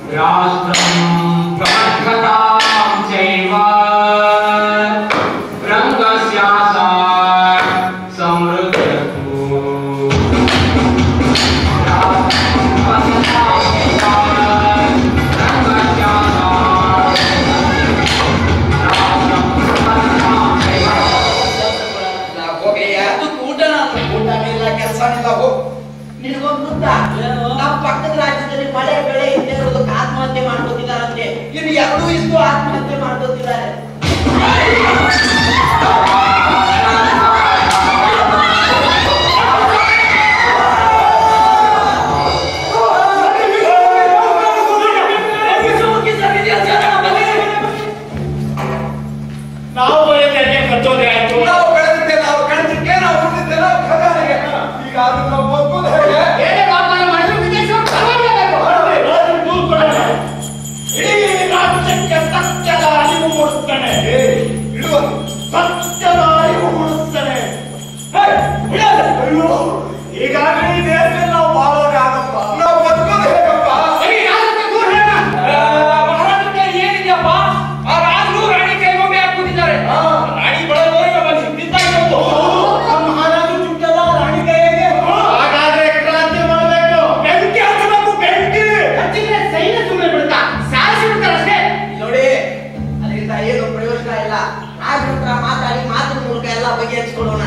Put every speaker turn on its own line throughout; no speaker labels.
राष्ट्रं प्रवर्धतां चैव रङ्गस्यासा समृद्धतु राष्ट्रं प्रवर्धतां चैव रङ्गस्यासा राष्ट्रं प्रवर्धतां चैव
ಹೋಗಯ್ಯ
ಅದಕ್ಕೆ ಊಟನ
ಊಟನಿಲ್ಲ ಕೆಲಸನಿಲ್ಲ ಹೋಗ್
ನಿನಗೊಂದು ಗೊತ್ತಾ ನಮ್ಮ ಪಕ್ಕದ ರಾಜ್ಯದಲ್ಲಿ ಮಳೆ ಬೆಳೆ ಇಲ್ಲದೆ ಇರೋದಕ್ಕೆ ಆತ್ಮಹತ್ಯೆ ಮಾಡ್ಕೋತಿದಾರಂತೆ ಇನ್ನು ಎರಡೂ ಇಷ್ಟು ಆತ್ಮಹತ್ಯೆ ಮಾಡ್ಕೋತಿದ್ದಾರೆ
ನಾವು ಬರೆಯೋದಕ್ಕೆ ಕಟ್ಟೋದೇ ಆಯ್ತು
ನಾವು ಬೆಳೆದಿದ್ದೆ ನಾವು ಕಣ್ತಿದ್ದೆ ನಾವು ಹುಟ್ಟಿದ್ದೆ ನಾವು ಖಜಾನೆಗೆ ಈಗ ಅದು ನಾವು ಒಪ್ಪೋದು ಹೇಗೆ
ಏನೇ ವಾಗ್ದಾನ ಮಾಡಿದ್ರು ವಿದೇಶಿಯವರು ತಗೊಳ್ಲೇಬೇಕು. ರಾಜರು ದೂರು ಕೊಡೋಣ. ಇಡೀ ರಾಜ್ಯಕ್ಕೆ ಸತ್ಯದ ಅರಿವು ಮೂಡಿಸ್ತಾನೆ
ಏ, ಇಡುವುದು
ಸತ್ಯದ ಅರಿವು ಮೂಡಿಸ್ತಾನೆ ಹೇ, ಬಿಡಲ್ಲ. ಅಯ್ಯೋ ಈಗಾಗಲೇ ಈ ದೇಶದಲ್ಲಿ ನಾವು ಬಾಳೋದೇ ಆಗಪ್ಪ
ನಾವು ಬದುಕೋದು ಹೇಗಪ್ಪ
ಸರಿ, ರಾಜಕ್ಕೆ ದೂರ ಹೇಳ. ಮಹಾರಾಜಕ್ಕೆ ಏನಿದೆಯಪ್ಪ ಆ ರಾಜರು ರಾಣಿ ಕೈಗೊಂಬೆ ಹಾಕ್ಬಿಟ್ಟಿದ್ದಾರೆ ರಾಣಿ ಬಳಗೋರಿಗೆ ಬಂದು ಬಿದ್ದಾಗಿರೋದು ನಮ್ಮ ಮಹಾರಾಜರು ಚುಟ್ಟಲ್ಲ ರಾಣಿ ಕೈಗೆ ಹಾಗಾದ್ರೆ ಕ್ರಾಂತಿ ಮಾಡಬೇಕು ಬೆಂಕಿ ಹಚ್ಚಬೇಕು ಬೆಂಕಿ ಹಚ್ಚಿದ್ರೆ ಸೈನ್ಯ ಸುಮ್ಮನೆ ಬಿಡುತ್ತಾ ಸಾರಿಸಿ ಬಿಡ್ತಾರೆ ಅಷ್ಟೇ
ನೋಡಿ ಅದರಿಂದ ಏನು ಪ್ರಯೋಜನ ಇಲ್ಲ ರಾಜರ ಹತ್ರ ಮಾತಾಡಿ ಮಾತಿನ ಮೂಲಕ ಎಲ್ಲ ಬಗೆಹರಿಸ್ಕೊಳ್ಳೋಣ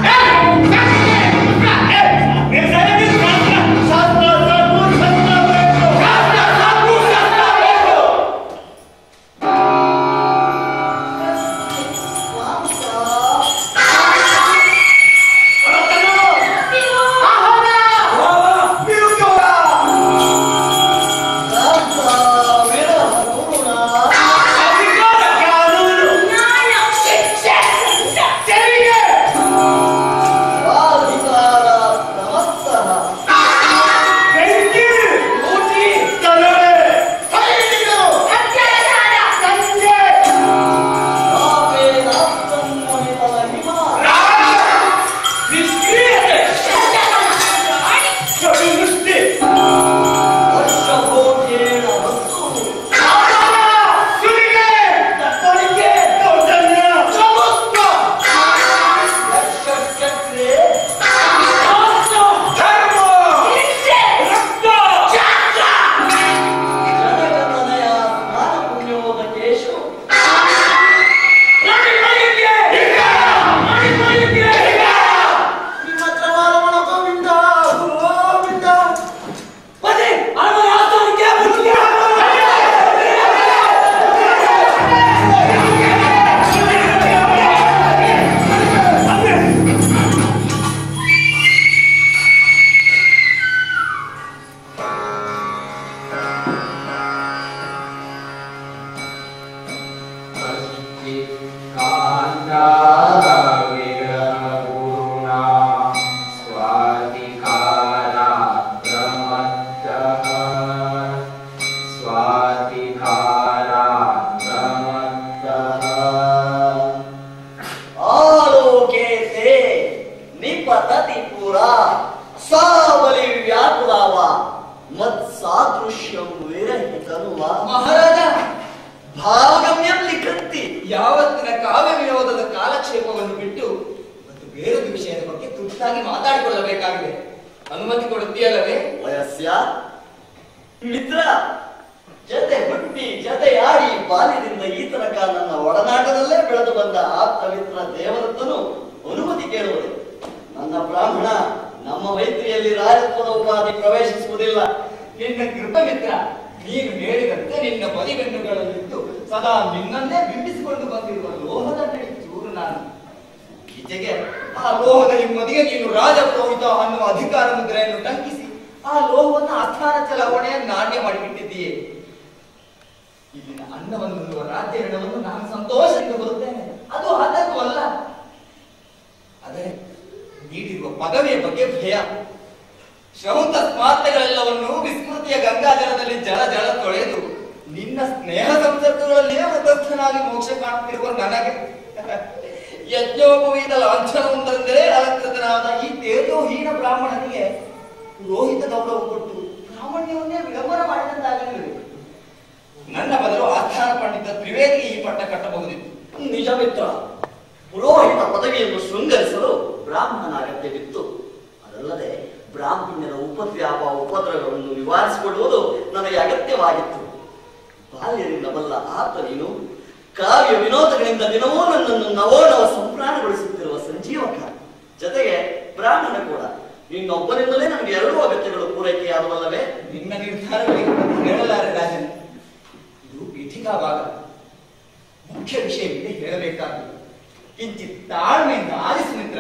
ಆಲೋಕೇತೆ ನಿಪತತಿ ಪುರ ಸಾವಲಿ ವ್ಯಾಕುಲಾವ ಮತ್ ಸಾದೃಶ್ಯಂ ವಿರಹಿತನುವ
ಮಹಾರಾಜ
ಭಾವಗಮ್ಯಂ ಲಿಖಂತಿ
ಯಾವತ್ತಿನ ಕಾವ್ಯ ವಿನೋದದ ಕಾಲಕ್ಷೇಪವನ್ನು ಬಿಟ್ಟು ಮತ್ತು ಬೇರೊಂದು ವಿಷಯದ ಬಗ್ಗೆ ತುರ್ತಾಗಿ ಮಾತಾಡಿಕೊಳ್ಳಬೇಕಾಗಿದೆ ಅನುಮತಿ ಕೊಡುತ್ತೀಯಲ್ಲವೇ
ವಯಸ್ಯ ಮಿತ್ರ ಜತೆ ಹುಟ್ಟಿ ಜತೆಯಾಡಿ ಬಾಲ್ಯದಿಂದ ಈ ತನಕ ನನ್ನ ಒಡನಾಟದಲ್ಲೇ ಬೆಳೆದು ಬಂದ ಆಪ್ತ ಮಿತ್ರ ದೇವದತ್ತನು ಅನುಮತಿ ಕೇಳುವುದು ನನ್ನ ಬ್ರಾಹ್ಮಣ ನಮ್ಮ ಮೈತ್ರಿಯಲ್ಲಿ ರಾಜತ್ವದ ಉಪಾಧಿ ಪ್ರವೇಶಿಸುವುದಿಲ್ಲ
ನಿನ್ನ ಕೃಪ ಮಿತ್ರ ನೀನು ಹೇಳಿದಂತೆ ನಿನ್ನ ಬದಿಗಣ್ಣುಗಳಲ್ಲಿದ್ದು ಸದಾ ನಿನ್ನನ್ನೇ ಬಿಂಬಿಸಿಕೊಂಡು ಬಂದಿರುವ ಲೋಹದ ನಡಿ ಚೂರು ನಾನು ಈಚೆಗೆ ಆ ಲೋಹದ ನಿಮ್ಮದಿಗೆ ನೀನು ರಾಜಪುರೋಹಿತ ಅನ್ನುವ ಅಧಿಕಾರ ಮುದ್ರೆಯನ್ನು ಟಂಕಿಸಿ ಆ ಲೋಹವನ್ನು ಅಸ್ಥಾನ ಚಲಾವಣೆಯ ನಾಣ್ಯ ಮಾಡಿಬಿಟ್ಟಿದ್ದೀಯೇ ಇಲ್ಲಿನ ಅನ್ನವನ್ನು ಉಣ್ಣುವ ರಾಜ್ಯ ಋಣವನ್ನು ನಾನು ಸಂತೋಷದಿಂದ ಬರುತ್ತೇನೆ ಅದು ಅದಕ್ಕೂ ಅಲ್ಲ ಆದರೆ ನೀಡಿರುವ ಪದವಿಯ ಬಗ್ಗೆ ಭಯ ಶ್ರೌತ ಸ್ಮಾರ್ತಗಳೆಲ್ಲವನ್ನು ವಿಸ್ಮೃತಿಯ ಗಂಗಾಜಲದಲ್ಲಿ ಜಲ ಜಲ ತೊಳೆದು ನಿನ್ನ ಸ್ನೇಹ ಸಂಸರ್ಗಗಳಲ್ಲಿಯೇ ವೃತಸ್ಥನಾಗಿ ಮೋಕ್ಷ ಕಾಣುತ್ತಿರುವ ನನಗೆ ಯಜ್ಞೋಪವೀತ ಲಾಂಛನವೊಂದೆಂದರೆ ಅಲಂಕೃತನಾದ ಈ ತೇಜೋಹೀನ ಬ್ರಾಹ್ಮಣನಿಗೆ ಪುರೋಹಿತ ಗೌರವ ಕೊಟ್ಟು ಬ್ರಾಹ್ಮಣ್ಯವನ್ನೇ ವಿಳಂಬನ ಮಾಡಿದಂತಾಗಲಿದೆ ನನ್ನ ಬದಲು ಆಸ್ಥಾನ ಪಂಡಿತ ತ್ರಿವೇದಿಗೆ ಈ ಪಟ್ಟ ಕಟ್ಟಬಹುದಿತ್ತು
ನಿಜ ಮಿತ್ರ ಪುರೋಹಿತ ಪದವಿಯನ್ನು ಶೃಂಗರಿಸಲು ಬ್ರಾಹ್ಮಣನ ಅಗತ್ಯವಿತ್ತು ಅದಲ್ಲದೆ ಬ್ರಾಹ್ಮಣ್ಯರ ಉಪದ್ವ್ಯಾಪ ಉಪದ್ರವಗಳನ್ನು ನಿವಾರಿಸಿಕೊಳ್ಳುವುದು ನನಗೆ ಅಗತ್ಯವಾಗಿತ್ತು ಬಾಲ್ಯದಿಂದ ಬಲ್ಲ ಆತ ನೀನು ಕಾವ್ಯ ವಿನೋದಗಳಿಂದ ದಿನವೂ ನನ್ನನ್ನು ನವೋನವ ಸಂಪ್ರಾಣಗೊಳಿಸುತ್ತಿರುವ ಸಂಜೀವಕ ಜೊತೆಗೆ ಬ್ರಾಹ್ಮಣ ಕೂಡ ನಿನ್ನೊಬ್ಬರಿಂದಲೇ ನನಗೆ ಎರಡೂ ಅಗತ್ಯಗಳು ಪೂರೈಕೆಯಾದವಲ್ಲವೇ
ನಿನ್ನ ನಿರ್ಧಾರಗಳಿಗೆ ಹೇಳಲಾರೆ ರಾಜನ್ ಇದು ಪೀಠಿಕಾ ಭಾಗ ಮುಖ್ಯ ವಿಷಯವಿದೆ ಹೇಳಬೇಕಾದ್ದು ಕಿಂಚಿತ್ ತಾಳ್ಮೆಯಿಂದ ಆಲಿಸು ಮಿತ್ರ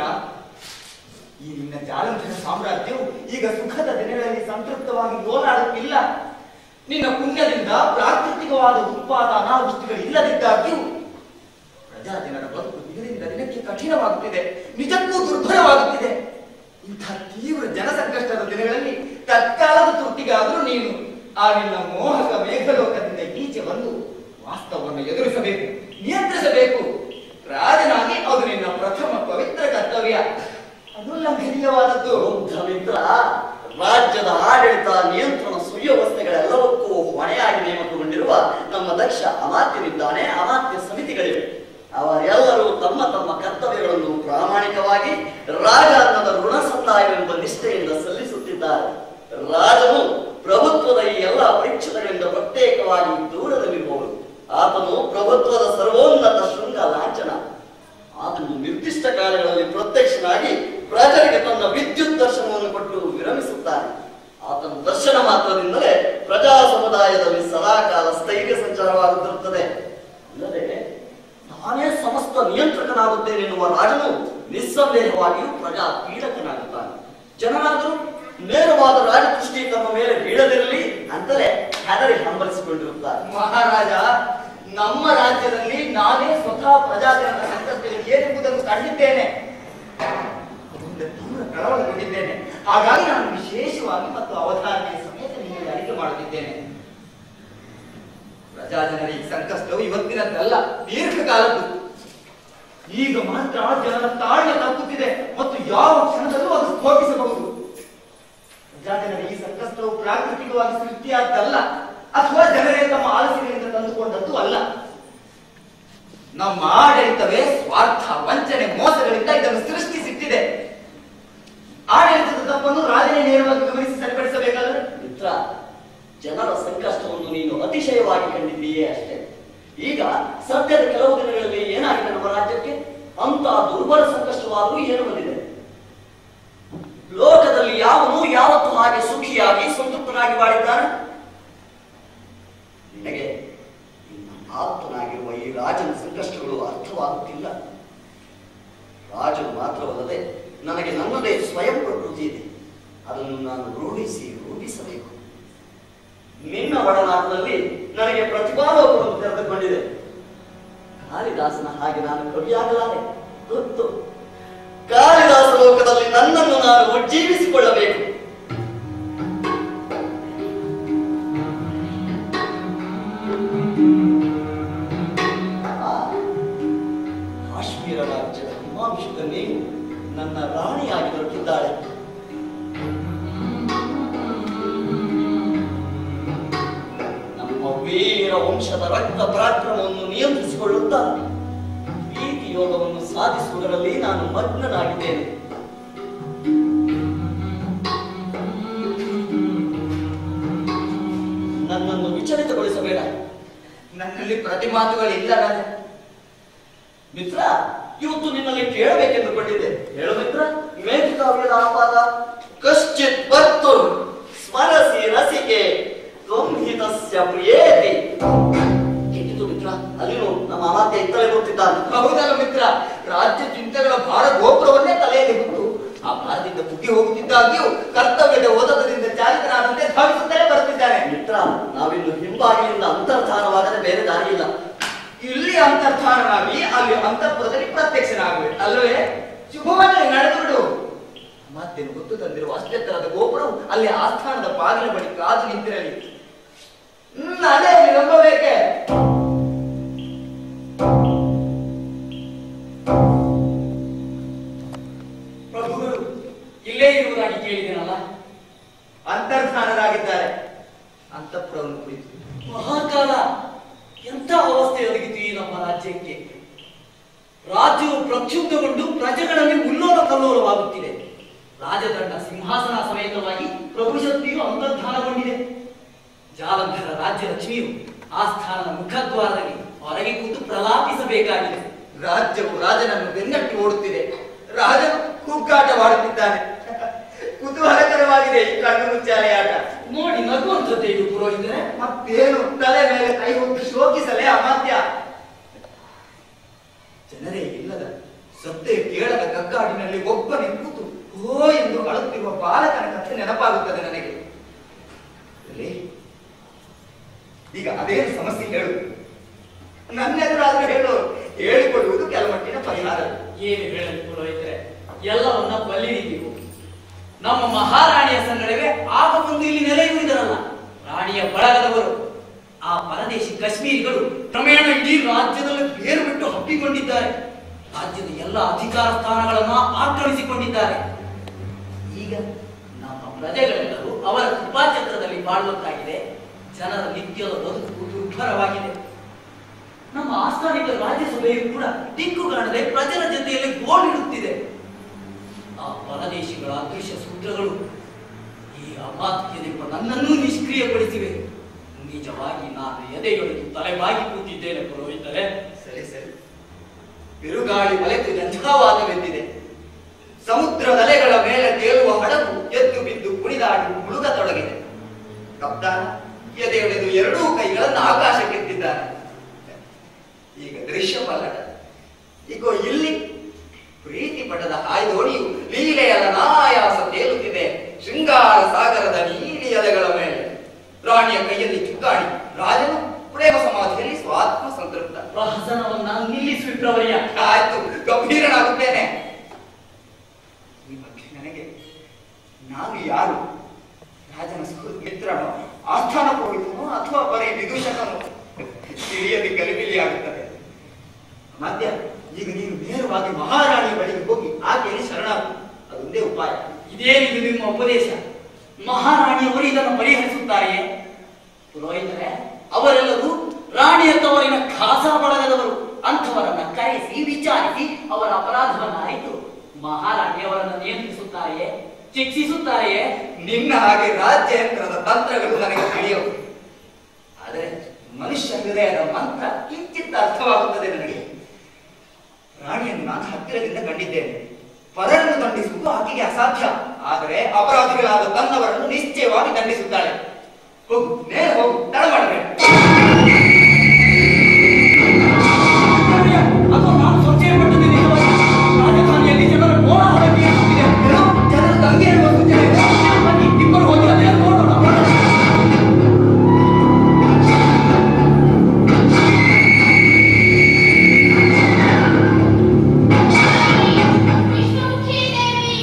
ಈ ನಿನ್ನ ಜಾಲಂಧರ ಸಾಮ್ರಾಜ್ಯವು ಈಗ ಸುಖದ ದಿನಗಳಲ್ಲಿ ಸಂತೃಪ್ತವಾಗಿ ಲೋಲಾಡುತ್ತಿಲ್ಲ ನಿನ್ನ ಪುಣ್ಯದಿಂದ ಪ್ರಾಕೃತಿಕವಾದ ಉತ್ಪಾದ ಅನಾವೃಷ್ಟಿಗಳು ಇಲ್ಲದಿದ್ದಾಗ್ಯೂ ಪ್ರಜಾ ಜನರ ಬದುಕು ದಿನದಿಂದ ದಿನಕ್ಕೆ ಕಠಿಣವಾಗುತ್ತಿದೆ ನಿಜಕ್ಕೂ ದುರ್ಭರವಾಗುತ್ತಿದೆ ಇಂಥ ತೀವ್ರ ಜನಸಂಕಷ್ಟದ ದಿನಗಳಲ್ಲಿ ತತ್ಕಾಲದ ತುರ್ತಿಗಾದರೂ ನೀನು ಆ ನಿನ್ನ ಮೋಹಕ ಮೇಘಲೋಕದಿಂದ ಈಚೆ ಬಂದು ವಾಸ್ತವವನ್ನು ಎದುರಿಸಬೇಕು ನಿಯಂತ್ರಿಸಬೇಕು ರಾಜನಾಗಿ ಅದು ನಿನ್ನ ಪ್ರಥಮ ಪವಿತ್ರ ಕರ್ತವ್ಯ ಅನುಲ್ಲಂಘನೀಯವಾದದ್ದು
ಬೌದ್ಧ ಮಿತ್ರ ರಾಜ್ಯದ ಆಡಳಿತ ನಿಯಂತ್ರಣ ಸುವ್ಯವಸ್ಥೆಗಳೆಲ್ಲವಕ್ಕೂ ಹೊಣೆಯಾಗಿ ನೇಮಕಗೊಂಡಿರುವ ನಮ್ಮ ದಕ್ಷ ಅಮಾತ್ಯರಿದ್ದಾನೆ ಅಮಾತ್ಯ ಸಮಿತಿಗಳಿವೆ ಅವರೆಲ್ಲರೂ ತಮ್ಮ ತಮ್ಮ ಕರ್ತವ್ಯಗಳನ್ನು ಪ್ರಾಮಾಣಿಕವಾಗಿ ರಾಜ ಅನ್ನದ ಋಣ ಸಂದಾಯವೆಂಬ ನಿಷ್ಠೆಯಿಂದ ಸಲ್ಲಿಸುತ್ತಿದ್ದಾರೆ ರಾಜನು ಪ್ರಭುತ್ವದ ಈ ಎಲ್ಲ ಪರೀಕ್ಷಣಗಳಿಂದ ಪ್ರತ್ಯೇಕವಾಗಿ ದೂರದಲ್ಲಿರುವವನು ಆತನು ಪ್ರಭುತ್ವದ ಸರ್ವೋನ್ನತ ಶೃಂಗ ಲಾಂಛನ ಆತನು ನಿರ್ದಿಷ್ಟ ಕಾಲಗಳಲ್ಲಿ ಪ್ರತ್ಯಕ್ಷನಾಗಿ ಪ್ರಜರಿಗೆ ತನ್ನ ವಿದ್ಯುತ್ ದರ್ಶನವನ್ನು ಕೊಟ್ಟು ವಿರಮಿಸುತ್ತಾನೆ ಆತನ ದರ್ಶನ ಮಾತ್ರದಿಂದಲೇ ಪ್ರಜಾ ಸಮುದಾಯದಲ್ಲಿ ಸದಾಕಾಲ ಸ್ಥೈರ್ಯ ಸಂಚಾರವಾಗುತ್ತಿರುತ್ತದೆ ಅಲ್ಲದೆ ನಾನೇ ಸಮಸ್ತ ನಿಯಂತ್ರಕನಾಗುತ್ತೇನೆನ್ನುವ ರಾಜನು ನಿಸ್ಸಂದೇಹವಾಗಿಯೂ ಪ್ರಜಾ ಪೀಡಕನಾಗುತ್ತಾನೆ ಜನರಾದರೂ ನೇರವಾದ ರಾಜದೃಷ್ಟಿ ತಮ್ಮ ಮೇಲೆ ಬೀಳದಿರಲಿ ಅಂತಲೇ ಹೆದರಿ ಹಂಬಲಿಸಿಕೊಂಡಿರುತ್ತಾರೆ
ಮಹಾರಾಜ ನಮ್ಮ ರಾಜ್ಯದಲ್ಲಿ ನಾನೇ ಸ್ವತಃ ಪ್ರಜಾಜನರ ಸಂಕಷ್ಟಗಳು ಏನೆಂಬುದನ್ನು ಕಂಡಿದ್ದೇನೆ ಅದರಿಂದ ತೀವ್ರ ಕಳವಳಗೊಂಡಿದ್ದೇನೆ ಹಾಗಾಗಿ ನಾನು ವಿಶೇಷವಾಗಿ ಮತ್ತು ಅವಧಾರಣೆಯ ಸಮೇತ ನಿಮಗೆ ಅರಿಕೆ ಮಾಡುತ್ತಿದ್ದೇನೆ ಪ್ರಜಾಜನರ ಈ ಸಂಕಷ್ಟವು ಇವತ್ತಿನದ್ದಲ್ಲ ದೀರ್ಘಕಾಲದ್ದು ಈಗ ಮಾತ್ರ ಜನರ ತಾಳ್ಮೆ ತಪ್ಪುತ್ತಿದೆ ಮತ್ತು ಯಾವ ಕ್ಷಣದಲ್ಲೂ ಅದು ಸ್ಫೋಟಿಸಬಹುದು ಪ್ರಜಾಜನರ ಈ ಸಂಕಷ್ಟವು ಪ್ರಾಕೃತಿಕವಾಗಿ ಸೃಷ್ಟಿಯಾದ್ದಲ್ಲ ಅಥವಾ ಜನರೇ ತಮ್ಮ ಆಲೋಚನೆಯಿಂದ ತಂದುಕೊಂಡದ್ದು ಅಲ್ಲ ನಮ್ಮ ಆಡಳಿತವೇ ಸ್ವಾರ್ಥ ವಂಚನೆ ಮೋಸಗಳಿಂದ ಇದನ್ನು ಸೃಷ್ಟಿಸಿಟ್ಟಿದೆ ಆಡಳಿತದ ತಪ್ಪನ್ನು ರಾಜನೇ ನೇರವಾಗಿ ಗಮನಿಸಿ ಸರಿಪಡಿಸಬೇಕಲ್ಲ
ಮಿತ್ರ ಜನರ ಸಂಕಷ್ಟವನ್ನು ನೀನು ಅತಿಶಯವಾಗಿ ಕಂಡಿದ್ದೀಯೇ ಅಷ್ಟೇ ಈಗ ಸದ್ಯದ ಕೆಲವು ದಿನಗಳಲ್ಲಿ ಏನಾಗಿದೆ ನಮ್ಮ ರಾಜ್ಯಕ್ಕೆ ಅಂತ ದುರ್ಬಲ ಸಂಕಷ್ಟವಾದರೂ ಏನು ಬಂದಿದೆ ಲೋಕದಲ್ಲಿ ಯಾವನು ಯಾವತ್ತೂ ಹಾಗೆ ಸುಖಿಯಾಗಿ ಸಂತೃಪ್ತನಾಗಿ ಬಾಳಿದ್ದಾನೆ ನಿನಗೆ ನಿನ್ನ ಆಪ್ತನಾಗಿರುವ ಈ ರಾಜನ ಸಂಕಷ್ಟಗಳು ಅರ್ಥವಾಗುತ್ತಿಲ್ಲ ರಾಜನು ಮಾತ್ರವಲ್ಲದೆ ನನಗೆ ನನ್ನದೇ ಸ್ವಯಂ ಪ್ರಕೃತಿ ಇದೆ ಅದನ್ನು ನಾನು ರೂಢಿಸಿ ರೂಢಿಸಬೇಕು ನಿನ್ನ ಒಡನಾಟದಲ್ಲಿ ನನಗೆ ಪ್ರತಿಭಾಲೋಕವನ್ನು ತೆರೆದುಕೊಂಡಿದೆ ಕಾಳಿದಾಸನ ಹಾಗೆ ನಾನು ಕವಿಯಾಗಲಾರೆ ಗೊತ್ತು ಕಾಳಿದಾಸ ಲೋಕದಲ್ಲಿ ನನ್ನನ್ನು ನಾನು ಉಜ್ಜೀವಿಸಿಕೊಳ್ಳಬೇಕು ಆ, ಕಾಶ್ಮೀರ ರಾಜ್ಯದ ಹಿಮಾಂಶದ ಮೇವು ನನ್ನ ರಾಣಿಯಾಗಿ ದೊರಕಿದ್ದಾಳೆ ನಮ್ಮ ವೀರ ವಂಶದ ರಕ್ತ ಪರಾಕ್ರಮವನ್ನು ನಿಯಂತ್ರಿಸಿಕೊಳ್ಳುತ್ತಾ ಪ್ರೀತಿ ಯೋಗವನ್ನು ಸಾಧಿಸುವುದರಲ್ಲಿ ನಾನು ಮಗ್ನನಾಗಿದ್ದೇನೆ ನನ್ನನ್ನು ವಿಚಲಿತಗೊಳಿಸಬೇಡ
ನನ್ನಲ್ಲಿ ಪ್ರತಿ ಮಾತುಗಳಿಲ್ಲ ರಾಜ
ಮಿತ್ರ ಇವತ್ತು ನಿನ್ನಲ್ಲಿ ಕೇಳಬೇಕೆಂದುಕೊಂಡಿದ್ದೆ ಹೇಳು ಮಿತ್ರ ಮೇಘಕಾವ್ಯದ ಆಪಾದ ಕಶ್ಚಿತ್ ಭಕ್ತು ಸ್ಮರಸಿ ರಸಿಕೆ ತ್ವಂಹಿತಸ್ಯ ಪ್ರಿಯೇತಿ ಹೇಗಿತ್ತು ಮಿತ್ರ ಅಲ್ಲಿನೂ ನಮ್ಮ ಅಮಾತ್ಯ ಇತ್ತಲೇ ಗೊತ್ತಿದ್ದಾನೆ
ಹೌದಲ್ಲ ಮಿತ್ರ ರಾಜ್ಯ ಚಿಂತೆಗಳ ಭಾರ ಗೋಪುರವನ್ನೇ ತಲೆಯಲ್ಲಿ ಹೊತ್ತು ಆ ಭಾರದಿಂದ ಬುದ್ಧಿ ಹೋಗುತ್ತಿದ್ದಾಗ್ಯೂ ಕರ್ತವ್ಯದ ಓದಕದಿಂದ ಚಾಲಿತನಾದಂತೆ ಧಾವಿಸುತ್ತಲೇ ಬರುತ್ತಿದ್ದಾನೆ
ಮಿತ್ರ ನಾವಿನ್ನು ಹಿಂಬಾಗಿಲಿಂದ ಅಂತರ್ಧಾನವಾಗದೆ ಬೇರೆ ದಾರಿ ಇಲ್ಲ
ಇಲ್ಲಿ ಅಂತರ್ಧಾನನಾಗಿ ಅಲ್ಲಿ ಅಂತಃಪುರದಲ್ಲಿ ಪ್ರತ್ಯಕ್ಷನಾಗಬೇಕು ಅಲ್ಲವೇ ಶುಭವಾಗಿ ನಡೆದು ಬಿಡು ಮತ್ತೇನು ಗೊತ್ತು ತಂದಿರುವ ಅಷ್ಟೆತ್ತರದ ಗೋಪುರವು ಅಲ್ಲಿ ಆಸ್ಥಾನದ ಬಾಗಿಲ ಬಳಿ ಕಾದು ನಿಂತಿರಲಿ ಹ್ಮ್ ಅದೇ ನಂಬಬೇಕೆ
ಪ್ರಭುಗಳು ಇಲ್ಲೇ ಇರುವುದಾಗಿ ಕೇಳಿದೆನಲ್ಲ
ಅಂತರ್ಧಾನರಾಗಿದ್ದಾರೆ ಅಂತಃಪುರವನ್ನು ಕುರಿತು
ಮಹಾಕಾಲ ಎಂಥ ಅವಸ್ಥೆ ಒದಗಿತು ಈ ನಮ್ಮ ರಾಜ್ಯಕ್ಕೆ ರಾಜ್ಯವು ಪ್ರಕ್ಷುಬ್ಧಗೊಂಡು ಪ್ರಜೆಗಳಲ್ಲಿ ಉಲ್ಲೋಲ ಕಲ್ಲೋಲವಾಗುತ್ತಿದೆ ರಾಜದಂಡ ಸಿಂಹಾಸನ ಸಮೇತವಾಗಿ ಪ್ರಭುಶಕ್ತಿಯು ಅಂತರ್ಧಾನಗೊಂಡಿದೆ ಜಾಲಂಧರ ರಾಜ್ಯ ಲಕ್ಷ್ಮಿಯು ಆಸ್ಥಾನದ ಮುಖದ್ವಾರದಲ್ಲಿ ಹೊರಗೆ ಕೂತು ಪ್ರಲಾಪಿಸಬೇಕಾಗಿದೆ
ರಾಜ್ಯವು ರಾಜನನ್ನು ಬೆನ್ನಟ್ಟಿ ಓಡುತ್ತಿದೆ ರಾಜನು ಕುಗ್ಗಾಟವಾಡುತ್ತಿದ್ದಾನೆ ಕುತೂಹಲಕರವಾಗಿದೆ ಈ ಕಣ್ಣು ಮುಚ್ಚಾಲೆ ಆಟ
ನೋಡಿ ನಗುವಂಥದ್ದೇ ಇದು ಪುರೋಹಿತರೆ
ಮತ್ತೇನು ತಲೆ ಮೇಲೆ ಕೈ ಹೊತ್ತು ಶೋಕಿಸಲೇ ಅಮಾತ್ಯ ಜನರೇ ಇಲ್ಲದ ಸತ್ತೆ ಕೇಳದ ಕಗ್ಗಾಡಿನಲ್ಲಿ ಒಬ್ಬನೇ ಕೂತು ಓ ಎಂದು ಅಳುತ್ತಿರುವ ಬಾಲಕನ ಕಥೆ ನೆನಪಾಗುತ್ತದೆ ನನಗೆ ಎಲೆ, ಈಗ ಅದೇನು ಸಮಸ್ಯೆ ಹೇಳು ನನ್ನೆದುರಾದ್ರೂ ಹೇಳು ಹೇಳಿಕೊಳ್ಳುವುದು ಕೆಲಮಟ್ಟಿನ ಪರಿಹಾರ
ಏನು ಹೇಳಲಿ ಪುರೋಹಿತರೆ ಎಲ್ಲವನ್ನ ಬಲ್ಲಿರಿ ನೀವು ನಮ್ಮ ಮಹಾರಾಣಿಯ ಸಂಗಡವೇ ಆಗ ಬಂದು ಇಲ್ಲಿ ನೆಲೆಯೂರಿದರಲ್ಲ ರಾಣಿಯ ಬಳಗದವರು ಆ ಪರದೇಶಿ ಕಾಶ್ಮೀರಿಗಳು ಕ್ರಮೇಣ ಇಡೀ ರಾಜ್ಯದಲ್ಲಿ ಬೇರು ಬಿಟ್ಟು ಹಬ್ಬಿಕೊಂಡಿದ್ದಾರೆ ರಾಜ್ಯದ ಎಲ್ಲ ಅಧಿಕಾರ ಸ್ಥಾನಗಳನ್ನ ಆಕ್ರಮಿಸಿಕೊಂಡಿದ್ದಾರೆ ಈಗ ನಮ್ಮ ಪ್ರಜೆಗಳೆಲ್ಲರೂ ಅವರ ಕೃಪಾಚಕ್ರದಲ್ಲಿ ಬಾಳುವಂತಾಗಿದೆ ಜನರ ನಿತ್ಯದ ಬದುಕು ದುರ್ಭರವಾಗಿದೆ ನಮ್ಮ ಆಸ್ಥಾನಿಕ ರಾಜ್ಯಸಭೆಯು ಕೂಡ ದಿಕ್ಕು ಕಾಣದೆ ಪ್ರಜರ ಜೊತೆಯಲ್ಲಿ ಗೋಳಿಡುತ್ತಿದೆ ಆ ಪರದೇಶಿಗಳ ಅದೃಶ್ಯ ಸೂತ್ರಗಳು ಈ ಅಮಾತ್ಯದೆಂಬ ನನ್ನನ್ನೂ ನಿಷ್ಕ್ರಿಯಗೊಳಿಸಿವೆ ನಿಜವಾಗಿ ನಾನು ಎದೆಯೊಡೆದು ತಲೆಬಾಗಿ ಕೂತಿದ್ದೇನೆ ಪುರೋಹಿತರೆ
ಸರಿ ಸರಿ ಬಿರುಗಾಳಿ ಮಲೆತು ಜಂಜಾವಾತವೆದ್ದಿದೆ ಸಮುದ್ರದಲೆಗಳ ಮೇಲೆ ತೇಲುವ ಹಡಗು ಎದ್ದು ಬಿದ್ದು ಕುಣಿದಾಡಿ ಮುಳುಗತೊಡಗಿದೆ ಕಪ್ತಾನ ಎದೆಯೊಡೆದು ಎರಡೂ ಕೈಗಳನ್ನು ಆಕಾಶಕ್ಕೆತ್ತಿದ್ದಾನೆ ಈಗ ದೃಶ್ಯ ಪಲ್ಲಟ ಇಗೋ ಇಲ್ಲಿ ಪ್ರೀತಿ ಪಟದ ಹಾಯ್ದೋಣಿಯು ಲೀಲೆಯ ನಾಯಾಸ ತೇಲುತ್ತಿದೆ ಶೃಂಗಾರ ಸಾಗರದ ನೀಲಿ ಅಲೆಗಳ ಮೇಲೆ ರಾಣಿಯ ಕೈಯಲ್ಲಿ ಚುಕ್ಕಾಣಿ ರಾಜನು ಪ್ರೇಮ ಸಮಾಧಿಯಲ್ಲಿ ಸ್ವಾತ್ಮ ಸಂತೃಪ್ತ
ಪ್ರಹಸನವನ್ನ ನಿಲ್ಲಿಸಿ ಪ್ರವರ್ಯ
ಆಯ್ತು ಗಂಭೀರನಾಗುತ್ತೇನೆ ಈ ಮಧ್ಯೆ ನನಗೆ ನಾನು ಯಾರು ರಾಜನ ಸುಹೃತ್ ಮಿತ್ರನೋ ಆಸ್ಥಾನ ಪುರೋಹಿತನೋ ಅಥವಾ ಬರೀ ವಿದೂಷಕನೋ ತಿಳಿಯದೆ ಗಲಿಬಿಲಿಯಾಗುತ್ತದೆ ಮಧ್ಯ ಈಗ ನೀನು ನೇರವಾಗಿ ಮಹಾರಾಣಿಯ ಬಳಿಗೆ ಹೋಗಿ ಆಕೆಯಲ್ಲಿ ಶರಣಾಗು ಅದೊಂದೇ ಉಪಾಯ
ಇದೇನಿದು ನಿಮ್ಮ ಉಪದೇಶ ಮಹಾರಾಣಿಯವರು ಇದನ್ನು ಪರಿಹರಿಸುತ್ತಾರೆಯೇ ಪುರೋಹಿತರೆ ಅವರೆಲ್ಲರೂ ರಾಣಿಯ ತವರಿನ ಖಾಸಾ ಬಳಗದವರು ಅಂಥವರನ್ನ ಕರೆಸಿ ವಿಚಾರಿಸಿ ಅವರ ಅಪರಾಧವನ್ನ ಅರಿತು ಮಹಾರಾಣಿಯವರನ್ನು ನಿಯಂತ್ರಿಸುತ್ತಾರೆಯೇ ಶಿಕ್ಷಿಸುತ್ತಾರೆಯೇ
ನಿನ್ನ ಹಾಗೆ ರಾಜ್ಯಯಂತ್ರದ ತಂತ್ರಗಳು ನನಗೆ ತಿಳಿಯವು ಆದರೆ ಮನುಷ್ಯ ಹೃದಯದ ಮಂತ್ರ ಕಿಂಚಿತ್ ಅರ್ಥವಾಗುತ್ತದೆ ನನಗೆ ರಾಣಿಯನ್ನು ನಾನು ಹತ್ತಿರದಿಂದ ಕಂಡಿದ್ದೇನೆ ಪರರನ್ನು ದಂಡಿಸುವುದು ಆಕೆಗೆ ಅಸಾಧ್ಯ ಆದರೆ ಅಪರಾಧಿಗಳಾದ ತನ್ನವರನ್ನು ನಿಶ್ಚಯವಾಗಿ ದಂಡಿಸುತ್ತಾಳೆ ಹೋಗು ನೇರ ಹೋಗು ತಡ ಮಾಡಬೇಡ
ಅದು ನಾನು ಸಂಶಯಪಟ್ಟದ್ದು ನಿಜವಾಗಿ ರಾಜಧಾನಿಯಲ್ಲಿ ಜನರ ಕೋಲಾಹಲ ಕೇಳುತ್ತಿದೆ
ಜನರು ತಂಗಿ ಹೇಳುವ ಸೂಚನೆ ಇದೆ.
ಬನ್ನಿ, ಇಬ್ಬರು ಹೋಗಿ ಅದನ್ನು ನೋಡೋಣ
ವಿಷ್ಣುಮುಖಿ ದೇವಿ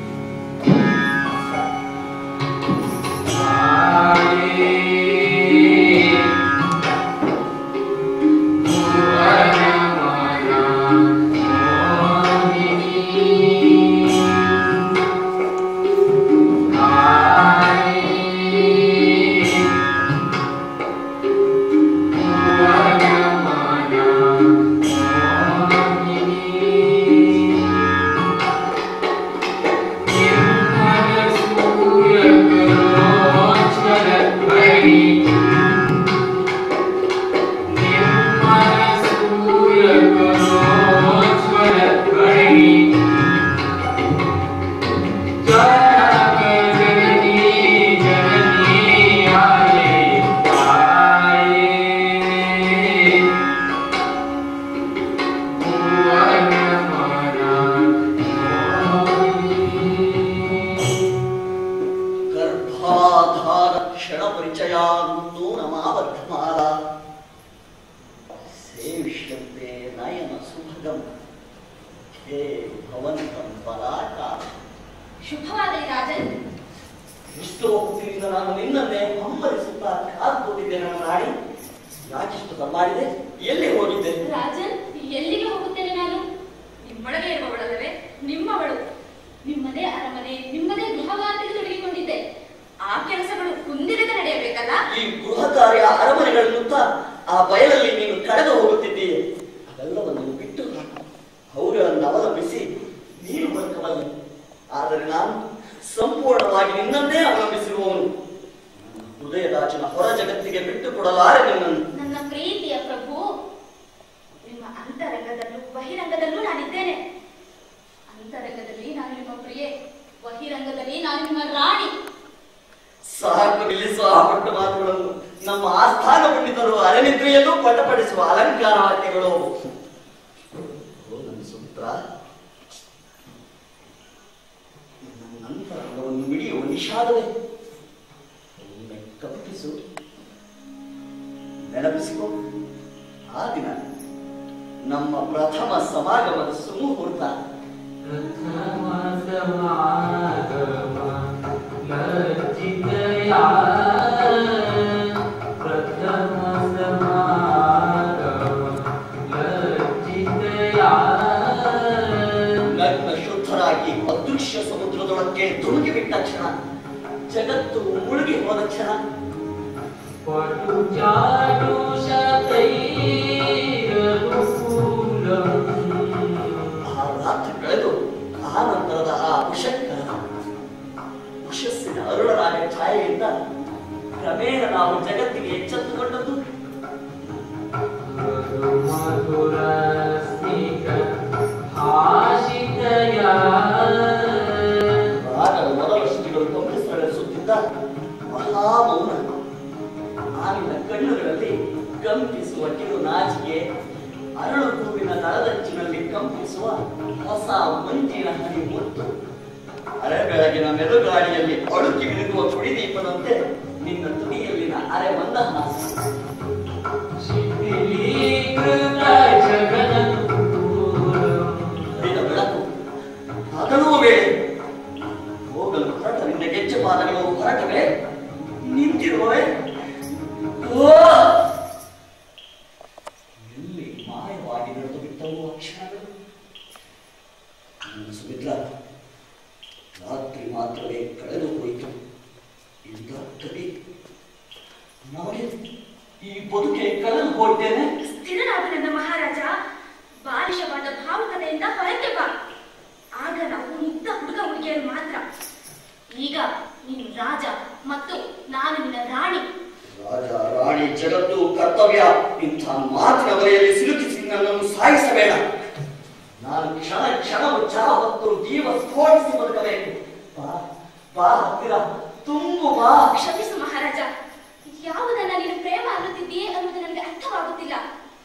ಗರ್ಭಾಧಾರ ಕ್ಷಣ ಪರಿಚಯಾನ್ನೋ ನಮಾವರ್ಧಮಾಲ ಸೇವಿಷ್ಯಂತೆ ನಯನ ಸುಭಗಂ ಹೇ ಭವಂತಂ ಪರಾಕ
ಶುಭವಾದ ಈ ರಾಜನ್
ಎಷ್ಟೋ ಹೊತ್ತಿನಿಂದ ನಾನು ನಿನ್ನನ್ನೇ ಹಂಬಲಿಸುತ್ತಾ ಕಾದ್ಕೊಂಡಿದ್ದೆ ನನ್ನ ರಾಣಿ ಯಾಕಿಷ್ಟು ತಮ್ಮಾಡಿದೆ ಎಲ್ಲಿ ಹೋಗಿದ್ದೆ
ರಾಜನ್ ಎಲ್ಲಿಗೆ ಹೋಗುತ್ತೇನೆ ನಾನು ನಿಮ್ಮೊಳಗೆ ಇರುವವಳಲ್ಲವೇ ನಿಮ್ಮವಳು ನಿಮ್ಮದೇ ಅರಮನೆ ನಿಮ್ಮದೇ ಗೃಹವಾರ್ತೆಗೆ ತೊಡಗಿಕೊಂಡಿದ್ದೆ ಆ ಕೆಲಸಗಳು ಕುಂದಿರದ ನಡೆಯಬೇಕಲ್ಲ
ಈ ಸಂಪೂರ್ಣವಾಗಿ ನಿನ್ನನ್ನೇ ಅವಲಂಬಿಸಿರುವವನು ಹೃದಯದಾಚಿನ ಹೊರ ಜಗತ್ತಿಗೆ ಬಿಟ್ಟು ಕೊಡಲಾರೆ ನಿನ್ನನ್ನು
ನನ್ನ ಪ್ರೀತಿಯ ಪ್ರಭು ನಿಮ್ಮ ಅಂತರಂಗದಲ್ಲೂ ಬಹಿರಂಗದಲ್ಲೂ ನಾನಿದ್ದೇನೆ ಅಂತರಂಗದಲ್ಲಿ ನಾನು ನಿಮ್ಮ ಪ್ರಿಯೆ ಬಹಿರಂಗದಲ್ಲಿ ನಾನು ನಿಮ್ಮ ರಾಣಿ
ಸಾಕು ನಿಲ್ಲಿಸುವ ಆ ಪಟ್ಟ ಮಾತುಗಳನ್ನು ನಮ್ಮ ಆಸ್ಥಾನ ಪಂಡಿತರು ಅರನಿದ್ರೆಯಲ್ಲೂ ಪಟಪಡಿಸುವ ಅಲಂಕಾರ ವಾಕ್ಯಗಳು ಅವು. ಓ ನನ್ನ ಸುಪುತ್ರ ನಂತರವನ್ನು ಮಿಡಿಯುವ ನಿಷಾದವೇ ಒಮ್ಮೆ ಕಪ್ಪಿಸು ನೆನಪಿಸಿಕೊ ಆ ದಿನ ನಮ್ಮ ಪ್ರಥಮ ಸಮಾಗಮದ ಸುಮುಹೂರ್ತ ನಗ್ನ ಶುದ್ಧರಾಗಿ ಅದೃಶ್ಯ ಸಮುದ್ರದೊಳಕ್ಕೆ ಧುಮುಕಿ ಬಿಟ್ಟ ಕ್ಷಣ ಜಗತ್ತು ಮುಳುಗಿ ಹೋದ ಕ್ಷಣ ಆ ರಾತ್ರಿ ಕಳೆದು ಆ ನಂತರದ ಆ ಉಷಕ್ಕರ ಉಷಸ್ಸಿನ ಅರುಳರಾಗ ಛಾಯೆಯಿಂದ ಕ್ರಮೇಣ ನಾವು ಜಗತ್ತಿಗೆ ಎಚ್ಚೆತ್ತುಕೊಂಡದ್ದು ರಾಗದ ಮೊದಲ ಶ್ರುತಿಗಳು ಕಂಪಿಸಲಿಸುತ್ತಿದ್ದ ಮಹಾಮೌನ ಆವಿನ ಕಣ್ಣುಗಳಲ್ಲಿ ಕಂಪಿಸುವ ಕಿರು ನಾಚಿಕೆ ಅರಳು ಹೂವಿನ ನಳದಂಚಿನಲ್ಲಿ ಕಂಪಿಸುವ ಹೊಸ ಮಂಜಿನ ಹನಿ ಮುತ್ತು ಅರೆ ಬೆಳಗಿನ ಮೆದುಗಾಳಿಯಲ್ಲಿ ಅಳುಕಿ ಬಿಡುವ ಕುಡಿದೀಪದಂತೆ ನಿನ್ನ ತುಡಿಯಲ್ಲಿನ ಅರೆ ಮಂದಹಾಸ ಹರಿದ ಬೆಳಕು ಹಗಲೂ ವೇಳೆ ಹೋಗಲು ಹೊರಟ ನಿನ್ನ ಗೆಜ್ಜೆ ಪಾದಗಳು ಹೊರಟವೆ ನಿಂತಿರುವವೆ ಓ! ಎಲ್ಲಿ ಮಾಯವಾಗಿ ನಡೆದು ಬಿಟ್ಟವು ಆ ಕ್ಷಣಗಳು ನನ್ನ ಸುಮಿತ್ರ ರಾತ್ರಿ ಮಾತ್ರವೇ ಕಳೆದು ಹೋಯಿತು ಇಂದ ಕವಿ ನಮಗೆ ಈ ಬದುಕೆ ಕಳೆದು ಹೋಗ್ತೇನೆ
ಸ್ಥಿರನಾದ ನನ್ನ ಮಹಾರಾಜ ಬಾಲಿಶವಾದ ಭಾವುಕತೆಯಿಂದ ಹೊರಗೆ ಬಾ ಆಗ ನಾವು ಮುಗ್ಧ ಹುಡುಗ ಹುಡುಗಿಯರು ಮಾತ್ರ ಈಗ ನೀನು ರಾಜ ಮತ್ತು ನಾನು ನಿನ್ನ ರಾಣಿ
ರಾಜ ರಾಣಿ ಜಗತ್ತು ಕರ್ತವ್ಯ ಇಂಥ ಮಾತಿನ ಬರೆಯಲ್ಲಿ ಸಿಲುಕಿಸಿ ನನ್ನನ್ನು ಸಾಯಿಸಬೇಡ ನಾನು ಕ್ಷಣ ಕ್ಷಣವು ಚಹ ಹೊತ್ತು ಜೀವ ಸ್ಫೋಟಿಸಿ ಬದುಕಬೇಕು ಬಾ ಬಾ ಹತ್ತಿರ ತುಂಬು ಬಾ
ಕ್ಷಮಿಸು ಮಹಾರಾಜ ಯಾವುದನ್ನ ನೀನು ಪ್ರೇಮ ಅನ್ನುತ್ತಿದ್ದೀಯೇ ಅನ್ನುವುದು ನನಗೆ ಅರ್ಥವಾಗುತ್ತಿಲ್ಲ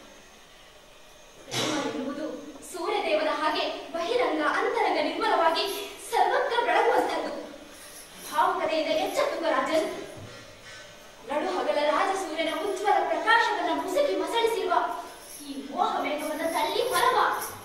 ಪ್ರೇಮ ಎನ್ನುವುದು ಸೂರ್ಯದೇವನ ಹಾಗೆ ಬಹಿರಂಗ ಅಂತರಂಗ ನಿರ್ಮಲವಾಗಿ ಸರ್ವತ್ರ ಬೆಳಗುವಂತದ್ದು ಭಾವುಕತೆಯಿಂದ ಎಚ್ಚೆತ್ತುಕ ರಾಜನ್ ನಡು ಹಗಲ ರಾಜ ಸೂರ್ಯನ ಉಜ್ವಲ ಪ್ರಕಾಶವನ್ನ ಮುಸುಕಿ ಮಸಳಿಸಿರುವ ಈ ಮೋಹ ಮೇಘವನ್ನ ತಳ್ಳಿ ಹೊರಬ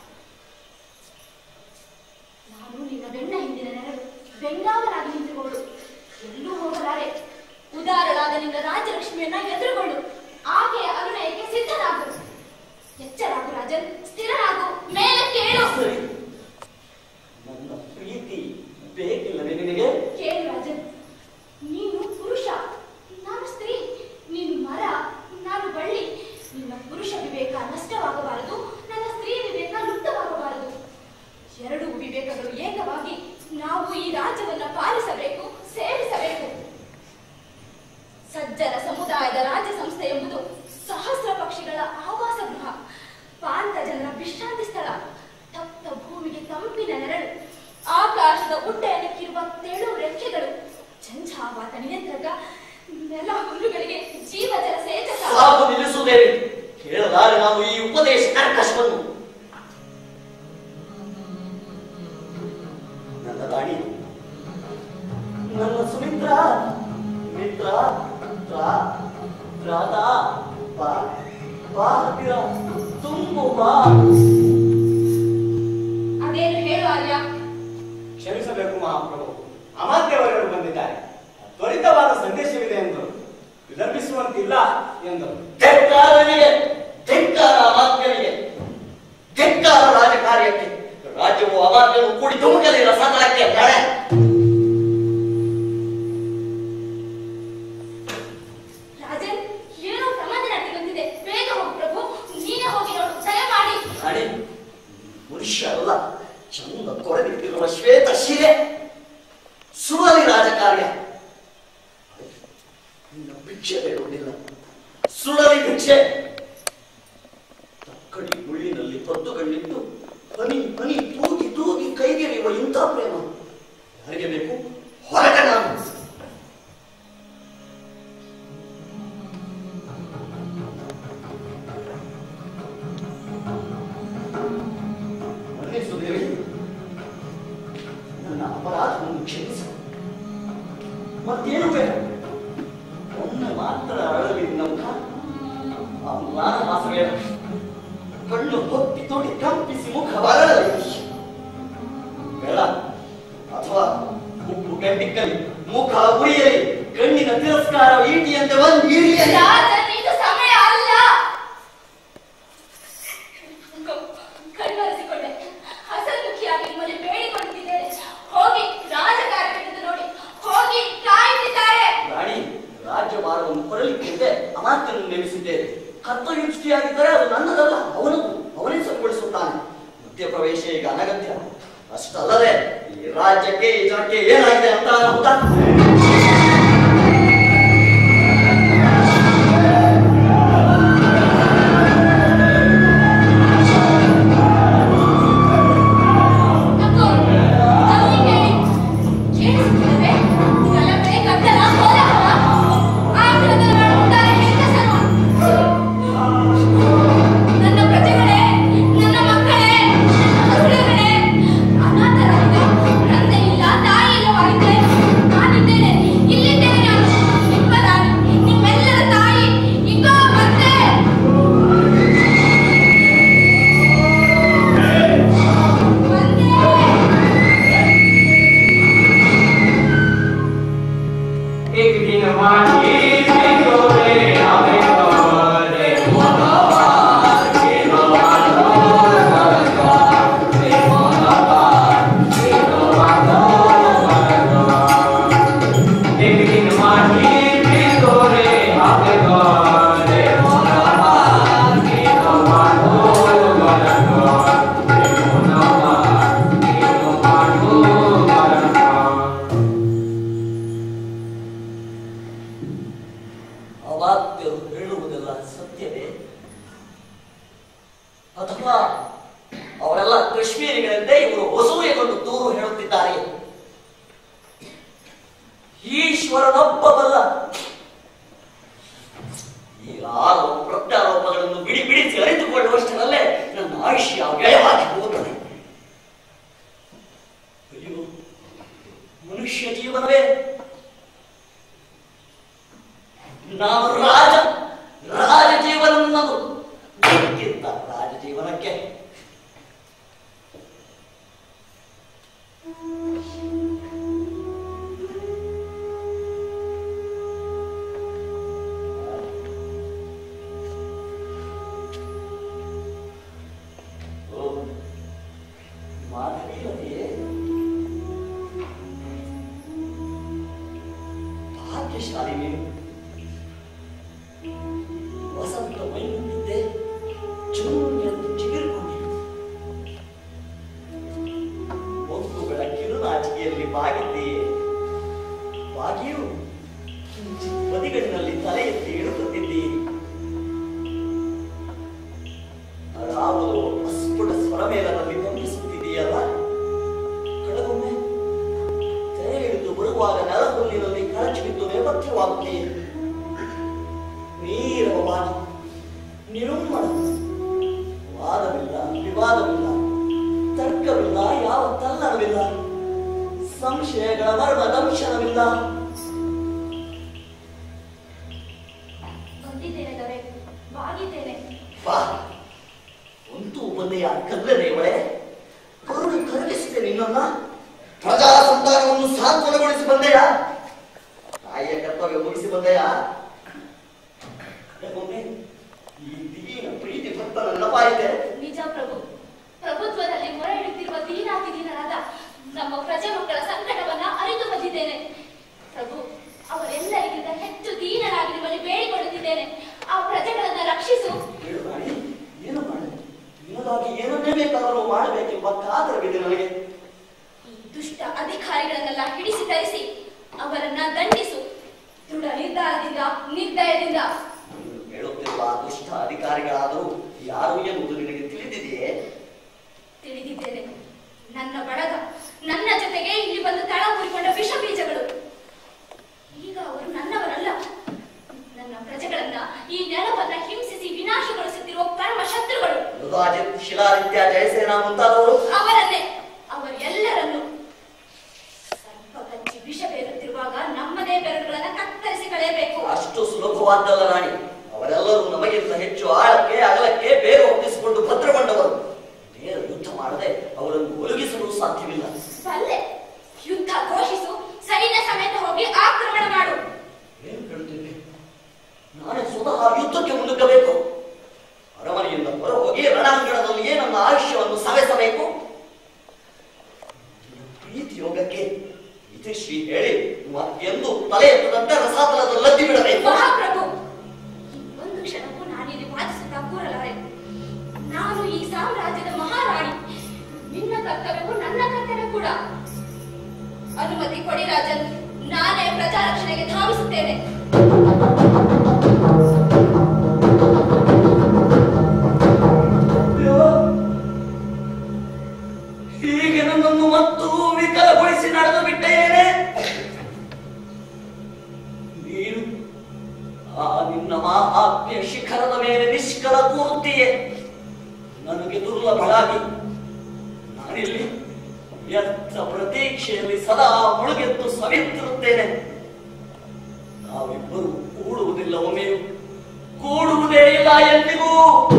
ನಾನು ನಿನ್ನ ಬೆನ್ನ ಹಿಂದಿನ ನೆರಳು ಬೆಂಗಾವಲಾಗಿ ನಿಂತುಕೊಳ್ಳು ಎಲ್ಲೂ ಹೋಗಲಾರೆ ಉದಾರಳಾದ ನಿನ್ನ ರಾಜಲಕ್ಷ್ಮಿಯನ್ನ ಎದುರುಗೊಳ್ಳು ಆಕೆಯ ಅನುನಯಕ್ಕೆ ಸಿದ್ಧನಾಗು ಎಚ್ಚರಾಗು ರಾಜನ್ ಸ್ಥಿರನಾಗು ಮೇಲೆ ಕೇಳು
ಸರಿ ನನ್ನ ಪ್ರೀತಿ ಬೇಕಿಲ್ಲವೇ ನಿನಗೆ
ಕೇಳು ರಾಜನ್ ನೀನು ಪುರುಷ ನಾನು ಸ್ತ್ರೀ ನೀನು ಮರ ನಾನು ಬಳ್ಳಿ ನಿನ್ನ ಪುರುಷ ವಿವೇಕ ನಷ್ಟವಾಗಬಾರದು ನನ್ನ ಸ್ತ್ರೀ ವಿವೇಕ ಲುಪ್ತವಾಗಬಾರದು ಎರಡೂ ವಿವೇಕಗಳು ಏಕವಾಗಿ ನಾವು ಈ ರಾಜ್ಯವನ್ನ ಪಾಲಿಸಬೇಕು ಸೇವಿಸಬೇಕು ಸಜ್ಜನ ಸಮುದಾಯದ ರಾಜ್ಯ ಸಂಸ್ಥೆ ಎಂಬುದು ಸಹಸ್ರ ಪಕ್ಷಿಗಳ ಆವಾಸ ಗೃಹ ಪಾಂತ ಜನರ ವಿಶ್ರಾಂತಿ ಸ್ಥಳ ತಪ್ತ ಭೂಮಿಗೆ ತಂಪಿನ ನೆರಳು ಆಕಾಶದ ಉಡ್ಡಯನಕ್ಕಿರುವ ತೆಳು ರೆಕ್ಕೆಗಳು ಝಂಝಾವಾತ ನಿಯಂತ್ರಕ ನೆಲ ಹುಲ್ಲುಗಳಿಗೆ ಜೀವಜಲ ಸೇಚಕ
ಸಾಕು ನಿಲ್ಲಿಸುವುದೇನೆ ಕೇಳಲಾರೆ ನಾನು ಈ ಉಪದೇಶ ಕರ್ಕಶವನ್ನು ನನ್ನ ರಾಣಿ ನನ್ನ ಸುಮಿತ್ರ ಮಿತ್ರ ರಾ ರಾಧಾ ಬಾ ಬಾ ಹತ್ತಿರ ತುಂಬು ಬಾ
ಅದೇನು ಹೇಳು ಆರ್ಯ
ಕ್ಷಮಿಸಬೇಕು ಮಹಾಪ್ರಭು ಅಮಾತ್ಯವರೆಗಳು ಬಂದಿದ್ದಾರೆ ತ್ವರಿತವಾದ ಸಂದೇಶವಿದೆ ಎಂದರು ವಿಳಂಬಿಸುವಂತಿಲ್ಲ ಎಂದರು
ಧಿಕ್ಕಾರನಿಗೆ ಧಿಕ್ಕಾರ ಅಮಾತ್ಯನಿಗೆ ಧಿಕ್ಕಾರ ರಾಜಕಾರ್ಯಕ್ಕೆ ರಾಜ್ಯವು ಅಮಾತ್ಯನು ಕೂಡಿ ತುಮಕಲಿಲ್ಲ ಸದಳಕ್ಕೆ ಬೇಳೆ
ರಾಜನ್ ಏನೋ ಪ್ರಮಾದ ನಡೆಯುತ್ತಿದೆ ಬೇಗ ಹೋಗು ಪ್ರಭು ನೀನೇ ಹೋಗಿ ನೋಡು ದಯಮಾಡಿ
ರಾಣಿ ಮನುಷ್ಯ ಅಲ್ಲ ಚಂದ ಕೊರಗಿಟ್ಟಿರುವ ಶ್ವೇತ ಶಿಲೆ ಸುವಲಿ ರಾಜಕಾರ್ಯ ಭಿಕ್ಷೆ ಬೇಡುವುದಿಲ್ಲ ಸುಡಲಿ ಭಿಕ್ಷೆ ತಕ್ಕಡಿ ಮುಳ್ಳಿನಲ್ಲಿ ಪದ್ದು ಕಂಡಿದ್ದು ಹನಿ ಹನಿ ತೂಗಿ ತೂಗಿ ಕೈಗೆರೆಯುವ ಇಂಥ ಪ್ರೇಮ ಯಾರಿಗೆ ಬೇಕು ಹೊರಟ ನಾನು ಮನ್ನಿಸು ದೇವಿ ನನ್ನ ಅಪರಾಧವನ್ನು ಕ್ಷಮಿಸು ಮತ್ತೇನು ಬೇಡ ಒಮ್ಮೆ ಮಾತ್ರ ಅಳಲಿ ನಮ್ಮ ಆ ಮ್ಲಾನ ಮಾಸ ಬೇಡ ಕಣ್ಣು ಹೊತ್ತಿ ತೊಡಿ ಕಂಪಿಸಿ ಮುಖ ಬರಲಿ ಬೇಡ ಅಥವಾ ಉಪ್ಪು ಗಂಟಿಕ್ಕಲಿ ಮುಖ ಉರಿಯಲಿ ಕಣ್ಣಿನ ತಿರಸ್ಕಾರ ಈಟಿಯಂತೆ ಒಂದು ಇರಿಯಲಿ
ರಾಜನ್, ಇದು ಸಮಯ ಅಲ್ಲ ಕಣ್ಮರೆಸಿಕೊಂಡೆ ಹಸನ್ಮುಖಿಯಾಗಿ ನಿಮ್ಮಲ್ಲಿ ಬೇಡಿಕೊಳ್ಳುತ್ತಿದ್ದೇನೆ ಹೋಗಿ ರಾಜಕಾರಣ ನೋಡಿ ಹೋಗಿ ಕಾಯುತ್ತಿದ್ದಾರೆ
ರಾಣಿ ರಾಜ್ಯಭಾರವನ್ನು ಕೊಡಲಿಕ್ಕಿಂತೆ ಅಮಾತ್ಯನನ್ನು ನೇಮಿಸಿದ್ದೇನೆ ಕರ್ತವ್ಯುಚ್ಚಿಯಾಗಿದ್ದರೆ ಅದು ನನ್ನದಲ್ಲ ಅವನದು ಅವನೇ ಸರಿಪಡಿಸುತ್ತಾನೆ ಮಧ್ಯಪ್ರವೇಶ ಈಗ ಅನಗತ್ಯ ಅಷ್ಟಲ್ಲದೆ ಈ ರಾಜ್ಯಕ್ಕೆ ಈ ಜನಕ್ಕೆ ಏನಾಗಿದೆ ಅಂತ ಗೊತ್ತಾ
ಅಕ್ಕೋ, ನಮಗೆ ಕೇಳಿಸುತ್ತಿಲ್ಲವೇ? ಗಲಭೆ, ಗದ್ದಲ, ಕೋಲಾಹಲ. ಆತುರದಲ್ಲಿ ಮಾಡುತ್ತಾರೆ ಹೆಂಗಸರು. ನನ್ನ ಪ್ರಜೆಗಳೇ ನನ್ನ ಮಕ್ಕಳೇ ನನ್ನ ಹಸುಳೆಗಳೇ ಅನಾಥರಾಗಿದೆ ತಂದೆ ಇಲ್ಲ ತಾಯಿ ಇಲ್ಲವಾಗಿದೆ ನಾನಿದ್ದೇನೆ ಇಲ್ಲಿದ್ದೇನೆ ನಾನು ನಿಮ್ಮ ರಾಣಿ ನಿಮ್ಮೆಲ್ಲರ ತಾಯಿ ಇಗೋ ಮತ್ತೆ
एक दिन माही बिगोरे आवे तोरे मोनवार के रोवानो गरगवार के मोनवार के रोवानो गरगवार एक दिन माही बिगोरे आवे तोरे मोनवार के रोवानो गरगवार के मोनवार के रोवानो गरगवार
ಅವಾತ್ಯರು ಹೇಳುವುದೆಲ್ಲ ಸತ್ಯವೇ ಅಥವಾ ಅವರೆಲ್ಲ ಕಾಶ್ಮೀರಿಗಳಂತೆ ಇವರು ಹೊಸೂಯೆಗೊಂಡು ದೂರು ಹೇಳುತ್ತಿದ್ದಾರೆ ಈಶ್ವರನೊಬ್ಬ ಬಲ್ಲ ಈ ಆರೋಪ ಪ್ರತ್ಯಾರೋಪಗಳನ್ನು ಬಿಡಿ ಬಿಡಿಸಿ ಅರಿತುಕೊಳ್ಳುವಷ್ಟರಲ್ಲೇ ನನ್ನ ಆಯುಷ್ಯ ವ್ಯಯವಾಗಿ ಹೋಗುತ್ತದೆ ಅಯ್ಯೋ ಮನುಷ್ಯ ಜೀವನವೇ ನಾನು ರಾಜ ರಾಜ ಜೀವನ ನನ್ನದು ಬೇಕಿತ್ತ ರಾಜ ಜೀವನಕ್ಕೆ ಓ, ಮಾಧವಿಯವರೇ, ಭಾಗ್ಯಶಾಲಿ ನೀವು ವಸಂತ ಮೈನಿದ್ದೆ ಜೂನ್ ಎಂದು ಚಿಗುರಿಕೊಂಡಿದೆ ಮೊಗ್ಗುಗಳ ಕಿರುನಾಚಿಕೆಯಲ್ಲಿ ಬಾಗಿದ್ದೀಯೆ ಬಾಗಿಯು ಕಿಂಚಿತ್ ಬದಿಗಳಿನಲ್ಲಿ ತಲೆ ಎತ್ತಿ ಇಳುಕುತ್ತಿದ್ದೀರಿ ಅದಾವುದು ಅಸ್ಫುಟ ಸ್ವರಮೇಲದಲ್ಲಿ ಕಂಪಿಸುತ್ತಿದೆಯಲ್ಲ ಕಳೆಗೊಮ್ಮೆ ತೆರೆ ಹಿಡಿದು ಬರುವಾಗ ನೆಲಹುಲ್ಲಿನಲ್ಲಿ ಕಳಚಿ ಬಿದ್ದು ನೇಪಥ್ಯವಾಗುತ್ತೀರಿ ನೀರವಾಗಿ ನಿರುಮ್ಮಳ ವಾದವಿಲ್ಲ ವಿವಾದವಿಲ್ಲ ತರ್ಕವಿಲ್ಲ ಯಾವ ತಲ್ಲಣವಿಲ್ಲ ಸಂಶಯಗಳ ಮರ್ಮ ದಂಶನವಿಲ್ಲ
ಬಂದಿದ್ದೇನೆ ದೊರೆ ಬಾಗಿದ್ದೇನೆ
ಬಾ ಒಂದು ಬಂದೆಯ ಕಲ್ಲನೆ ಒಳೆ ಕರುಣೆ ಕರಗಿಸಿದೆ ನಿನ್ನನ್ನ ಪ್ರಜಾ ಸಂತಾನವನ್ನು ಸಾಂತ್ವನಗೊಳಿಸಿ ಬಂದೆಯಾ ತಾಯಿಯ ಕರ್ತವ್ಯ ಮುಗಿಸಿ ಬಂದೆಯಾ ಒಮ್ಮೆ ಈ ದಿಗಿನ ಪ್ರೀತಿ ಭಕ್ತ ನನ್ನ ಪಾಯಿದೆ
ನಿಜ ಪ್ರಭು ಪ್ರಭುತ್ವದಲ್ಲಿ ಮೊರೆ ಇಡುತ್ತಿರುವ ದೀನಾತಿ ದೀನರಾದ ನಮ್ಮ ಪ್ರಜೆ ಮಕ್ಕಳ ಸಂಕಟವನ್ನ ಅರಿತು ಬಂದಿದ್ದೇನೆ ಪ್ರಭು ಅವರೆಲ್ಲರಿಗಿಂತ ಹೆಚ್ಚು ದೀನರಾಗಿ ನಿಮ್ಮಲ್ಲಿ ಬೇಡಿಕೊಳ್ಳುತ್ತಿದ್ದೇನೆ ಆ ಪ್ರಜೆಗಳನ್ನ ರಕ್ಷಿಸು
ಹೇಳು ರಾಣಿ ಏನು ಮಾಡಿ ನಿನಗಾಗಿ ಏನನ್ನೇ ಬೇಕಾದರೂ ಮಾಡಬೇಕೆಂಬ ಕಾತರವಿದೆ ನನಗೆ
ಈ ದುಷ್ಟ ಅಧಿಕಾರಿಗಳನ್ನೆಲ್ಲ ಹಿಡಿಸಿ ತರಿಸಿ ಅವರನ್ನ ದಂಡಿಸು ದೃಢ ನಿರ್ಧಾರದಿಂದ ನಿರ್ದಯ
ಅಧಿಕಾರಿಗಳಾದರೂ ಯಾರು ಎನ್ನುವುದು ನಿನಗೆ ತಿಳಿದಿದೆಯೇ
ತಿಳಿದಿದ್ದೇನೆ ನನ್ನ ಬಳಗ ನನ್ನ ಜೊತೆಗೆ ಇಲ್ಲಿ ಬಂದು ತಳ ಕೂರಿಕೊಂಡ ವಿಷ ಬೀಜಗಳು ಈಗ ಅವರು ನನ್ನವರಲ್ಲ ನನ್ನ ಪ್ರಜೆಗಳನ್ನ ಈ ನೆಲವನ್ನ ಹಿಂಸಿಸಿ ವಿನಾಶಗೊಳಿಸುತ್ತಿರುವ ಪರಮ ಶತ್ರುಗಳು
ಮೃದಾಜಿತ್ ಶಿಲಾದಿತ್ಯ ಜಯಸೇನ ಮುಂತಾದವರು
ಅವರನ್ನೇ ಅವರೆಲ್ಲರನ್ನು ಸರ್ಪ ಕಚ್ಚಿ ವಿಷ ಬೇರುತ್ತಿರುವಾಗ ನಮ್ಮದೇ ಬೆರಳುಗಳನ್ನ ಕತ್ತರಿಸಿ ಕಳೆಯಬೇಕು
ಅಷ್ಟು ಸುಲಭವಾದ್ದಲ್ಲ ರಾಣಿ ಅವರೆಲ್ಲರೂ ನಮಗಿಂತ ಹೆಚ್ಚು ಆಳಕ್ಕೆ ಅಗಲಕ್ಕೆ ಬೇಗ ಒಪ್ಪಿಸಿಕೊಂಡು ಭದ್ರಗೊಂಡವರು ನೇರ ಯುದ್ಧ ಮಾಡದೆ ಅವರನ್ನು ಒಲಗಿಸಲು ಸಾಧ್ಯವಿಲ್ಲ
ಬಲ್ಲೆ ಯುದ್ಧ ಘೋಷಿಸು ಸೈನ್ಯ ಸಮೇತ ಹೋಗಿ ಆಕ್ರಮಣ ಮಾಡು
ಏನು ಹೇಳುತ್ತಿದ್ದೆ ನಾನೇ ಸ್ವತಃ ಯುದ್ಧಕ್ಕೆ ಮುನ್ನುಗ್ಗಬೇಕು ಅರಮನೆಯಿಂದ ಹೊರ ಹೋಗಿ ರಣಾಂಗಣದಲ್ಲಿಯೇ ನನ್ನ ಆಯುಷ್ಯವನ್ನು ಸವೆಸಬೇಕು ಪ್ರೀತಿ ಯೋಗಕ್ಕೆ ಇತಿಶ್ರೀ ಹೇಳಿ ಮತ್ತೆಂದು ತಲೆ ಎತ್ತದಂತೆ ರಸಾತಲದ ಲದ್ದಿ ಬಿಡಬೇಕು
ಮಹಾಪ್ರಭು ಒಂದು ಕ್ಷಣಕ್ಕೂ ನಾನಿಲ್ಲಿ ವಾದಿಸುತ್ತಾ ಕೂರಲಾರೆ ನಾನು ಈ ಸಾಮ್ರಾಜ್ಯದ ಮಹಾರಾಣಿ ನಿನ್ನ ಕರ್ತವ್ಯವು ನನ್ನ ಕರ್ತವ್ಯ ಕೂಡ ಅನುಮತಿ ಕೊಡಿ ರಾಜನ್ ನಾನೇ ಪ್ರಜಾರಕ್ಷಣೆಗೆ ಧಾವಿಸುತ್ತೇನೆ
ಅಯ್ಯೋ, ಹೀಗೆ ನನ್ನನ್ನು ಮತ್ತು ವಿಕಲಗೊಳಿಸಿ ನಡೆದು ಬಿಟ್ಟೇನೆ ನೀನು ಆ ನಿನ್ನ ಮಹಾತ್ಮ್ಯ ಶಿಖರದ ಮೇಲೆ ನಿಷ್ಕಲ ಕೂರುತ್ತೀಯೆ ನನಗೆ ದುರ್ಲಭಳಾಗಿ ನಾನಿಲ್ಲಿ ವ್ಯರ್ಥ ಪ್ರತೀಕ್ಷೆಯಲ್ಲಿ ಸದಾ ಮುಳುಗೆದ್ದು ಸವಿತಿರುತ್ತೇನೆ ನಾವಿಬ್ಬರು ಕೂಡುವುದಿಲ್ಲ ಒಮ್ಮೆಯೂ ಕೂಡುವುದೇ ಇಲ್ಲ ಎಂದಿಗೂ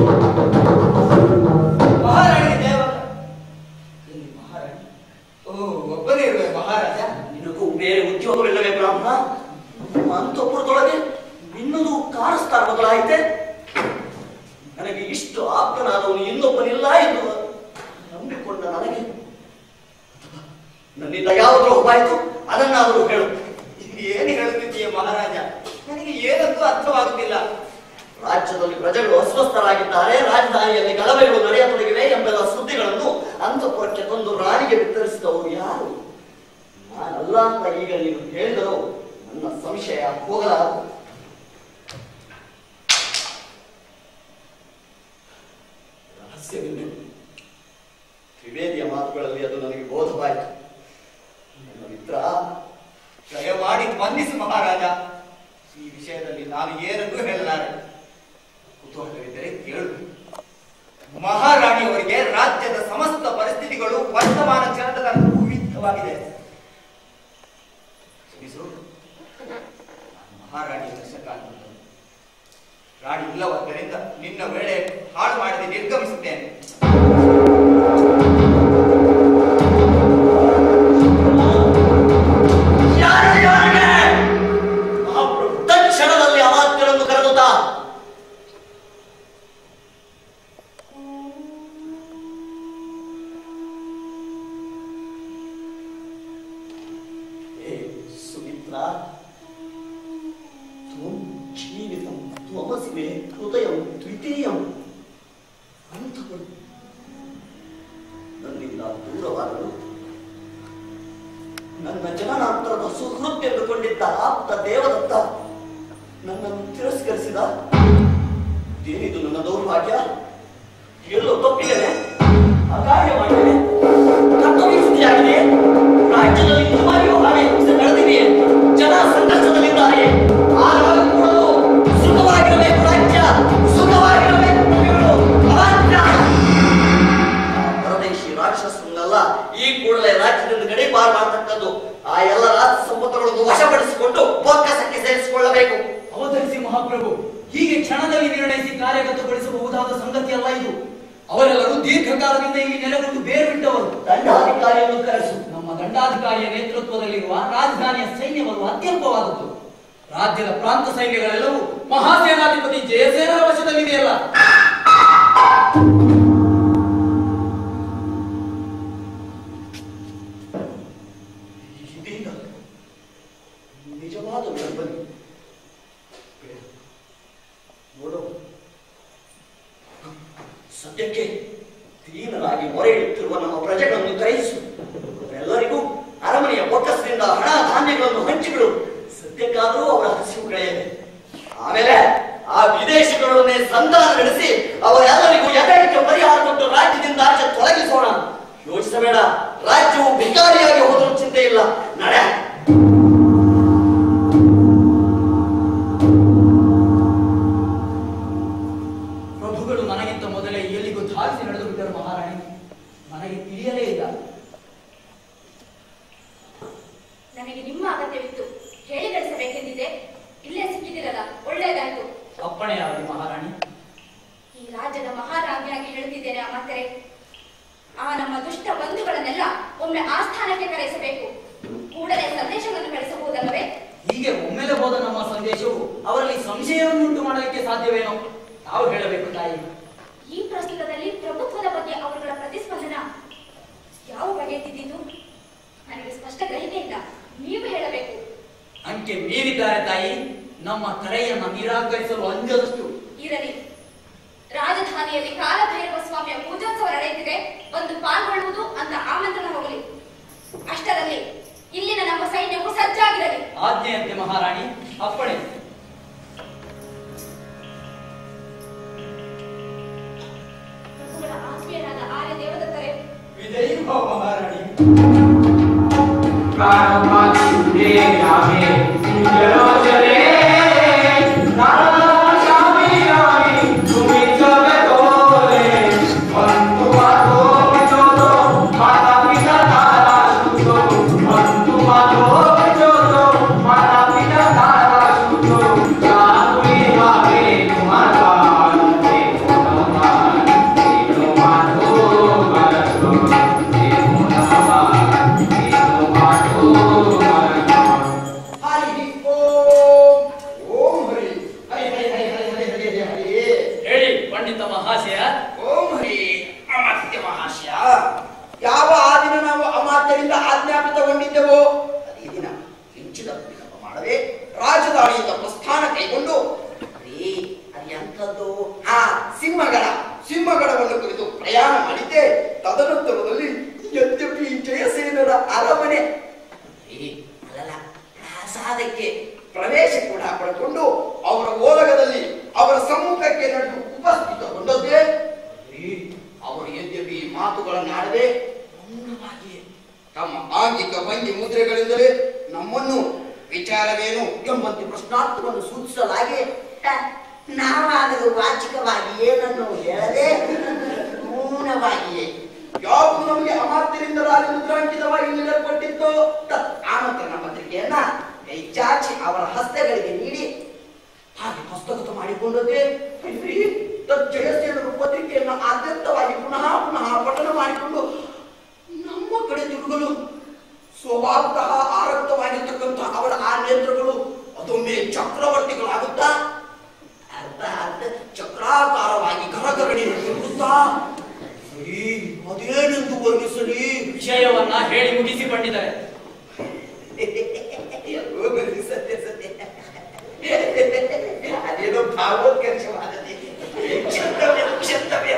ಮಹಾರಾಣಿ ದೇವ ಎಲ್ಲಿ ಮಹಾರಾಣಿ ಓ ಒಬ್ಬನೇ ಇರುವೆ ಮಹಾರಾಜ
ನಿನಗೂ ಬೇರೆ ಉದ್ಯೋಗವಿಲ್ಲವೇ ಬ್ರಾಹ್ಮಣ ನಿಮ್ಮ ಅಂತಃಪುರದೊಳಗೆ ನಿನ್ನದು ಕಾಣಿಸ್ತಾ ಬದಲಾಯಿತೆ ನನಗೆ ಇಷ್ಟು ಆಪ್ತನಾದವನು ಇನ್ನೊಬ್ಬನಿಲ್ಲ ಎಂದು ನಂಬಿಕೊಂಡ ನನಗೆ ಅಥವಾ ನನ್ನಿಂದ ಯಾವ ದ್ರೋಹವಾಯಿತು ಅದನ್ನಾದರೂ ಹೇಳು
ಏನು ಹೇಳುತ್ತಿದ್ದೀಯ ಮಹಾರಾಜ ನನಗೆ ಏನಂತೂ ಅರ್ಥವಾಗುತ್ತಿಲ್ಲ
ರಾಜ್ಯದಲ್ಲಿ ಪ್ರಜೆಗಳು ಅಸ್ವಸ್ಥರಾಗಿದ್ದಾರೆ ರಾಜಧಾನಿಯಲ್ಲಿ ಗಲಭೆಗಳು ನಡೆಯತೊಡಗಿವೆ ಎಂಬೆಲ್ಲ ಸುದ್ದಿಗಳನ್ನು ಅಂತಃಪುರಕ್ಕೆ ತಂದು ರಾಣಿಗೆ ವಿತರಿಸಿದವರು ಯಾರು ನಾನಲ್ಲ ಅಂತ ಈಗ ನೀನು ಹೇಳಿದರು ನನ್ನ ಸಂಶಯ ಹೋಗಲಾರದು ರಹಸ್ಯವಿಲ್ಲ ತ್ರಿವೇದಿಯ ಮಾತುಗಳಲ್ಲಿ ಅದು ನನಗೆ ಬೋಧವಾಯಿತು ನನ್ನ ಮಿತ್ರ
ದಯಮಾಡಿ ಸ್ಪಂದಿಸು ಮಹಾರಾಜ ಈ ವಿಷಯದಲ್ಲಿ ನಾನು ಏನನ್ನೂ ಹೇಳಲಾರೆ ಕುತೂಹಲವಿದ್ದರೆ ಕೇಳು ಮಹಾರಾಣಿಯವರಿಗೆ ರಾಜ್ಯದ ಸಮಸ್ತ ಪರಿಸ್ಥಿತಿಗಳು ವರ್ತಮಾನ ಕ್ಷಣದ ತನಕ ವಿವಿಧವಾಗಿದೆ ಕ್ಷಮಿಸು ನಾನು ಮಹಾರಾಣಿಯ ದರ್ಶಕ ಅನ್ನುವುದು. ರಾಣಿ ಇಲ್ಲವಾದ್ದರಿಂದ ನಿನ್ನ ವೇಳೆ ಹಾಳು ಮಾಡದೆ ನಿರ್ಗಮಿಸುತ್ತೇನೆ
ಯಾರು ಯಾರಿಗೆ? ಮಹಾಪ್ರಭು ತಕ್ಷಣದಲ್ಲಿ ಅಮಾತ್ಯರನ್ನು ಕರೆದುತ್ತ ಏ ಸುಮಿತ್ರ ತ್ವಂ ಜೀವಿತಂ ತ್ವಮಸಿ ಮೇ ಹೃದಯಂ ದ್ವಿತೀಯಂ ಅಂಥವಳು ನನ್ನಿಂದ ದೂರವಾದಳು ನನ್ನ ಜನನಾಂತರದ ಸುಹೃತ್ ಎಂದುಕೊಂಡಿದ್ದ ಆಪ್ತ ದೇವದತ್ತ ನನ್ನನ್ನು ತಿರಸ್ಕರಿಸಿದ ಏನಿದು ನನ್ನ ದೌರ್ಭಾಗ್ಯ ಎಲ್ಲೋ ತಪ್ಪಿದ್ದೇನೆ ಅಕಾರ್ಯ ಮಾಡಿದ್ದೇನೆ ಕರ್ತವ್ಯಸ್ಥಿಯಾಗಿದೆ ರಾಜ್ಯದಲ್ಲಿ ನಿಜವಾಗಿಯೂ ಹಾಗೆ ಹಿಂಸೆ ನಡೆದಿದೆಯೇ ಜನ ಸಂಕಷ್ಟದಲ್ಲಿದ್ದಾರೆ ಆಗಾಗ ಕೂಡಲು ಸುಖವಾಗಿರಬೇಕು ರಾಜ್ಯ ಸುಖವಾಗಿರಬೇಕು ಪ್ರಜೆಗಳು. ಅವಾಚ್ಯ! ಆ ಪರದೇಶಿ ರಾಕ್ಷಸರನ್ನೆಲ್ಲ ಈ ಕೂಡಲೇ ರಾಜ್ಯದಿಂದ ಗಡೀಪಾರು ಮಾಡತಕ್ಕದ್ದು ಆ ಎಲ್ಲ ರಾಜ್ಯ ಸಂಪತ್ತುಗಳನ್ನು ವಶಪಡಿಸಿಕೊಂಡು ಬೊಕ್ಕಸಕ್ಕೆ ಸೇರಿಸಿಕೊಳ್ಳಬೇಕು
ಅವತರಿಸಿ ಮಹಾಪ್ರಭು ಹೀಗೆ ಕ್ಷಣದಲ್ಲಿ ನಿರ್ಣಯಿಸಿ ಕಾರ್ಯಗತಗೊಳಿಸಬಹುದಾದ ಸಂಗತಿಯಲ್ಲ ಇದು ಅವರೆಲ್ಲರೂ ದೀರ್ಘಕಾಲದಿಂದ ಇಲ್ಲಿ ನೆಲೆಗೊಂಡು ಬೇರು ಬಿಟ್ಟವರು
ದಂಡಾಧಿಕಾರಿಯನ್ನು ಕರೆಸು
ನಮ್ಮ ದಂಡಾಧಿಕಾರಿಯ ನೇತೃತ್ವದಲ್ಲಿರುವ ರಾಜಧಾನಿಯ ಸೈನ್ಯವನ್ನು ಅತ್ಯಲ್ಪವಾದದ್ದು ರಾಜ್ಯದ ಪ್ರಾಂತ ಸೈನ್ಯಗಳೆಲ್ಲವೂ ಮಹಾಸೇನಾಧಿಪತಿ ಜಯಸೇನರ ವಶದಲ್ಲಿದೆಯಲ್ಲ
ಇದೀಗ ನಿಜವಾದ ವಿಳಂಬನೆ ಬೇಡ. ನೋಡು ಸದ್ಯಕ್ಕೆ ದೀನರಾಗಿ ಮೊರೆ ಇಡುತ್ತಿರುವ ನಮ್ಮ ಪ್ರಜೆಗಳನ್ನು ಗ್ರಹಿಸು ಅವರೆಲ್ಲರಿಗೂ ಅರಮನೆಯ ಬೊಕ್ಕಸದಿಂದ ಹಣ ಧಾನ್ಯಗಳನ್ನು ಹಂಚಿಬಿಡು ಸದ್ಯಕ್ಕಾದರೂ ಅವರ ಹಸಿವು ಕಳೆಯಲಿ ಆಮೇಲೆ ಆ ವಿದೇಶಿಗಳನ್ನೇ ಸಂಧಾನ ನಡೆಸಿ
ಬೇಕೆಂದಿದ್ದೆ ಇಲ್ಲೇ ಸಿಕ್ಕಿದಿರಲ್ಲ ಒಳ್ಳೇದಾಯ್ತು
ಅಪ್ಪಣೆಯಾಗಲಿ ಮಹಾರಾಣಿ
ಈ ರಾಜ್ಯದ ಮಹಾರಾಜ್ಞಿಯಾಗಿ ಹೇಳುತ್ತಿದ್ದೇನೆ ಅಮಾತ್ಯರೆ ಆ ನಮ್ಮ ದುಷ್ಟ ಬಂಧುಗಳನ್ನೆಲ್ಲ ಒಮ್ಮೆ ಆಸ್ಥಾನಕ್ಕೆ ಕರೆಸಬೇಕು ಕೂಡಲೇ ಸಂದೇಶವನ್ನು ಕಳಿಸಬಹುದಲ್ಲವೇ
ಹೀಗೆ ಒಮ್ಮೆಲೆ ಹೋದ ನಮ್ಮ ಸಂದೇಶವು ಅವರಲ್ಲಿ ಸಂಶಯವನ್ನುಂಟು ಮಾಡಲಿಕ್ಕೆ ಸಾಧ್ಯವೇನೋ ನಾವು ಹೇಳಬೇಕು ತಾಯಿ
ಈ ಪ್ರಸ್ತುತದಲ್ಲಿ ಪ್ರಭುತ್ವದ ಬಗ್ಗೆ ಅವರುಗಳ ಪ್ರತಿಸ್ಪಂದನ ಯಾವ ಬಗೆಯಿದ್ದಿದ್ದು ನನಗೆ ಸ್ಪಷ್ಟ ಗ್ರಹಿಕೆ ಇಲ್ಲ ನೀವು ಹೇಳಬೇಕು
ಅಂಕೆ ಮೀರಿದ್ದಾರೆ ತಾಯಿ ನಮ್ಮ ಕರೆಯನ್ನ ನಿರಾಕರಿಸಲು ಅಂಜದಷ್ಟು
ಇರಲಿ ರಾಜಧಾನಿಯಲ್ಲಿ ಕಾಲಭೈರವ ಸ್ವಾಮಿಯ ಪೂಜೋತ್ಸವ ನಡೆಯುತ್ತಿದೆ ಒಂದು ಪಾಲ್ಗೊಳ್ಳುವುದು ಅಂತ ಆಮಂತ್ರಣ ಹೋಗಲಿ ಅಷ್ಟರಲ್ಲಿ ಇಲ್ಲಿನ ನಮ್ಮ ಸೈನ್ಯವು ಸಜ್ಜಾಗಿರಲಿ
ಆಜ್ಞೆಯಂತೆ ಮಹಾರಾಣಿ ಅಪ್ಪಣೆ
ಪ್ರಭುಗಳ ಆತ್ಮೀಯರಾದ ಆರ್ಯ ದೇವದತ್ತರೇ
ವಿಜಯೀ ಭವ ಮಹಾರಾಣಿ
ಹರಿ ಓಂ ಓಂ ಹರಿ ಹರಿ ಹರಿ ಹರಿ ಹರಿ ಹರಿ ಹರಿ ಹರಿ ಹರಿ
ಹೇಳಿ ಪಂಡಿತ ಮಹಾಶಯ
ಓಂ ಹರಿ ಅಮಾತ್ಯ ಮಹಾಶಯ ಯಾವ ಆ ದಿನ ನಾವು ಅಮಾತ್ಯರಿಂದ ಆಜ್ಞಾಪಿತಗೊಂಡಿದ್ದೆವೋ ಅದೇ ದಿನ ಕಿಂಚಿದ ವಿಳಂಬ ಮಾಡದೆ ರಾಜಧಾನಿಯಿಂದ ಪ್ರಸ್ಥಾನ ಕೈಗೊಂಡು ಹರಿ ಅದು ಎಂಥದ್ದು ಆ ಸಿಂಹಗಳ ಸಿಂಹಗಳವನ್ನು ಕುರಿತು ಪ್ರಯಾಣ ಮಾಡಿದ್ದೆ ತದನಂತರದಲ್ಲಿ ಯದ್ಯಪಿ ಜಯಸೇನರ ಅರಮನೆ ಹರಿ ಅಲ್ಲಲ್ಲ ಪ್ರಾಸಾದಕ್ಕೆ ಪ್ರವೇಶ ಕೂಡ ಪಡ್ಕೊಂಡು ಅವರ ಓಲಗದಲ್ಲಿ ಅವರ ಸಮ್ಮುಖಕ್ಕೆ ನಡೆದು ಉಪಸ್ಥಿತಗೊಂಡದ್ದೇ ಹರಿ, ಅವರು ಯದ್ಯಪಿ ಈ ಮಾತುಗಳನ್ನಾಡದೆ ಮೌನವಾಗಿಯೇ ತಮ್ಮ ಆಂಗಿಕ ಭಂಗಿ ಮುದ್ರೆಗಳಿಂದಲೇ ನಮ್ಮನ್ನು ವಿಚಾರವೇನು ಎಂಬಂತೆ ಪ್ರಶ್ನಾರ್ಥವನ್ನು ಸೂಚಿಸಲಾಗಿ
ಹ, ನಾವಾದರೂ ವಾಚಿಕವಾಗಿ ಏನನ್ನು ಹೇಳದೆ ಮೌನವಾಗಿಯೇ
ಯಾವುದು ನಮಗೆ ಅಮಾತ್ಯರಿಂದ ರಾಜಮುದ್ರಾಂಕಿತವಾಗಿ ನೀಡಲ್ಪಟ್ಟಿತ್ತೋ ತತ್ ಆಮಂತ್ರಣ ಪತ್ರಿಕೆಯನ್ನ ಕೈ ಚಾಚಿ ಅವರ ಹಸ್ತಗಳಿಗೆ ನೀಡಿ ಹಾಗೆ ಹಸ್ತಗತ ಮಾಡಿಕೊಂಡದ್ದೇ ಇದ್ರಿ ತತ್ ಜಯಸೇನರು ಪತ್ರಿಕೆಯನ್ನು ಆದ್ಯಂತವಾಗಿ ಪುನಃ ಪುನಃ ಪಠನ ಮಾಡಿಕೊಂಡು ನಮ್ಮ ಕಡೆ ತಿರುಗಲು ಸ್ವಭಾವತಃ ಆರಕ್ತವಾಗಿರ್ತಕ್ಕಂಥ ಅವರ ಆ ನೇತ್ರಗಳು ಅದೊಮ್ಮೆ ಚಕ್ರವರ್ತಿಗಳಾಗುತ್ತಾ ಅರ್ಧ ಅರ್ಧ ಚಕ್ರಾಕಾರವಾಗಿ ಗರಗರಣಿ ತಿರುಗುತ್ತಾ ಸರಿ ಅದೇನೆಂದು ವರ್ಣಿಸಲಿ
ವಿಷಯವನ್ನ ಹೇಳಿ ಮುಗಿಸಿ ಪಂಡಿತರೆ
ಎಲ್ಲೋ ಬರೀ ಸತ್ಯ ಸತ್ಯ ಅದೇನೋ ಭಾವೋತ್ಕರ್ಷವಾದದ್ದು ಕ್ಷಂತವ್ಯ ಕ್ಷಂತವ್ಯ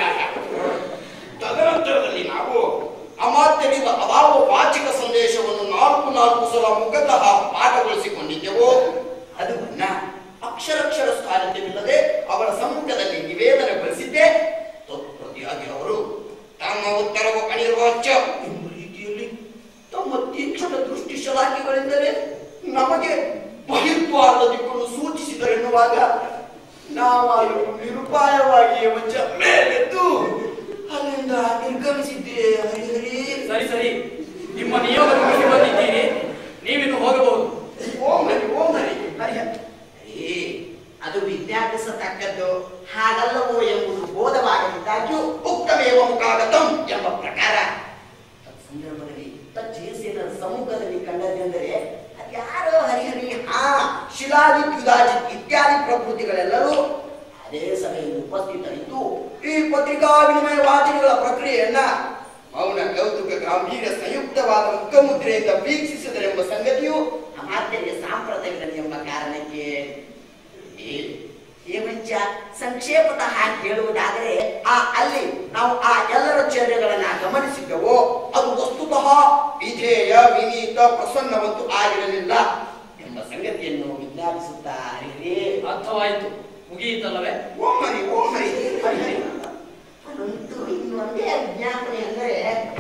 ತದನಂತರದಲ್ಲಿ ನಾವು ಅಮಾತ್ಯರಿಂದ ಅದಾವ ವಾಚಿಕ ಸಂದೇಶವನ್ನು ನಾಲ್ಕು ನಾಲ್ಕು ಸಲ ಮುಖತಃ ಪಾಠಗೊಳಿಸಿಕೊಂಡಿದ್ದೆವೋ ಅದನ್ನ ಅಕ್ಷರಕ್ಷರ ಸಾಧ್ಯವಿಲ್ಲದೆ ಅವರ ಸಮ್ಮುಖದಲ್ಲಿ ನಿವೇದನೆಗೊಳಿಸಿದ್ದೆ ತತ್ಪ್ರತಿಯಾಗಿ ಅವರು ತಮ್ಮ ಉತ್ತರವು ಅನಿರ್ವಾಚ್ಯ ಎಂಬ ರೀತಿಯಲ್ಲಿ ತಮ್ಮ ತೀಕ್ಷ್ಣ ದೃಷ್ಟಿ ಶಲಾಕಿಗಳಿಂದಲೇ ನಮಗೆ ಬಹಿರ್ದ್ವಾರದ ದಿಕ್ಕನ್ನು ಸೂಚಿಸಿದರೆನ್ನುವಾಗ ನಾವಾರು ನಿರುಪಾಯವಾಗಿ ವಂಚ ಮೇಲೆದ್ದು ಅಲ್ಲಿಂದ ನಿರ್ಗಮಿಸಿದ್ದೆ ಹರಿಹರಿ
ಸರಿ ಸರಿ ನಿಮ್ಮ ನಿಯೋಗ ಮುಗಿಸಿ ಬಂದಿದ್ದೀರಿ ನೀವಿನ್ನು ಹೋಗಬಹುದು
ಓಂ ಹರಿ ಓಂ ಹರಿ
ಏ, ಅದು ವಿದ್ಯಾಭ್ಯಾಸತಕ್ಕದ್ದು ಹಾಗಲ್ಲವೋ ಎಂಬುದು ಬೋಧವಾಗದಿದ್ದಾಗ್ಯೂ
ಉಕ್ತಮೇವ ಮುಖಾಗತಂ ಎಂಬ ಪ್ರಕಾರ
ತತ್ ಸಂದರ್ಭದಲ್ಲಿ ತತ್ ಜಯಸೇನರ ಸಮ್ಮುಖದಲ್ಲಿ ಕಂಡದ್ದೆಂದರೆ ಅದ್ಯಾರೋ ಹರಿಹರಿ
ಆ ಶಿಲಾಜಿತ್ ಯುಧಾಜಿತ್ ಇತ್ಯಾದಿ ಪ್ರಕೃತಿಗಳೆಲ್ಲರೂ
ಅದೇ ಸಮಯದಲ್ಲಿ ಉಪಸ್ಥಿತರಿದ್ದು
ಈ ಪತ್ರಿಕಾ ವಿನಿಮಯ ವಾಚನಗಳ ಪ್ರಕ್ರಿಯೆಯನ್ನ ಮೌನ ಕೌತುಕ ಗಾಂಭೀರ್ಯ ಸಂಯುಕ್ತವಾದ ಮುಖಮುದ್ರೆಯಿಂದ ವೀಕ್ಷಿಸಿದರೆಂಬ ಸಂಗತಿಯು
ಅಮಾತ್ಯರಿಗೆ ಸಾಂಪ್ರದಾಯವಿರಲಿ ಎಂಬ ಕಾರಣಕ್ಕೆ ಏ, ಏಮಂಚ ಸಂಕ್ಷೇಪತಃ ಕೇಳುವುದಾದರೆ
ಆ ಅಲ್ಲಿ ನಾವು ಆ ಎಲ್ಲರ ಚರ್ಯಗಳನ್ನ ಗಮನಿಸಿದ್ದೆವೋ ಅದು ವಸ್ತುತಃ ವಿಧೇಯ ವಿನೀತ ಪ್ರಸನ್ನವಂತೂ ಆಗಿರಲಿಲ್ಲ
ಎಂಬ ಸಂಗತಿಯನ್ನು ವಿಜ್ಞಾಪಿಸುತ್ತಾ ಹರಿಹರಿ
ಅರ್ಥವಾಯಿತು ಮುಗಿಯಿತಲ್ಲವೇ
ಓಂ ಹರಿ ಓಂ ಹರಿ ಹರಿ ಹರಿ
ಅಂತೂ ಇನ್ನೊಂದೇ ವಿಜ್ಞಾಪನೆ ಅಂದರೆ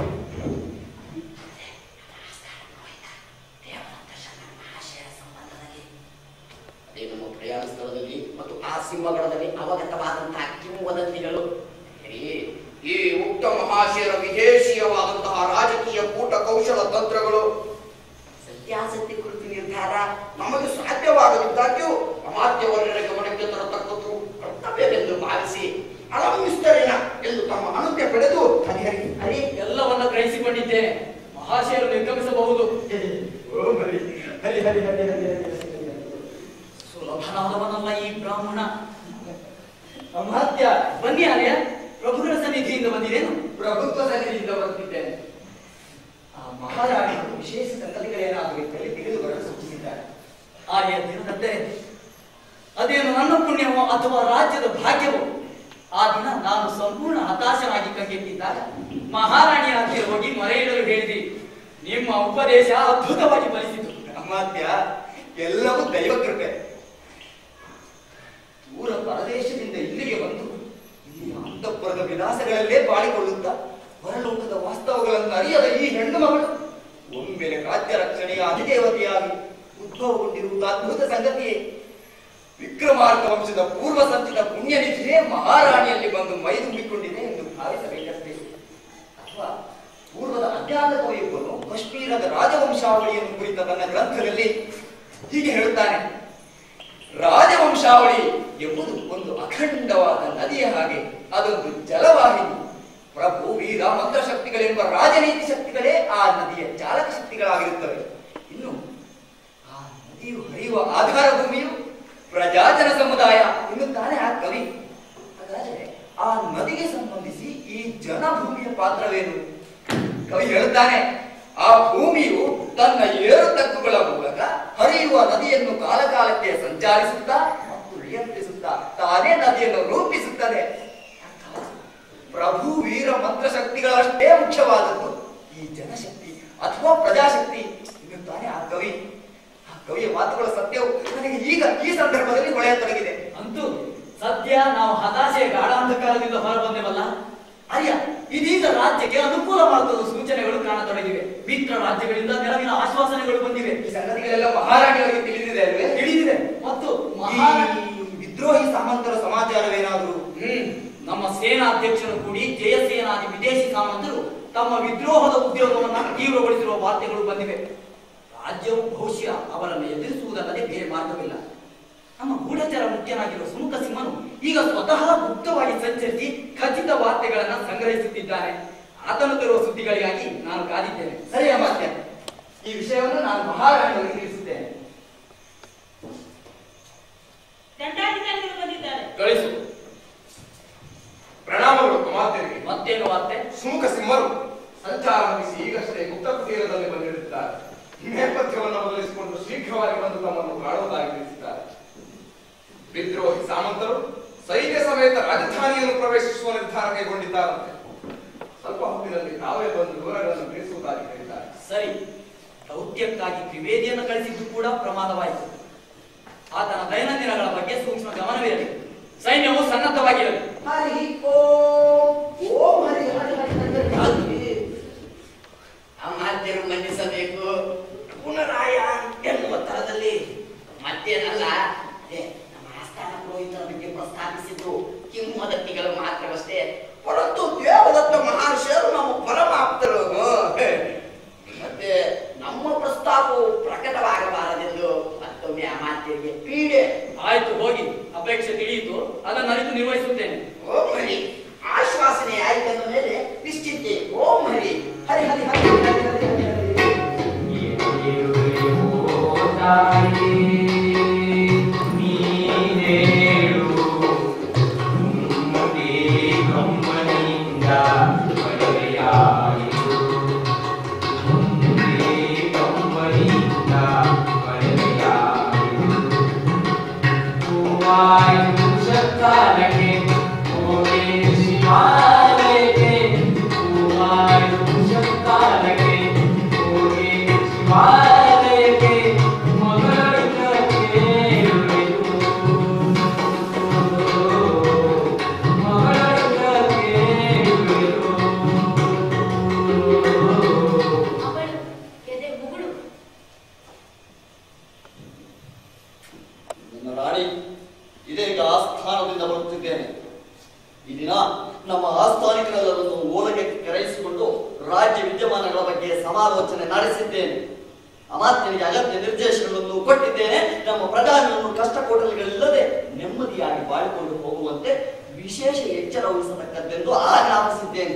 ಮಹಾಶಯ ಸಂಬಂಧದಲ್ಲಿ
ಅದೇ ನಮ್ಮ ಪ್ರಯಾಣ ಸ್ಥಳದಲ್ಲಿ ಮತ್ತು ಆ ಸಿಂಹಗಡದಲ್ಲಿ
ಅವಗತವಾದಂತಹ ಕಿಂವದಂತಿಗಳು
ಹರಿ, ಈ ಉಕ್ತ ಮಹಾಶಯರ ವಿದೇಶೀಯವಾದಂತಹ ರಾಜಕೀಯ ಕೂಟ ಕೌಶಲ ತಂತ್ರಗಳು
ಸತ್ಯಾಸತ್ಯ ಕುರಿತು ನಿರ್ಧಾರ
ಪ್ರಕಾರ ನಮಗೆ ಸಾಧ್ಯವಾಗದಿದ್ದಾಗ್ಯೂ ಅಮಾತ್ಯವರ್ಗರ ಗಮನಕ್ಕೆ ತರತಕ್ಕದ್ದು ಕರ್ತವ್ಯವೆಂದು ಭಾವಿಸಿ ಅಳಮಿಸ್ತರೇನ ಎಂದು ತಮ್ಮ ಅನುಜ್ಞೆ ಪಡೆದು ಹರಿಹರಿ ಹರಿ
ಎಲ್ಲವನ್ನ ಗ್ರಹಿಸಿಕೊಂಡಿದ್ದೇನೆ ಮಹಾಶಯರು ನಿರ್ಗಮಿಸಬಹುದು
ಓ ಹರಿ ಹರಿ ಹರಿ ಹರಿ ಹರಿ ಹರಿ
ಸುಲಭನಾದವನಲ್ಲ ಈ ಬ್ರಾಹ್ಮಣ ಅಮಾತ್ಯ ಬನ್ನಿ ಆರ್ಯ ಪ್ರಭುಗಳ ಸನ್ನಿಧಿಯಿಂದ ಬಂದಿರೇನು
ಪ್ರಭುತ್ವ ಸನ್ನಿಧಿಯಿಂದ ಬರುತ್ತಿದ್ದೇನೆ ಆ ಮಹಾರಾಣಿಗಳು ವಿಶೇಷ ಸಂಗತಿಗಳೇನಾದರೂ ಕಲಿ ತಿಳಿದು ಬರಲು ಸೂಚಿಸಿದ್ದಾರೆ
ಆರ್ಯ ದಿನದಂತೆ ಅದೇನು ನನ್ನ ಪುಣ್ಯವೋ ಅಥವಾ ರಾಜ್ಯದ ಭಾಗ್ಯವೋ ಆ ದಿನ ನಾನು ಸಂಪೂರ್ಣ ಹತಾಶನಾಗಿ ಕಂಗೆಟ್ಟಿದ್ದಾಗ ಮಹಾರಾಣಿಯ ಹತ್ತಿರ ಹೋಗಿ ಮರೆಯಿಡಲು ಹೇಳಿದಿ ನಿಮ್ಮ ಉಪದೇಶ ಅದ್ಭುತವಾಗಿ ಫಲಿಸಿತು
ಅಮಾತ್ಯ ಎಲ್ಲವೂ ದೈವ ಕೃಪೆ ದೂರ ಪರದೇಶದಿಂದ ಇಲ್ಲಿಗೆ ಬಂದು ಈ ಅಂತಃಪುರದ ವಿಲಾಸಗಳಲ್ಲೇ ಬಾಳಿಕೊಳ್ಳುತ್ತಾ ಹೊರಲೋಕದ ವಾಸ್ತವಗಳನ್ನು ಅರಿಯದ ಈ ಹೆಣ್ಣು ಮಗಳು ಒಮ್ಮೆಲೆ ರಾಜ್ಯ ರಕ್ಷಣೆಯ ಅಧಿದೇವತೆಯಾಗಿ ಉದ್ಭವಗೊಂಡಿರುವುದು ಅದ್ಭುತ ಸಂಗತಿಯೇ ವಿಕ್ರಮಾರ್ಕ ವಂಶದ ಪೂರ್ವ ಸಂಚಿತ ಪುಣ್ಯನಿಧಿಯೇ ಮಹಾರಾಣಿಯಲ್ಲಿ ಬಂದು ಮೈದುಂಬಿಕೊಂಡಿದೆ ಎಂದು ಭಾವಿಸಬೇಕಷ್ಟೇ ಅಥವಾ ಪೂರ್ವದ ಅಜ್ಞಾತ ಕವಿಯೊಬ್ಬನು ಕಾಶ್ಮೀರದ ರಾಜವಂಶಾವಳಿಯನ್ನು ಕುರಿತ ತನ್ನ ಗ್ರಂಥದಲ್ಲಿ ಹೀಗೆ ಹೇಳುತ್ತಾನೆ ರಾಜವಂಶಾವಳಿ ಎಂಬುದು ಒಂದು ಅಖಂಡವಾದ ನದಿಯ ಹಾಗೆ ಅದೊಂದು ಜಲವಾಹಿನಿ ಪ್ರಭು ವೀರ ಮಂತ್ರಶಕ್ತಿಗಳೆಂಬ ರಾಜನೀತಿ ಶಕ್ತಿಗಳೇ ಆ ನದಿಯ ಚಾಲಕ ಶಕ್ತಿಗಳಾಗಿರುತ್ತವೆ ಇನ್ನು ಆ ನದಿಯು ಹರಿಯುವ ಆಧಾರ ಭೂಮಿಯು ಪ್ರಜಾಜನ ಸಮುದಾಯ ಎನ್ನುತ್ತಾನೆ ಆ ಕವಿ ಹಾಗಾದರೆ ಆ ನದಿಗೆ ಸಂಬಂಧಿಸಿ ಈ ಜನಭೂಮಿಯ ಪಾತ್ರವೇನು ಕವಿ ಹೇಳುತ್ತಾನೆ ಆ ಭೂಮಿಯು ತನ್ನ ಏರುತಕ್ಕುಗಳ ಮೂಲಕ ಹರಿಯುವ ನದಿಯನ್ನು ಕಾಲಕಾಲಕ್ಕೆ ಸಂಚಾರಿಸುತ್ತಾ ಮತ್ತು ನಿಯಂತ್ರಿಸುತ್ತಾ ತಾನೇ ನದಿಯನ್ನು ರೂಪಿಸುತ್ತದೆ ಅರ್ಥಾತ್ ಪ್ರಭು ವೀರ ಮಂತ್ರಶಕ್ತಿಗಳಷ್ಟೇ ಮುಖ್ಯವಾದದ್ದು ಈ ಜನಶಕ್ತಿ ಅಥವಾ ಪ್ರಜಾಶಕ್ತಿ ಎನ್ನುತ್ತಾನೆ ಆ ಕವಿ ಆ ಕವಿಯ ಮಾತುಗಳ ಸತ್ಯವು ನನಗೆ ಈಗ ಈ ಸಂದರ್ಭದಲ್ಲಿ ಹೊಳೆಯತೊಡಗಿದೆ
ಅಂತೂ ಸದ್ಯ ನಾವು ಹತಾಶೆಯ ಗಾಢಾಂಧಕಾರದಿಂದ ಹೊರಬಂದೆವಲ್ಲ ಅಯ್ಯ ಇದೀಗ ರಾಜ್ಯಕ್ಕೆ ಅನುಕೂಲವಾಗುವ ಸೂಚನೆಗಳು ಕಾಣತೊಡಗಿವೆ ಮಿತ್ರ ರಾಜ್ಯಗಳಿಂದ ನೆರವಿನ ಆಶ್ವಾಸನೆಗಳು ಬಂದಿವೆ
ಈ ಸಂಗತಿಗಳೆಲ್ಲ ಮಹಾರಾಣಿಯವರಿಗೆ ತಿಳಿದಿದೆ ಅಲ್ವೇ
ತಿಳಿದಿದೆ ಮತ್ತು ಮಹಾ
ಈ ವಿದ್ರೋಹಿ ಸಾಮಂತರ ಸಮಾಚಾರವೇನಾದ್ರು
ಹ್ಮ್ ನಮ್ಮ ಸೇನಾಧ್ಯಕ್ಷರು ಕೂಡಿ ಜಯಸೇನಾದಿ ವಿದೇಶಿ ಸಾಮಂತರು ತಮ್ಮ ವಿದ್ರೋಹದ ಉದ್ಯೋಗವನ್ನ ತೀವ್ರಗೊಳಿಸಿರುವ ವಾರ್ತೆಗಳು ಬಂದಿವೆ ರಾಜ್ಯವು ಬಹುಶಃ ಅವರನ್ನು ಎದುರಿಸುವುದಲ್ಲದೆ ಬೇರೆ ಮಾರ್ಗವಿಲ್ಲ ನಮ್ಮ ಗೂಢಚಾರ ಮುಖ್ಯನಾಗಿರುವ ಸುಮುಖ ಸಿಂಹನು ಈಗ ಸ್ವತಃ ಗುಪ್ತವಾಗಿ ಸಂಚರಿಸಿ ಖಚಿತ ವಾರ್ತೆಗಳನ್ನ ಸಂಗ್ರಹಿಸುತ್ತಿದ್ದಾನೆ ಆತನು ತರುವ ಸುದ್ದಿಗಳಿಗಾಗಿ ನಾನು ಕಾದಿದ್ದೇನೆ
ಸರಿ ಅಮಾತ್ಯ ಈ ವಿಷಯವನ್ನು ನಾನು ಮಹಾರಾಣಿಯವರಿಗೆ ತಿಳಿಸುತ್ತೇನೆ
ದಂಡಾಧಿಕಾರಿಗಳು ಬಂದಿದ್ದಾರೆ
ಕಳಿಸು ಪ್ರಣಾಮಗಳು ಕುಮಾರ್ತೆಯರಿಗೆ
ಮತ್ತೇನು ವಾರ್ತೆ
ಸುಮುಖ ಸಿಂಹರು ಸಂಚಾರ ಮುಗಿಸಿ ಈಗಷ್ಟೇ ಗುಪ್ತ ಕುಟೀರದಲ್ಲಿ ಬಂದಿರುತ್ತಾರೆ ನೇಪಥ್ಯವನ್ನು ಬದಲಿಸಿಕೊಂಡು ಶೀಘ್ರವಾಗಿ ಬಂದು ತಮ್ಮನ್ನು ಕಾಣುವುದಾಗಿ ತಿಳಿಸಿದ್ದಾರೆ ವಿದ್ರೋಹಿ ಸಾಮಂತರು ಸೈನ್ಯ ಸಮೇತ ರಾಜಧಾನಿಯನ್ನು ಪ್ರವೇಶಿಸುವ ನಿರ್ಧಾರ ಕೈಗೊಂಡಿದ್ದಾರಂತೆ ಸ್ವಲ್ಪ ಹೊತ್ತಿನಲ್ಲಿ ತಾವೇ ಬಂದು ವಿವರಗಳನ್ನು ತಿಳಿಸುವುದಾಗಿ ಹೇಳಿದ್ದಾರೆ
ಸರಿ ದೌತ್ಯಕ್ಕಾಗಿ ತ್ರಿವೇದಿಯನ್ನು ಕಳಿಸಿದ್ದು ಕೂಡ ಪ್ರಮಾದವಾಯಿತು ಆತನ ದೈನಂದಿನಗಳ ಬಗ್ಗೆ ಸೂಕ್ಷ್ಮ ಗಮನವಿರಲಿ ಸೈನ್ಯವು ಸನ್ನದ್ಧವಾಗಿರಲಿ
ಹರಿ ಓಂ ಓಂ ಹರಿ ಹರಿ ಹರಿ ಹರಿ ಹರಿ ಹರಿ
ಅಮಾತ್ಯರು ಮನ್ನಿಸಬೇಕು ಪುನರಾಯ ಎನ್ನುವ ತರದಲ್ಲಿ ಮತ್ತೇನಲ್ಲ ಏ, ನಮ್ಮ ಆಸ್ಥಾನ ಪುರೋಹಿತರ ಬಗ್ಗೆ ಪ್ರಸ್ತಾಪಿಸಿದ್ದು ಕಿಂವದತ್ತಿಗಳು ಮಾತ್ರವಷ್ಟೇ
ಪರಂತು ದೇವದತ್ತ ಮಹರ್ಷಿಯರು ನಮ್ಮ ಪರಮಾಪ್ತರು ಮತ್ತೆ ನಮ್ಮ ಪ್ರಸ್ತಾಪವು ಪ್ರಕಟವಾಗಬಾರದೆಂದು ಮತ್ತೊಮ್ಮೆ ಅಮಾತ್ಯರಿಗೆ ಪೀಡೆ
ಆಯ್ತು ಹೋಗಿ ಅಪೇಕ್ಷೆ ತಿಳಿಯಿತು ಅದನ್ನು ಅರಿತು ನಿರ್ವಹಿಸುತ್ತೇನೆ
ಓಂ ಹರಿ ಆಶ್ವಾಸನೆ ಆಯ್ತಂದ ಮೇಲೆ ನಿಶ್ಚಿತೆ ಓಂ ಹರಿ ಹರಿ ಹರಿ ಹರಿ ಹರಿ ಹರಿ ಹರಿ ಹರಿ
ಅವಳು ಎದೆ ಮುಗುಳು
ನನ್ನ ರಾಣಿ ಇದೀಗ ಆಸ್ಥಾನದಿಂದ ಬರುತ್ತಿದ್ದೇನೆ ಈ ದಿನ ನಮ್ಮ ಆಸ್ಥಾನಿಕರೆಲ್ಲರನ್ನು ಓಲಗೆ ಕರೆಯಿಸಿಕೊಂಡು ರಾಜ್ಯ ವಿದ್ಯಮಾನಗಳ ಬಗ್ಗೆ ಸಮಾಲೋಚನೆ ನಡೆಸಿದ್ದೇನೆ ಅಮಾತ್ಯನಿಗೆ ಅಗತ್ಯ ನಿರ್ದೇಶನಗಳನ್ನು ಕೊಟ್ಟಿದ್ದೇನೆ ನಮ್ಮ ಪ್ರಧಾನಿಯನ್ನು ಕಷ್ಟ ಕೊಡಲಿಗಳಿಲ್ಲದೆ ನೆಮ್ಮದಿಯಾಗಿ ಬಾಳಿಕೊಂಡು ಹೋಗುವಂತೆ ವಿಶೇಷ ಎಚ್ಚರ ವಹಿಸತಕ್ಕದ್ದೆಂದು ಆಜ್ಞಾಪಿಸಿದ್ದೇನೆ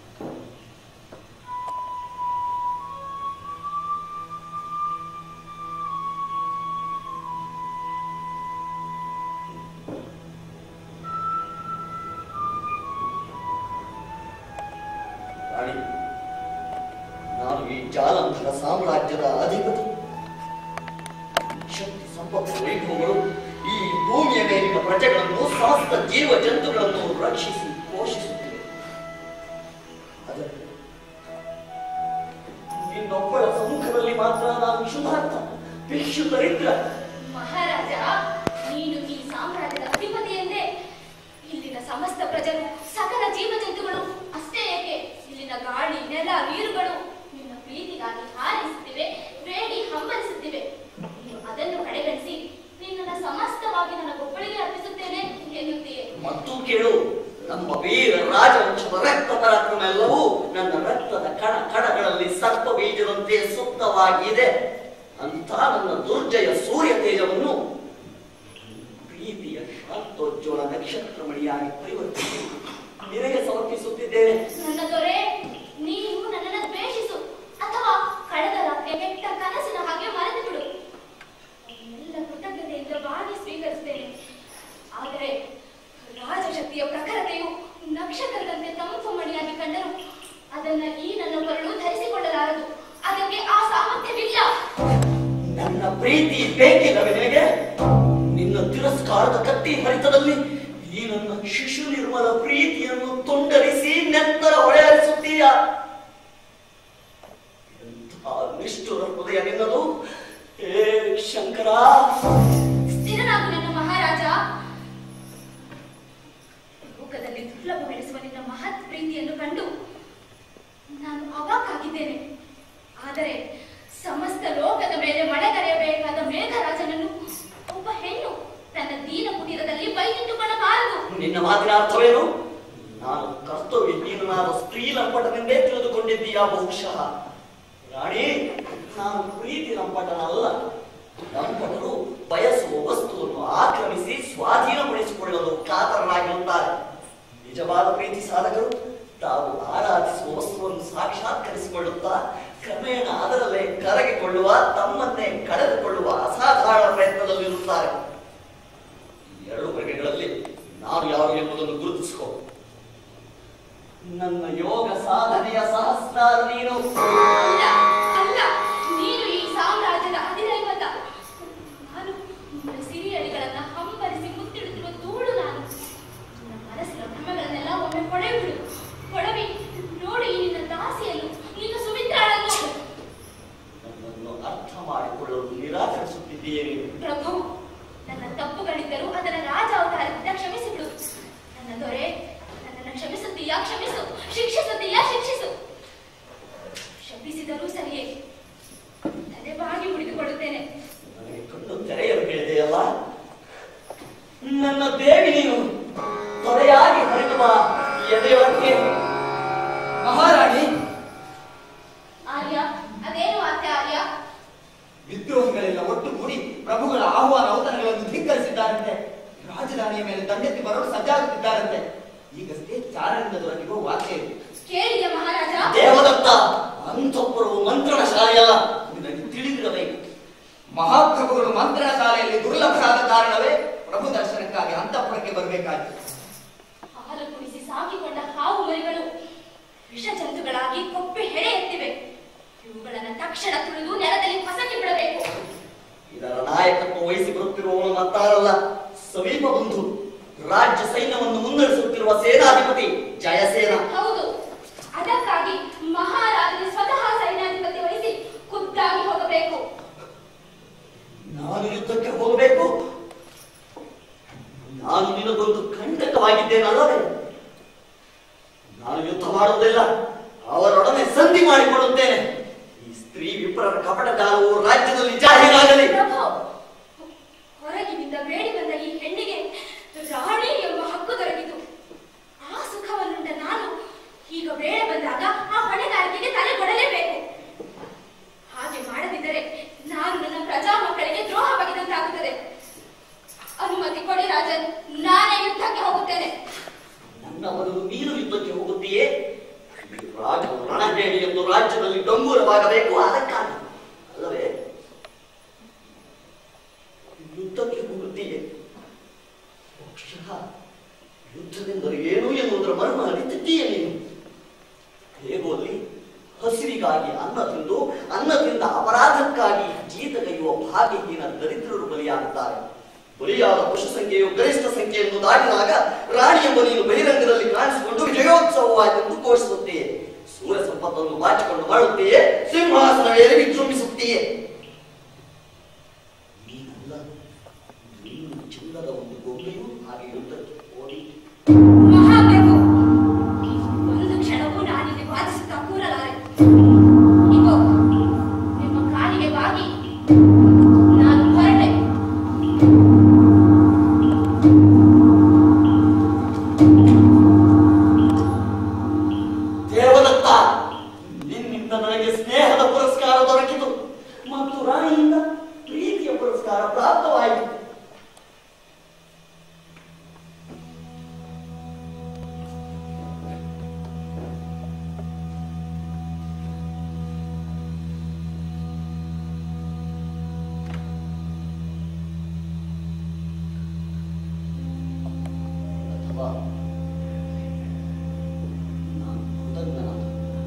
ರಾಣಿ ನಾನು ಈ ಜಾಲಂಧರ ಸಾಮ್ರಾಜ್ಯದ ಅಧಿಪತಿ ಶಕ್ತಿ ಸಂಪತ್ತು ವೈಭವಗಳು ಈ ಭೂಮಿಯ ಮೇಲಿನ ಪ್ರಜೆಗಳನ್ನು ಸಮಸ್ತ ಜೀವ ಜಂತುಗಳನ್ನು ರಕ್ಷಿಸಿ ಪೋಷಿಸುತ್ತಿವೆ ಆದರೆ ನಿನ್ನೊಬ್ಬಳ ಸಮ್ಮುಖದಲ್ಲಿ ಮಾತ್ರ ನಾನು ಶುದ್ಧಾರ್ಥ ಭಿಕ್ಷು ದರಿದ್ರ
ಮಹಾರಾಜ ನೀನು ಈ ಸಾಮ್ರಾಜ್ಯದ ಅಧಿಪತಿ ಎಂದೇ ಇಲ್ಲಿನ ಸಮಸ್ತ ಪ್ರಜರು ಸಕಲ ಜೀವ ಜಂತುಗಳು ಅಷ್ಟೇ ಏಕೆ ಇಲ್ಲಿನ ಗಾಳಿ ನೆಲ ನೀರುಗಳು ನಿನ್ನ ಪ್ರೀತಿಗಾಗಿ ಹಾರೈಸುತ್ತಿವೆ ಬೇಡಿ ಹಂಬಲಿಸುತ್ತಿವೆ ನೀನು ಅದನ್ನು ಕಡೆಗಣಿಸಿ ನಿನ್ನನ್ನು ಸಮಸ್ತವಾಗಿ ನನಗೊಬ್ಬಳಿಗೆ ಅರ್ಪಿಸುತ್ತೇನೆ ಎನ್ನುತ್ತೀಯೇ
ಮತ್ತು ಕೇಳು ನಮ್ಮ ವೀರ ರಾಜವಂಶದ ರಕ್ತ ಪರಾಕ್ರಮ ಎಲ್ಲವೂ ನನ್ನ ರಕ್ತದ ಕಣ ಕಣಗಳಲ್ಲಿ ಸರ್ಪ ಬೀಜದಂತೆ ಸುಪ್ತವಾಗಿದೆ ಅಂತ ನನ್ನ ದುರ್ಜಯ ಸೂರ್ಯ ತೇಜವನ್ನು ಪ್ರೀತಿಯ ಶಾಂತೋಜ್ವಲ ನಕ್ಷತ್ರ ಮಣಿಯಾಗಿ ಪರಿವರ್ತಿಸಿ ನಿನಗೆ ಸಮರ್ಪಿಸುತ್ತಿದ್ದೇನೆ
ನನ್ನ ದೊರೆ ನೀನು ನನ್ನನ್ನು ದ್ವೇಷಿಸು ಅಥವಾ ಕಳೆದ ರಾತ್ರಿ ಕೆಟ್ಟ ಕನಸಿನ ಹಾಗೆ ಮರೆತು ಬಿಡು ಎಲ್ಲ ಕೃತಜ್ಞತೆಯಿಂದ ಬಾಗಿ ಸ್ವೀಕರಿಸುತ್ತೇನೆ ಆದರೆ ರಾಜಶಕ್ತಿಯ ಪ್ರಖರತೆಯು ನಕ್ಷತ್ರದಂತೆ ತಂಪು ಮಣಿಯಾಗಿ ಕಂಡರು ಅದನ್ನ ಈ ನನ್ನ ಕೊರಳು ಧರಿಸಿಕೊಳ್ಳಲಾರದು ಅದಕ್ಕೆ ಆ ಸಾಮರ್ಥ್ಯವಿಲ್ಲ
ನನ್ನ ಪ್ರೀತಿ ಬೇಕಿಲ್ಲವೇ ನಿನಗೆ ನಿನ್ನ ತಿರಸ್ಕಾರದ ಕತ್ತಿ ಹರಿತದಲ್ಲಿ ಈ ನನ್ನ ಶಿಶು ನಿರ್ಮಲ ಪ್ರೀತಿಯನ್ನು ತುಂಡರಿಸಿ ನೆತ್ತರ ಹೊಳೆಯರಿಸುತ್ತೀಯ ಎಂಥ ನಿಷ್ಠುರ ಹೃದಯ ನಿನ್ನದು ಏ ಶಂಕರ
ಸ್ಥಿರನಾಗು ನನ್ನ ಮಹಾರಾಜ ಲೋಕದಲ್ಲಿ ದುರ್ಲಭವೆನಿಸುವ ನಿನ್ನ ಮಹತ್ ಪ್ರೀತಿಯನ್ನು ಕಂಡು ನಾನು ಅವಾಕಾಗಿದ್ದೇನೆ ಆದರೆ ಸಮಸ್ತ ಲೋಕದ ಮೇಲೆ ಮಳೆಗರೆಯಬೇಕಾದ ಮೇಘರಾಜನನ್ನು ಒಬ್ಬ ಹೆಣ್ಣು ತನ್ನ ದೀನ ಕುಟೀರದಲ್ಲಿ ಬೈದಿಟ್ಟುಕೊಳ್ಳಬಾರದು
ನಿನ್ನ ಮಾತಿನ ಅರ್ಥವೇನು ನಾನು ಕರ್ತವ್ಯಹೀನನಾದ ಸ್ತ್ರೀ ಲಂಪಟನೆಂದೇ ತಿಳಿದುಕೊಂಡಿದ್ದೀಯಾ ಬಹುಶಃ ರಾಣಿ ನಾನು ಪ್ರೀತಿ ಲಂಪಟನಲ್ಲ ಲಂಪಟರು ಬಯಸುವ ವಸ್ತುವನ್ನು ಆಕ್ರಮಿಸಿ ಸ್ವಾಧೀನಪಡಿಸಿಕೊಳ್ಳಲು ಕಾತರರಾಗಿರುತ್ತಾರೆ ನಿಜವಾದ ಪ್ರೀತಿ ಸಾಧಕರು ತಾವು ಆರಾಧಿಸುವ ವಸ್ತುವನ್ನು ಸಾಕ್ಷಾತ್ಕರಿಸಿಕೊಳ್ಳುತ್ತಾ ಕ್ರಮೇಣ ಅದರಲ್ಲೇ ಕರಗಿಕೊಳ್ಳುವ ತಮ್ಮನ್ನೇ ಕಳೆದುಕೊಳ್ಳುವ ಅಸಾಧಾರಣ ಪ್ರಯತ್ನದಲ್ಲಿರುತ್ತಾರೆ ಈ ಎರಡು ಬಗೆಗಳಲ್ಲಿ ನಾನು ಯಾರು ಎಂಬುದನ್ನು ಗುರುತಿಸಿಕೋ ನನ್ನ ಯೋಗ ಸಾಧನೆಯ ಸಹಸ್ರಾರ ನೀನು
ಅಲ್ಲ ಅಲ್ಲ ನೀನು ಈ ಸಾಮ್ರಾಜ್ಯದ ಅಧಿದೈವತ ನಾನು ನಿನ್ನ ಸಿರಿಯಡಿಗಳನ್ನ ಹಂಬಲಿಸಿ ಮುತ್ತಿಡುತ್ತಿರುವ ಧೂಳು ನಾನು ನಿನ್ನ ಮನಸ್ಸಿನ ಭ್ರಮೆಗಳನ್ನೆಲ್ಲ ಒಮ್ಮೆ ಕೊಡವಿಡು ಕೊಡವಿ ನೋಡಿ ಈ ನಿನ್ನ ದಾಸಿಯನ್ನು ನಿನ್ನ ಸುಮಿತ್ರಾಳನ್ನು
ನನ್ನನ್ನು ಅರ್ಥ ಮಾಡಿಕೊಳ್ಳಲು ನಿರಾಕರಿಸುತ್ತಿದ್ದೀಯೇ ನೀನು
ಪ್ರಭು ನನ್ನ ತಪ್ಪುಗಳಿದ್ದರೂ ಅದನ್ನ ರಾಜ ಅವತಾರದಿಂದ ಕ್ಷಮಿಸಿಬಿಡು ನನ್ನ ದೊರೆ ನನ್ನನ್ನು ಕ್ಷಮಿಸುತ್ತೀಯಾ ಕ್ಷಮಿಸು ಶಿಕ್ಷಿಸುತ್ತೀಯಾ ಶಿಕ್ಷಿಸು ಶಪಿಸಿದರೂ ಸರಿಯೇ ತಲೆ ಬಾಗಿ ಮುಡಿದುಕೊಳ್ಳುತ್ತೇನೆ
ನನಗೆ ಕಣ್ಣು ತೆರೆಯಲು ಹೇಳಿದೆಯಲ್ಲ ನನ್ನ ದೇವಿ ನೀನು ತೊರೆಯಾಗಿ ಹರಿದುವ ಎದೆಯೊಳಕ್ಕೆ
ಮಹಾರಾಣಿ
ಆರ್ಯ ಅದೇನು ಅತ್ತೆ ಆರ್ಯ
ವಿದ್ರೋಹಿಗಳೆಲ್ಲ ಒಟ್ಟುಗೂಡಿ ಪ್ರಭುಗಳ ಆಹ್ವಾನ ಔತಣಗಳನ್ನು ಧಿಕ್ಕರಿಸಿದ್ದಾರಂತೆ ರಾಜಧಾನಿಯ ಮೇಲೆ ದಂಡೆತ್ತಿ ಬರಲು ಸಜ್ಜಾಗುತ್ತಿದ್ದಾರಂತೆ ಈಗಷ್ಟೇ ಚಾರರಿಂದ ದೊರಕಿರುವ ವಾರ್ತೆ ಇದು
ಕೇಳಿಯ ಮಹಾರಾಜ
ದೇವದತ್ತ ಅಂಥೊಬ್ಬರು ಮಂತ್ರಣ ಶಾಲೆಯಲ್ಲ ನಿನಗೆ ತಿಳಿದಿರಬೇಕು
ಮಹಾಪ್ರಭುಗಳು ಮಂತ್ರಣ ಶಾಲೆಯಲ್ಲಿ ದುರ್ಲಭರಾದ ಕಾರಣವೇ ಪ್ರಭು ದರ್ಶನಕ್ಕಾಗಿ ಅಂತಃಪುರಕ್ಕೆ ಬರಬೇಕಾಯಿತು
ಹಾಲು ಕುಡಿಸಿ ಸಾಕಿಕೊಂಡ ಹಾವು ಮರಿಗಳು ವಿಷ ಜಂತುಗಳಾಗಿ ಕೊಪ್ಪೆ ಹೆಡೆ ಎತ್ತಿವೆ ಇವುಗಳನ್ನ ತಕ್ಷಣ ತುಳಿದು ನೆಲದಲ್ಲಿ ಪಸಕಿ ಬಿಡಬೇಕು
ಇದರ ನಾಯಕತ್ವ ವಹಿಸಿ ಬರುತ್ತಿರುವವನು ಮತ್ತಾರಲ್ಲ ಸಮೀಪ ಬಂಧು ರಾಜ್ಯ ಸೈನ್ಯವನ್ನು ಮುನ್ನಡೆಸುತ್ತಿರುವ ಸೇನಾಧಿಪತಿ ಜಯಸೇನ
ಹೌದು ಅದಕ್ಕಾಗಿ ಮಹಾರಾಜರು ಸ್ವತಃ ಸೈನ್ಯಾಧಿಪತಿ ವಹಿಸಿ ಖುದ್ದಾಗಿ ಹೋಗಬೇಕು
ನಾನು ಯುದ್ಧಕ್ಕೆ ಹೋಗಬೇಕು ನಾನು ನಿನಗೊಂದು ಕಂಟಕವಾಗಿದ್ದೇನಲ್ಲವೇ ನಾನು ಯುದ್ಧ ಮಾಡುವುದಿಲ್ಲ ಅವರೊಡನೆ ಸಂಧಿ ಮಾಡಿಕೊಳ್ಳುತ್ತೇನೆ ಈ ಸ್ತ್ರೀ ವಿಪ್ರರ ಕಪಟ ಜಾಲವು ರಾಜ್ಯದಲ್ಲಿ ಜಾಹೀರಾಗಲಿ
ಪ್ರಭು ಹೊರಗಿನಿಂದ ಬೇಡಿ ಬಂದ ಈ ಹೆಣ್ಣಿಗೆ ರಾಣಿ ಎಂಬ ಹಕ್ಕು ದೊರಕಿತು ಆ ಸುಖವನ್ನುಂಡ ನಾನು ಈಗ ಬೇಳೆ ಬಂದಾಗ ಆ ಹೊಣೆಗಾರಿಕೆಗೆ ತಲೆ ಕೊಡಲೇಬೇಕು ಹಾಗೆ ಮಾಡದಿದ್ದರೆ ರಾಜನ್ ನಾನೇ ಯುದ್ಧಕ್ಕೆ ಹೋಗುತ್ತೇನೆ
ನನ್ನ ಬದಲು ನೀನು ಯುದ್ಧಕ್ಕೆ ಹೋಗುತ್ತೀಯೇ ಈ ರಾಜವು ರಣಹೇಳಿ ಎಂದು ರಾಜ್ಯದಲ್ಲಿ ಡಂಗೂರವಾಗಬೇಕು ಅದಕ್ಕಾಗಿ ಅಲ್ಲವೇ ಯುದ್ಧಕ್ಕೆ ಹೋಗುತ್ತೀಯೇ ಬಹುಶಃ ಯುದ್ಧವೆಂದರೆ ಏನು ಎನ್ನುವುದರ ಮರ್ಮ ಅರಿತಿದ್ದೀಯೇ ನೀನು ಹೇಗೋ ಅಲ್ಲಿ ಹಸಿರಿಗಾಗಿ ಅನ್ನ ತಿಂದು ಅನ್ನದಿಂದ ಅಪರಾಧಕ್ಕಾಗಿ ಜೀತಗೈಯುವ ಭಾಗ್ಯಹೀನ ದರಿದ್ರರು ಬಲಿಯಾಗುತ್ತಾರೆ ಬಲಿಯಾದ ಪಶು ಸಂಖ್ಯೆಯು ಗರಿಷ್ಠ ಸಂಖ್ಯೆಯನ್ನು ದಾಟಿದಾಗ ರಾಣಿಯೆಂಬ ನೀನು ಬಹಿರಂಗದಲ್ಲಿ ಕಾಣಿಸಿಕೊಂಡು ವಿಜಯೋತ್ಸವವಾಗೆಂದು ಘೋಷಿಸುತ್ತೆಯೇ ಸೂರ್ಯ ಸಂಪತ್ತನ್ನು ಬಾಚಿಕೊಂಡು ಮಾಡುತ್ತೆಯೇ ಸಿಂಹಾಸನ ಏರಿ ವಿಜೃಂಭಿಸುತ್ತೆಯೇ ನೀನಲ್ಲ ನೀನು ಚಂದದ ಒಂದು ಗೊಂಬೆಯೂ ಹಾಗೆ ಯುದ್ಧಕ್ಕೆ ಓಡಿ
ಮಹಾಪ್ರಭು ಒಂದು ಕ್ಷಣವೂ ನಾನಿಲ್ಲಿ ವಾದಿಸುತ್ತಾ ಕೂರಲಾರೆ ಇಗೋ ನಿಮ್ಮ ಕಾಲಿಗೆ ಬಾಗಿ ನಾನು ಹೊರಟೆ
ದೇವದತ್ತ ನಿನ್ನಿಂದ ನನಗೆ ಸ್ನೇಹದ ಪುರಸ್ಕಾರ ದೊರಕಿತು ಮತ್ತು ರಾಣಿಯಿಂದ ಪ್ರೀತಿಯ ಪುರಸ್ಕಾರ ಪ್ರಾಪ್ತವಾಯಿತು ಅಥವಾ ನಾನು ಕೃತಜ್ಞನಾದ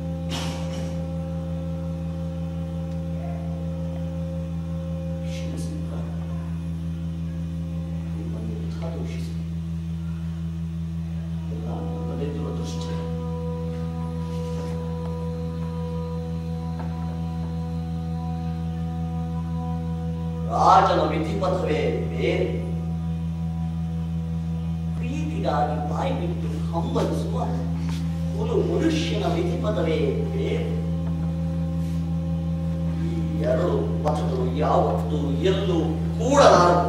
ಕ್ಷಮಿಸಿ ಪ್ರಾಣ. ನಿಮ್ಮನ್ನು ವೃಥಾ ದೂಷಿಸಿ. ಎಲ್ಲ ನನ್ನದೇ ದುರದೃಷ್ಟ ರಾಜನ ವಿಧಿಪಥವೇ ಬೇರೆ ಪ್ರೀತಿಗಾಗಿ ಬಾಯಿ ಬಿಟ್ಟು ಹಂಬಲಿಸುವ ಒಂದು ಮನುಷ್ಯನ ವಿಧಿಪದವೇ ಬೇರೆ ಈ ಎರಡು ಪಥಗಳು ಯಾವತ್ತೂ ಎಲ್ಲೂ ಕೂಡಲಾರದು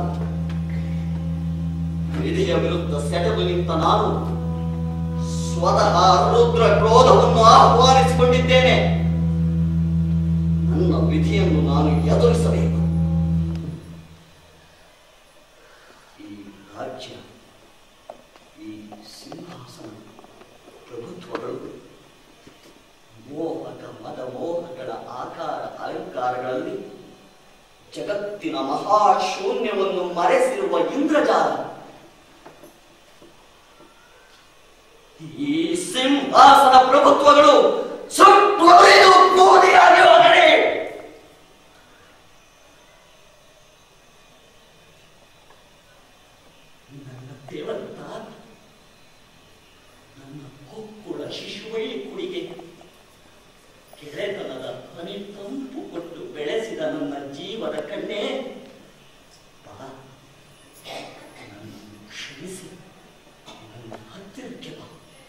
ವಿಧಿಯ ವಿರುದ್ಧ ಸೆಟೆದು ನಿಂತ ನಾನು ಸ್ವತಃ ರುದ್ರ ಕ್ರೋಧವನ್ನು ಆಹ್ವಾನಿಸಿಕೊಂಡಿದ್ದೇನೆ ನನ್ನ ವಿಧಿಯನ್ನು ನಾನು ಎದುರಿಸಬೇಕು ಈ ರಾಜ್ಯ ಈ ಸಿಂಹಾಸನ ಪ್ರಭುತ್ವಗಳು ಮೋಹಕ ಮದ ಮೋಹಗಳ ಆಕಾರ ಅಲಂಕಾರಗಳಲ್ಲಿ ಜಗತ್ತಿನ ಮಹಾಶೂನ್ಯವನ್ನು ಮರೆಸಿರುವ ಇಂದ್ರಜಾಲ ಈ ಸಿಂಹಾಸನ ಪ್ರಭುತ್ವಗಳು ಸುಟ್ಟೊಡೆದು ಬೂದಿಯಾಗಿ ಹೋಗಲಿ ನನ್ನ ದೇವರಂತ ನನ್ನ ಹೊಕ್ಕುಳ ಶಿಶುವೈ ಕುಡಿಗೆ ಕೆರೆತನದ ಹನಿ ತಂಪು ಕೊಟ್ಟು ಬೆಳೆಸಿದ ನನ್ನ ಜೀವದ ಕಣ್ಣೇ ಬಾ ನನ್ನನ್ನು ಕ್ಷಮಿಸಿ ನನ್ನ ಹತ್ತಿರಕ್ಕೆ ಬಾ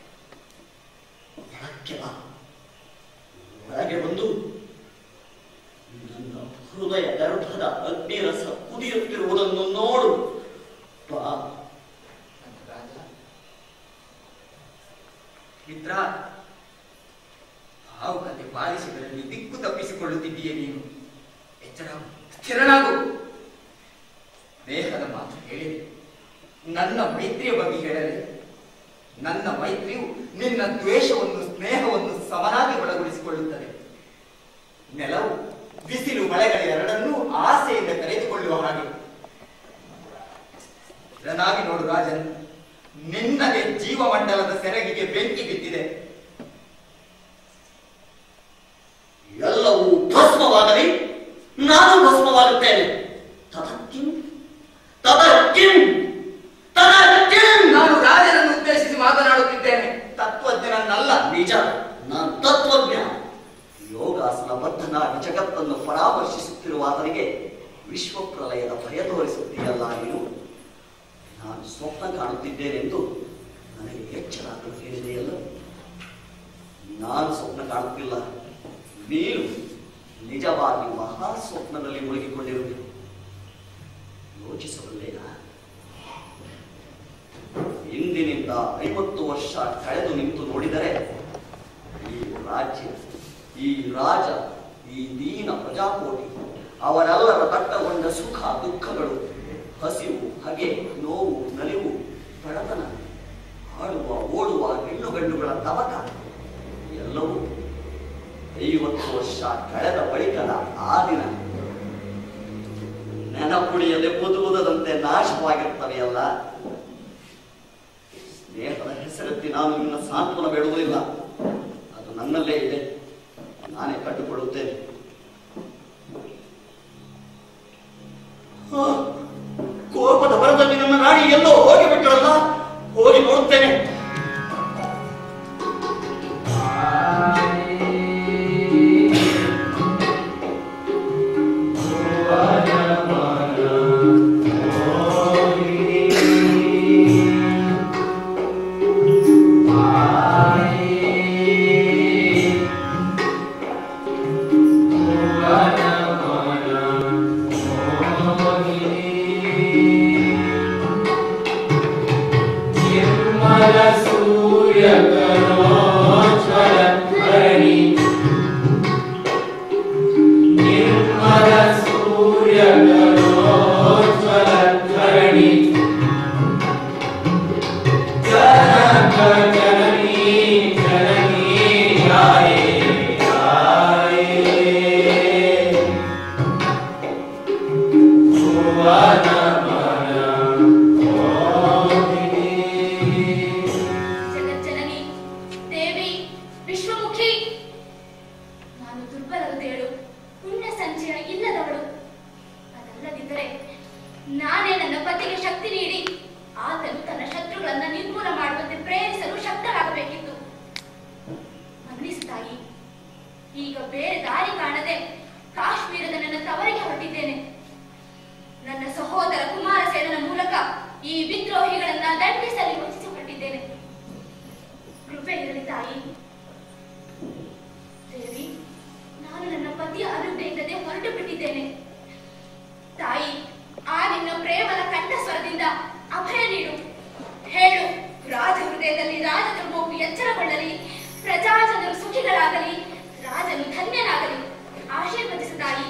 ಒಳಕ್ಕೆ ಬಾ ಒಳಗೆ ಬಂದು ನನ್ನ ಹೃದಯ ಗರ್ಭದ ಅಗ್ನಿರಸ ಕುದಿಯುತ್ತಿರುವುದನ್ನು ನೋಡು ಬಾ
ರಾಜ ಮಿತ್ರ ಭಾವುಕತೆ ಪಾಲಿಸಿದಲ್ಲಿ ದಿಕ್ಕು ತಪ್ಪಿಸಿಕೊಳ್ಳುತ್ತಿದ್ದೀಯ ನೀನು ಎಚ್ಚರಾಗು ಸ್ಥಿರನಾಗು ದೇಹದ ಮಾತು ಹೇಳಿದೆ ನನ್ನ ಮೈತ್ರಿಯ ಬಗ್ಗೆ ಹೇಳಲೆ ನನ್ನ ಮೈತ್ರಿಯು ನಿನ್ನ ದ್ವೇಷವನ್ನು ಸ್ನೇಹವನ್ನು ಸಮನಾಗಿ ಒಳಗೊಳಿಸಿಕೊಳ್ಳುತ್ತದೆ ನೆಲವು ಬಿಸಿಲು ಮಳೆಗಳ ಎರಡನ್ನೂ ಆಸೆಯಿಂದ ಕರೆದುಕೊಳ್ಳುವ ಹಾಗೆ ಸ್ಥಿರನಾಗಿ ನೋಡು ರಾಜನ್ ನಿನ್ನದೇ ಜೀವಮಂಡಲದ ಸೆರಗಿಗೆ ಬೆಂಕಿ ಬಿದ್ದಿದೆ
ಎಲ್ಲವೂ ಭಸ್ಮವಾಗಲಿ ನಾನು ಭಸ್ಮವಾಗುತ್ತೇನೆ ತದಕ್ಕಿಂ ತದಕ್ಕಿಂ ತದಕ್ಕಿಂ
ನಾನು ರಾಜನನ್ನು ಉದ್ದೇಶಿಸಿ ಮಾತನಾಡುತ್ತಿದ್ದೇನೆ ತತ್ವಜ್ಞನನ್ನಲ್ಲ
ನಿಜ ನಾನು ತತ್ವಜ್ಞ ಯೋಗಾಸನ ಬದ್ಧನಾಗಿ ಜಗತ್ತನ್ನು ಪರಾಮರ್ಶಿಸುತ್ತಿರುವ ಆತನಿಗೆ ವಿಶ್ವ ಪ್ರಲಯದ ಭಯ ತೋರಿಸುತ್ತೀಯಲ್ಲ ನೀನು ನಾನು ಸ್ವಪ್ನ ಕಾಣುತ್ತಿದ್ದೇನೆಂದು ನನಗೆ ಎಚ್ಚರಾಗಲು ಹೇಳಿದೆಯಲ್ಲ ನಾನು ಸ್ವಪ್ನ ಕಾಣುತ್ತಿಲ್ಲ ನೀನು ನಿಜವಾಗಿ ಮಹಾ ಸ್ವಪ್ನದಲ್ಲಿ ಮುಳುಗಿಕೊಂಡಿರುವೆ ಯೋಚಿಸಬಲ್ಲೇನಾ ಇಂದಿನಿಂದ ಐವತ್ತು ವರ್ಷ ಕಳೆದು ನಿಂತು ನೋಡಿದರೆ ಈ ರಾಜ್ಯ ಈ ರಾಜ ಈ ದೀನ ಪ್ರಜಾಕೋಟಿ ಅವರೆಲ್ಲರ ದಟ್ಟಗೊಂಡ ಸುಖ ದುಃಖಗಳು ಹಸಿವು ಹಗೆ ನೋವು ಬಡತನ ಆಡುವ ಓಡುವ ಹೆಣ್ಣು ಗಂಡುಗಳ ತವಕ ಎಲ್ಲವೂ ಐವತ್ತು ವರ್ಷ ಕಳೆದ ಬಳಿಕದ ಆ ದಿನ ನೆನಪುಳಿಯದೆ ಬುದುವುದದಂತೆ ನಾಶವಾಗಿರುತ್ತವೆಯಲ್ಲ ಸ್ನೇಹದ ಹೆಸರೆತ್ತಿ ನಾನು ನಿನ್ನ ಸಾಂತ್ವನ ಬೇಡುವುದಿಲ್ಲ ಅದು ನನ್ನಲ್ಲೇ ಇದೆ ನಾನೇ ಕಂಡುಕೊಳ್ಳುತ್ತೇನೆ ಆ, ಕೋಪದ ಬರದಲ್ಲಿ ನನ್ನ ರಾಣಿ ಎಲ್ಲೋ ಹೋಗಿ ಬಿಟ್ಟಳಲ್ಲ ಹೋಗಿ ನೋಡುತ್ತೇನೆ
ನಿರ್ಮಲ ಸೂರ್ಯ ಕರೋಜ್ವಲ ಧರಣಿ ನಿರ್ಮಲ ಸೂರ್ಯ ಕರೋಜ್ವಲ ಧರಣಿ ಜನಕ ಜನನಿ ಜನನಿ ಆಯೇ ಆಯೇ ಭುವನ ಮನ
ಜಗಜ್ಜನನಿ ದೇವಿ ವಿಶ್ವಮುಖಿ ನಾನು ದುರ್ಬಲ ಹೃದಯಳು ಪುಣ್ಯ ಸಂಚಯ ಇಲ್ಲದವಳು ಅದಲ್ಲದಿದ್ದರೆ ನಾನೇ ನನ್ನ ಪತಿಗೆ ಶಕ್ತಿ ನೀಡಿ ಆತನು ತನ್ನ ಶತ್ರುಗಳನ್ನ ನಿರ್ಮೂಲ ಮಾಡುವಂತೆ ಪ್ರೇರಿಸಲು ಶಕ್ತರಾಗಬೇಕಿತ್ತು ಮನ್ನಿಸು ತಾಯಿ ಈಗ ಬೇರೆ ದಾರಿ ಕಾಣದೆ ಕಾಶ್ಮೀರದ ನನ್ನ ತವರಿಗೆ ಹೊರಟಿದ್ದೇನೆ ನನ್ನ ಸಹೋದರ ಕುಮಾರಸೇನನ ಮೂಲಕ ಈ ವಿದ್ರೋಹಿಗಳನ್ನ ದಂಡಿಸಲು ಯೋಚಿಸಿ ಹೊರಟಿದ್ದೇನೆ ಕೃಪೆ ಇರಲಿ ತಾಯಿ ದೇವಿ ನಾನು ನನ್ನ ಪತಿಯ ಅನುಜ್ಞೆಯಿಂದಲೇ ಹೊರಟು ಬಿಟ್ಟಿದ್ದೇನೆ ತಾಯಿ ಆ ನಿನ್ನ ಪ್ರೇಮದ ಕಂಠ ಸ್ವರದಿಂದ ಅಭಯ ನೀಡು ಹೇಳು ರಾಜ ಹೃದಯದಲ್ಲಿ ರಾಜಧರ್ಮವು ಎಚ್ಚರಗೊಳ್ಳಲಿ ಪ್ರಜಾಜನರು ಸುಖಿಗಳಾಗಲಿ ರಾಜನು ಧನ್ಯನಾಗಲಿ ಆಶೀರ್ವದಿಸು ತಾಯಿ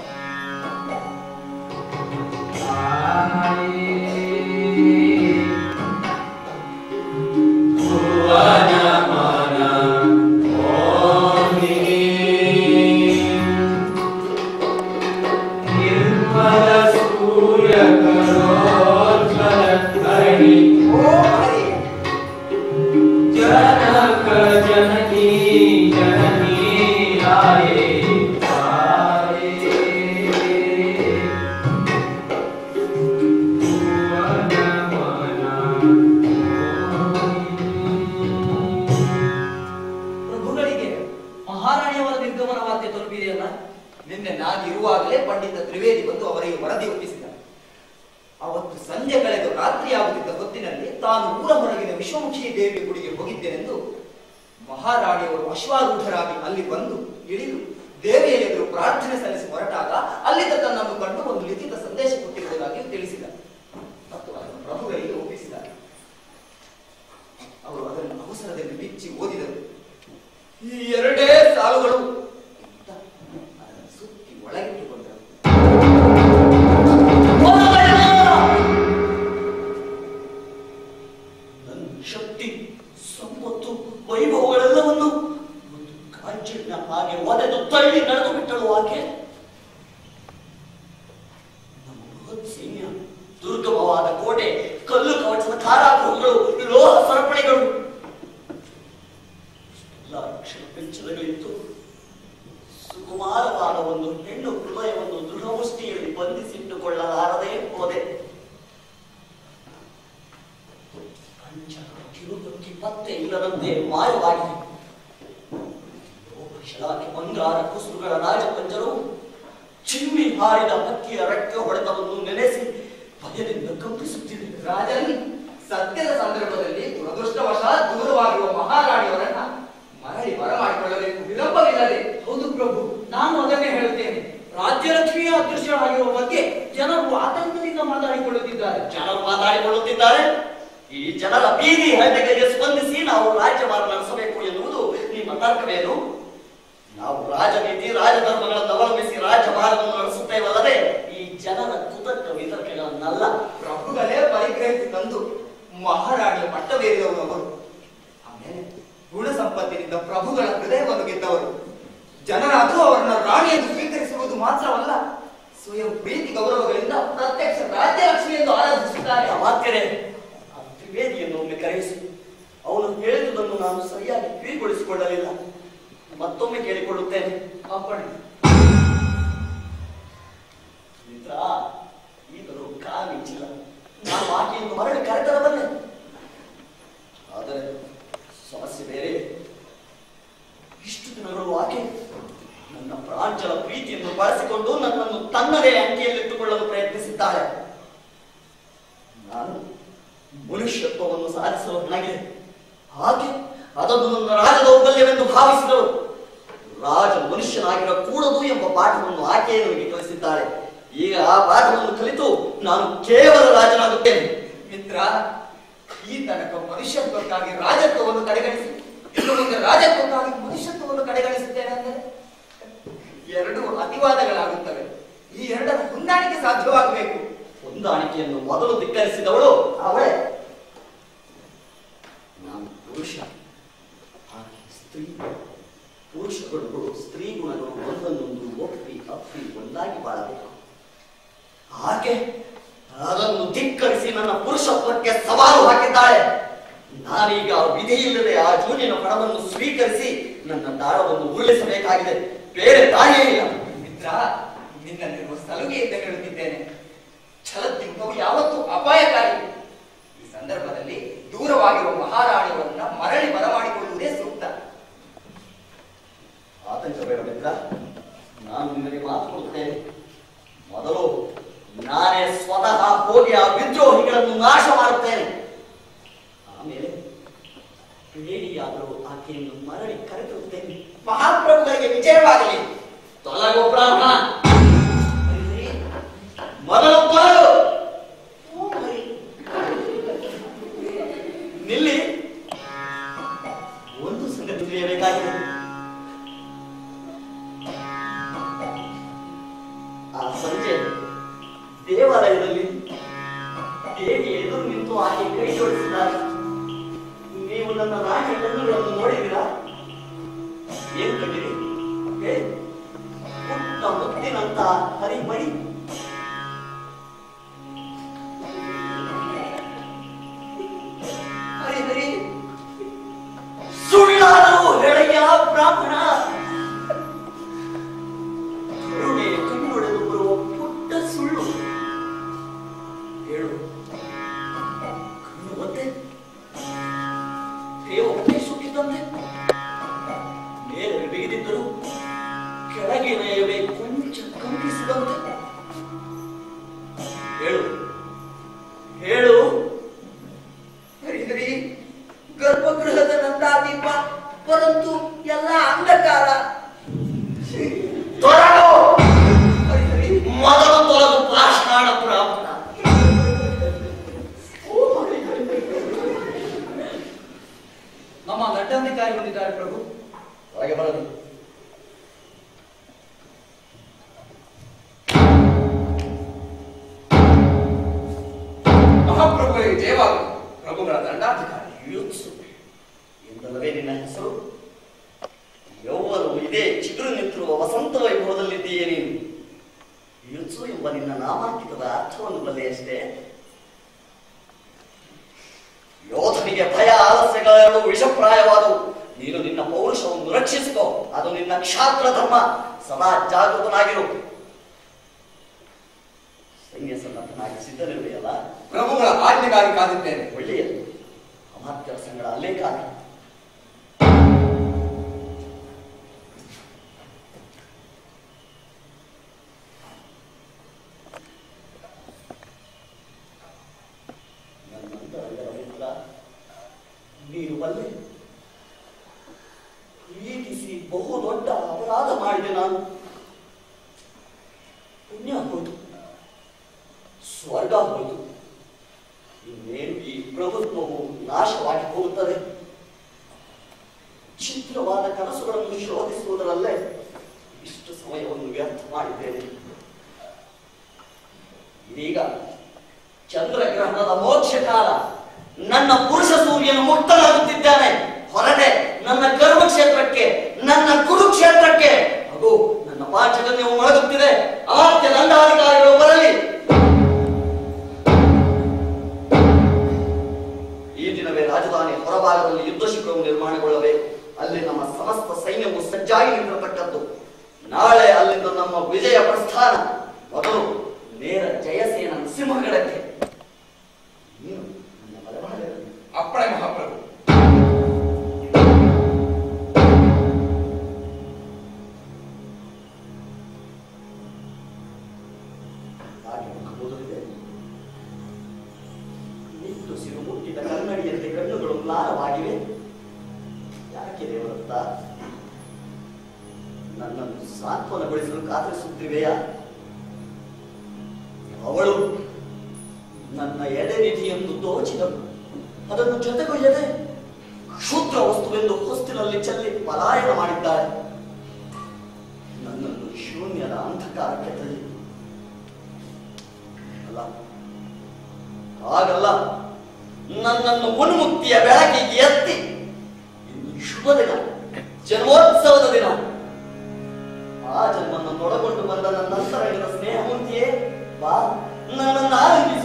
ಭುವನ ಮನ ಮೋಹಿನಿ ನಿರ್ಮಲ ಸೂರ್ಯ ಕರೋಜ್ವಲ ಧರಣಿ
ಓ ಹರಿ
ಜನಕ ಜನನಿ ಜನನಿ ಆಯೇ ಆಯೇ ಭುವನ ಮನ
ಪ್ರಭುಗಳಿಗೆ ಮಹಾರಾಣಿಯವರ ನಿರ್ಗಮನ ವಾರ್ತೆ ತಲುಪಿದೆಯಲ್ಲ
ನಿನ್ನೆ ನಾನಿರುವಾಗಲೇ ಪಂಡಿತ ತ್ರಿವೇದಿ ಬಂದು ಅವರಿಗೆ ವರದಿ ಒಪ್ಪಿಸಿದ ಅವತ್ತು ಸಂಜೆ ಕಳೆದು ರಾತ್ರಿಯಾಗುತ್ತಿದ್ದ ಹೊತ್ತಿನಲ್ಲಿ ತಾನು ಊರ ಹೊರಗಿನ ವಿಶ್ವಮುಖಿ ದೇವಿ ಗುಡಿಗೆ ಹೋಗಿದ್ದೇನೆಂದು ಮಹಾರಾಣಿಯವರು ಅಶ್ವಾರೂಢರಾಗಿ ಅಲ್ಲಿ ಬಂದು ಇಳಿದು ದೇವಿಯ ಎದುರು ಪ್ರಾರ್ಥನೆ ಸಲ್ಲಿಸಿ ಹೊರಟಾಗ ಅಲ್ಲಿದ್ದ ತನ್ನನ್ನು ಕಂಡು ಒಂದು ಲಿಖಿತ ಸಂದೇಶ ಕೊಟ್ಟಿರುವುದಾಗಿ ತಿಳಿಸಿದ ಮತ್ತು ಅದನ್ನು ಪ್ರಭುಗಳಿಗೆ ಒಪ್ಪಿಸಿದ ಅವರು ಅದನ್ನು ಅವಸರದಲ್ಲಿ ಬಿಚ್ಚಿ ಓದಿದರು ಈ ಎರಡೇ ಸಾಲುಗಳು ಅಂತ ಅದನ್ನು ಸುತ್ತಿ ಒಳಗಿಟ್ಟುಕೊಂಡರು
ನನ್ನ ಶಕ್ತಿ ಸಂಪತ್ತು ವೈಭವಗಳೆಲ್ಲವನ್ನು ಒಂದು ಕಾಂಚಿನ ಹಾಗೆ ಒದೆದು ತಳ್ಳಿ ನಡೆದು ಬಿಟ್ಟಳು ಆಕೆ ನಮ್ಮ ಬೃಹತ್ ಸೈನ್ಯ ದುರ್ಗಮವಾದ ಕೋಟೆ ಕಲ್ಲು ಕವಚದ ಕಾರಾಗೃಹಗಳು ಲೋಹ ಸರಪಳಿಗಳು ಎಲ್ಲ ಅಕ್ಷರ ಪೆಂಚಲಗಳಿತ್ತು ಸುಕುಮಾರವಾದ ಒಂದು ಹೆಣ್ಣು ಹೃದಯವನ್ನು ದೃಢಮುಷ್ಟಿಯಲ್ಲಿ ಬಂಧಿಸಿಟ್ಟುಕೊಳ್ಳಲಾರದೆ ಹೋದೆ ಪಂಚ ಕಿರುಗಕ್ಕಿ ಪತ್ತೆ ಇಲ್ಲದಂತೆ ಮಾಯವಾಗಿದೆ ಶಲಾಕೆ ಬಂಗಾರ ಕುಸುರುಗಳ ರಾಜಪಂಚರು ಚಿಮ್ಮಿ ಹಾರಿದ ಹಕ್ಕಿಯ ರೆಕ್ಕೆ ಹೊಡೆತವನ್ನು ನೆನೆಸಿ ಭಯದಿಂದ ಕಂಪಿಸುತ್ತಿದೆ
ರಾಜನ್ ಸತ್ಯದ ಸಂದರ್ಭದಲ್ಲಿ ದುರದೃಷ್ಟವಶಾತ್ ದೂರವಾಗಿರುವ ಮಹಾರಾಣಿಯವರನ್ನ ಮರಳಿ ಬರಮಾಡಿಕೊಳ್ಳಬೇಕು ವಿಳಂಬವಿಲ್ಲದೆ
ಹೌದು ಪ್ರಭು ನಾನು ಅದನ್ನೇ ಹೇಳುತ್ತೇನೆ ರಾಜ್ಯಲಕ್ಷ್ಮಿಯ ಅದೃಶ್ಯರಾಗಿರುವ ಬಗ್ಗೆ ಜನರು ಆತಂಕದಿಂದ ಮಾತಾಡಿಕೊಳ್ಳುತ್ತಿದ್ದಾರೆ
ಜನರು ಮಾತಾಡಿಕೊಳ್ಳುತ್ತಿದ್ದಾರೆ ಈ ಜನರ ಬೀದಿ ಹಳ್ಳಿಗಳಿಗೆ ಸ್ಪಂದಿಸಿ ನಾವು ರಾಜ್ಯಭಾರ ನಡೆಸಬೇಕು ಎನ್ನುವುದು ನಿಮ್ಮ ತರ್ಕವೇನು ನಾವು ರಾಜನೀತಿ ರಾಜಧರ್ಮಗಳನ್ನು ಅವಲಂಬಿಸಿ ರಾಜ್ಯಭಾರವನ್ನು ನಡೆಸುತ್ತೇವಲ್ಲದೆ ಈ ಜನರ ಕುತರ್ಕ ವಿತರ್ಕಗಳನ್ನಲ್ಲ
ಪ್ರಭುಗಳೇ ಪರಿಗ್ರಹಿಸಿ ತಂದು
ಮಹಾರಾಣಿಯ ಪಟ್ಟವೇರಿದವರು ಅವರು ಆಮೇಲೆ ಗುಣ ಸಂಪತ್ತಿನಿಂದ ಪ್ರಭುಗಳ ಹೃದಯವನ್ನು ಗೆದ್ದವರು ಜನರಾದರೂ ಅವರನ್ನ ರಾಣಿಯನ್ನು ಸ್ವೀಕರಿಸುವುದು ಮಾತ್ರವಲ್ಲ ಸ್ವಯಂ ಪ್ರೀತಿ ಗೌರವಗಳಿಂದ ಪ್ರತ್ಯಕ್ಷ ರಾಜ್ಯ ಲಕ್ಷ್ಮಿ ಎಂದು ಆರಾಧಿಸುತ್ತಾರೆ
ಅಮಾತ್ಯರೇ ಆ ತ್ರಿವೇದಿಯನ್ನು ಒಮ್ಮೆ ಕರೆಯಿಸಿ ಅವನು ಹೇಳಿದುದನ್ನು ನಾನು ಸರಿಯಾಗಿ ಕಿವಿಗೊಳಿಸಿಕೊಳ್ಳಲಿಲ್ಲ ಮತ್ತೊಮ್ಮೆ ಕೇಳಿಕೊಳ್ಳುತ್ತೇನೆ
ಅಪ್ಪಣೆ
ಮಿತ್ರ ಈಗಲೂ ಕಾಮಿಂಚಿಲ್ಲ ನಾನು ಆಕೆಯನ್ನು ಮರಳಿ ಕರೆತರಬಲ್ಲೆ ಆದರೆ ಸಮಸ್ಯೆ ಬೇರೆ ಇಷ್ಟು ದಿನಗಳು ಆಕೆ ನನ್ನ ಪ್ರಾಂಜಲ ಪ್ರೀತಿಯನ್ನು ಬಳಸಿಕೊಂಡು ನನ್ನನ್ನು ತನ್ನದೇ ಅಂಕಿಯಲ್ಲಿಟ್ಟುಕೊಳ್ಳಲು ಪ್ರಯತ್ನಿಸಿದ್ದಾಳೆ ನಾನು ಮನುಷ್ಯತ್ವವನ್ನು ಸಾಧಿಸುವವನಾಗಿದೆ ಹಾಗೆ ಅದನ್ನು ನನ್ನ ರಾಜ ದೌರ್ಬಲ್ಯವೆಂದು ಭಾವಿಸಿದಳು ರಾಜ ಮನುಷ್ಯನಾಗಿರಕೂಡದು ಎಂಬ ಪಾಠವನ್ನು ಆಕೆಯೇ ನನಗೆ ಕಲಿಸಿದ್ದಾಳೆ ಈಗ ಆ ಪಾಠವನ್ನು ಕಲಿತು ನಾನು ಕೇವಲ ರಾಜನಾಗುತ್ತೇನೆ
ಮಿತ್ರ ಈ ತನಕ ಮನುಷ್ಯತ್ವಕ್ಕಾಗಿ ರಾಜತ್ವವನ್ನು ಕಡೆಗಣಿಸಿ ಇನ್ನು ಮುಂದೆ ರಾಜತ್ವಕ್ಕಾಗಿ ಮನುಷ್ಯತ್ವವನ್ನು ಕಡೆಗಣಿಸುತ್ತೇನೆ ಅಂದರೆ ಎರಡು ಅತಿವಾದಗಳಾಗುತ್ತವೆ ಈ ಎರಡರ ಹೊಂದಾಣಿಕೆ ಸಾಧ್ಯವಾಗಬೇಕು
ಹೊಂದಾಣಿಕೆಯನ್ನು ಮೊದಲು ಧಿಕ್ಕರಿಸಿದವಳು ಅವಳೇ ನಾನು ಪುರುಷ ಆಕೆ ಸ್ತ್ರೀ ಪುರುಷಗಳು ಸ್ತ್ರೀ ಗುಣಗಳು ಒಂದನ್ನೊಂದು ಒಪ್ಪಿ ಅಪ್ಪಿ ಒಂದಾಗಿ ಬಾಳಬೇಕು ಆಕೆ ಅದನ್ನು ಧಿಕ್ಕರಿಸಿ ನನ್ನ ಪುರುಷತ್ವಕ್ಕೆ ಸವಾಲು ಹಾಕಿದ್ದಾಳೆ ನಾನೀಗ ವಿಧಿ ಇಲ್ಲದೆ ಆ ಜೂನಿನ ಪಣವನ್ನು ಸ್ವೀಕರಿಸಿ ನನ್ನ ದಾಳವನ್ನು ಉರುಳಿಸಬೇಕಾಗಿದೆ ಬೇರೆ ದಾರಿಯೇ ಇಲ್ಲ
ಮಿತ್ರ ನಿನ್ನಲ್ಲಿರುವ ಸಲುಗೆಯಿಂದ ಹೇಳುತ್ತಿದ್ದೇನೆ ಛಲದ್ಯುಕ್ತವು ಯಾವತ್ತೂ ಅಪಾಯಕಾರಿ ಈ ಸಂದರ್ಭದಲ್ಲಿ ದೂರವಾಗಿರುವ ಮಹಾರಾಣಿಯವರನ್ನ ಮರಳಿ ಬರಮಾಡಿಕೊಳ್ಳುವುದೇ ಸೂಕ್ತ
ಆತಂಕ ಬೇಡ ಮಿತ್ರ ನಾನು ನಿಮಗೆ ಮಾತು ಕೊಡುತ್ತೇನೆ ಮೊದಲು ನಾನೇ ಸ್ವತಃ ಹೋಗಿ ಆ ವಿದ್ರೋಹಿಗಳನ್ನು ನಾಶ ಮಾಡುತ್ತೇನೆ ಆಮೇಲೆ ಬೇಡಿಯಾದರೂ ಆಕೆಯನ್ನು ಮರಳಿ ಕರೆತರುತ್ತೇನೆ
ಮಹಾಪ್ರಭುಗಳಿಗೆ ವಿಜಯವಾಗಲಿ
ತೊಲಗು ಬ್ರಾಹ್ಮಣ ಮೊದಲು ತೊಲಗು ನಿಲ್ಲಿ ಒಂದು ಸಂಗತಿ ತಿಳಿಯಬೇಕಾಗಿದೆ ಆ ಸಂಜೆ ದೇವಾಲಯದಲ್ಲಿ ದೇವಿ ಎದುರು ನಿಂತು ಆಕೆ ಕೈ ಜೋಡಿಸಿದ್ದಾರೆ ನೀವು ನನ್ನ ರಾಣಿ ಕಣ್ಣುಗಳನ್ನು ನೋಡಿದಿರಾ ಏನ್ ಕಂಡಿರಿ ಏ, ಪುಟ್ಟ ಮುತ್ತಿನಂತ ಹರಿಮಣಿ
ಹರಿ ಹರಿ
ಸುಳ್ಳಾದರೂ ಹೆಳೆಯ ಬ್ರಾಹ್ಮಣ ಕರುಣೆ ಕಣ್ಣೊಡೆದು ಬರುವ ಪುಟ್ಟ ಸುಳ್ಳು ಹೇಳು ಕಣ್ಣು ಒತ್ತೆ ದೇವ ಹೊಟ್ಟೆ ಸುಟ್ಟಿದಂತೆ ಮೇಲೆ ಬಿಗಿದಿದ್ದರು ಕೆಳಗಿನೆಯವೇ ಕೊಂಚ ಕಂಪಿಸಿದಂತೆ ಹೇಳು ಹೇಳು
ಹರಿ ಹರಿ ಗರ್ಭಗೃಹದ ನಂದಾದೀಪ ಪರಂತು ಎಲ್ಲ ಅಂಧಕಾರ
ತೊಲಗು
ಹರಿ ಹರಿ
ಮೊದಲು ತೊಲಗು ಪಾಷಾಣ ಬ್ರಾಹ್ಮಣ
ನಮ್ಮ ದಂಡಾಧಿಕಾರಿ ಬಂದಿದ್ದಾರೆ ಪ್ರಭು
ಹೊರಗೆ ಬರಲಿ
ಮಹಾಪ್ರಭುಗಳಿಗೆ ಜಯವಾಗಲಿ ಪ್ರಭುಗಳ ದಂಡಾಧಿಕಾರಿ
ಯುತ್ಸು ಎಂದಲ್ಲವೇ ನಿನ್ನ ಹೆಸರು ಯೌವನವು ಇದೇ ಚಿಗುರು ನಿಂತಿರುವ ವಸಂತ ವೈಭವದಲ್ಲಿದ್ದೀಯೇ ನೀನು ಯುತ್ಸು ಎಂಬ ನಿನ್ನ ನಾಮಾಂಕಿತದ ಅರ್ಥವನ್ನು ಬಲ್ಲೆಯಷ್ಟೇ ಯೋಧನಿಗೆ ಭಯ ಆಲಸ್ಯಗಳೆರಡು ವಿಷಪ್ರಾಯವಾದವು ನೀನು ನಿನ್ನ ಪೌರುಷವನ್ನು ರಕ್ಷಿಸಿಕೋ ಅದು ನಿನ್ನ ಕ್ಷಾತ್ರ ಧರ್ಮ ಸದಾ ಜಾಗೃತನಾಗಿರು ಸೈನ್ಯ ಸನ್ನದ್ಧನಾಗಿ ಸಿದ್ಧನಿರುವೆಯಲ್ಲ
ಪ್ರಭುಗಳ ಆಜ್ಞೆಗಾಗಿ ಕಾದಿದ್ದೇನೆ
ಒಳ್ಳೆಯದು ಅಮಾತ್ಯರ ಸಂಗಡ ಅಲ್ಲೇ ಕಾಲಿ ನನ್ನಂತರಂಗದ ಮಿತ್ರ, ನೀನು ಬಲ್ಲೆ ಪ್ರೀತಿಸಿ ಬಹು ದೊಡ್ಡ ಅಪರಾಧ ಮಾಡಿದೆ ನಾನು ಪುಣ್ಯ ಹೋಯ್ತು ಸ್ವರ್ಗ ಹೋಯ್ತು ಇನ್ನೇನು ಈ ಪ್ರಭುತ್ವವು ನಾಶವಾಗಿ ಹೋಗುತ್ತದೆ ಚಿತ್ರವಾದ ಕನಸುಗಳನ್ನು ಶೋಧಿಸುವುದರಲ್ಲೇ ಇಷ್ಟು ಸಮಯವನ್ನು ವ್ಯರ್ಥ ಮಾಡಿದ್ದೇನೆ ಇದೀಗ ಚಂದ್ರಗ್ರಹಣದ ಮೋಕ್ಷ ಕಾಲ ನನ್ನ ಪುರುಷ ಸೂರ್ಯನು ಮುಕ್ತನಾಗುತ್ತಿದ್ದಾನೆ ಹೊರಟೆ ನನ್ನ ಕರ್ಮಕ್ಷೇತ್ರಕ್ಕೆ ನನ್ನ ಕುರುಕ್ಷೇತ್ರಕ್ಕೆ ಅದು ನನ್ನ ಪಾಚಕನ್ಯವು ಮೊಳಗುತ್ತಿದೆ ಅಮಾತ್ಯ ದಂಡಾಧಿಕಾರಿಗಳು ಬರಲಿ ಈ ದಿನವೇ ರಾಜಧಾನಿ ಹೊರಭಾಗದಲ್ಲಿ ಯುದ್ಧ ಶಿಬಿರವು ನಿರ್ಮಾಣಗೊಳ್ಳಬೇಕು ಅಲ್ಲಿ ನಮ್ಮ ಸಮಸ್ತ ಸೈನ್ಯವು ಸಜ್ಜಾಗಿ ನಿಂತಿರತಕ್ಕದ್ದು ನಾಳೆ ಅಲ್ಲಿಂದ ನಮ್ಮ ವಿಜಯ ಪ್ರಸ್ಥಾನ ಮೊದಲು ನೇರ ಜಯಸೇನ ಸಿಂಹಗಡಕ್ಕೆ ನೀನು ನನ್ನ ಬಲಭಾಗದಲ್ಲಿ
ಅಪ್ಪಣೆ ಮಹಾಪ್ರಭು
ಹಾಗೆ ಮುಖಬೋಧವಿದೆ ನಿಟ್ಟು ಸಿರು ಮುಟ್ಟಿದ ಕನ್ನಡಿಯಂತೆ ಕಣ್ಣುಗಳು ಮ್ಲಾನವಾಗಿವೆ ಯಾಕೆ ದೇವರತ್ತ ನನ್ನನ್ನು ಸಾಂತ್ವನಗೊಳಿಸಲು ಕಾತರಿಸುತ್ತಿವೆಯಾ ಅವಳು ನನ್ನ ಎಡೆ ನಿಧಿಯನ್ನು ದೋಚಿದಳು ಅದನ್ನು ಜೊತೆಗೊಯ್ಯದೆ ಕ್ಷುದ್ರ ವಸ್ತುವೆಂದು ಹೊಸ್ತಿನಲ್ಲಿ ಚೆಲ್ಲಿ ಪಲಾಯನ ಮಾಡಿದ್ದಾಳೆ ನನ್ನನ್ನು ಶೂನ್ಯದ ಅಂಧಕಾರಕ್ಕೆ ತಳ್ಳಿ ಅಲ್ಲ ಹಾಗಲ್ಲ ನನ್ನನ್ನು ಉನ್ಮುಕ್ತಿಯ ಬೆಳಕಿಗೆ ಎತ್ತಿ ಇಂದು ಶುಭ ದಿನ ಜನ್ಮೋತ್ಸವದ ದಿನ ಆ ಜನ್ಮನ್ನು ತೊಡಗೊಂಡು ಬಂದ ನನ್ನ ಅಂತರಂಗದ ಸ್ನೇಹಮೂರ್ತಿಯೇ ಬಾ ನನ್ನನ್ನು ಆನಂದಿಸು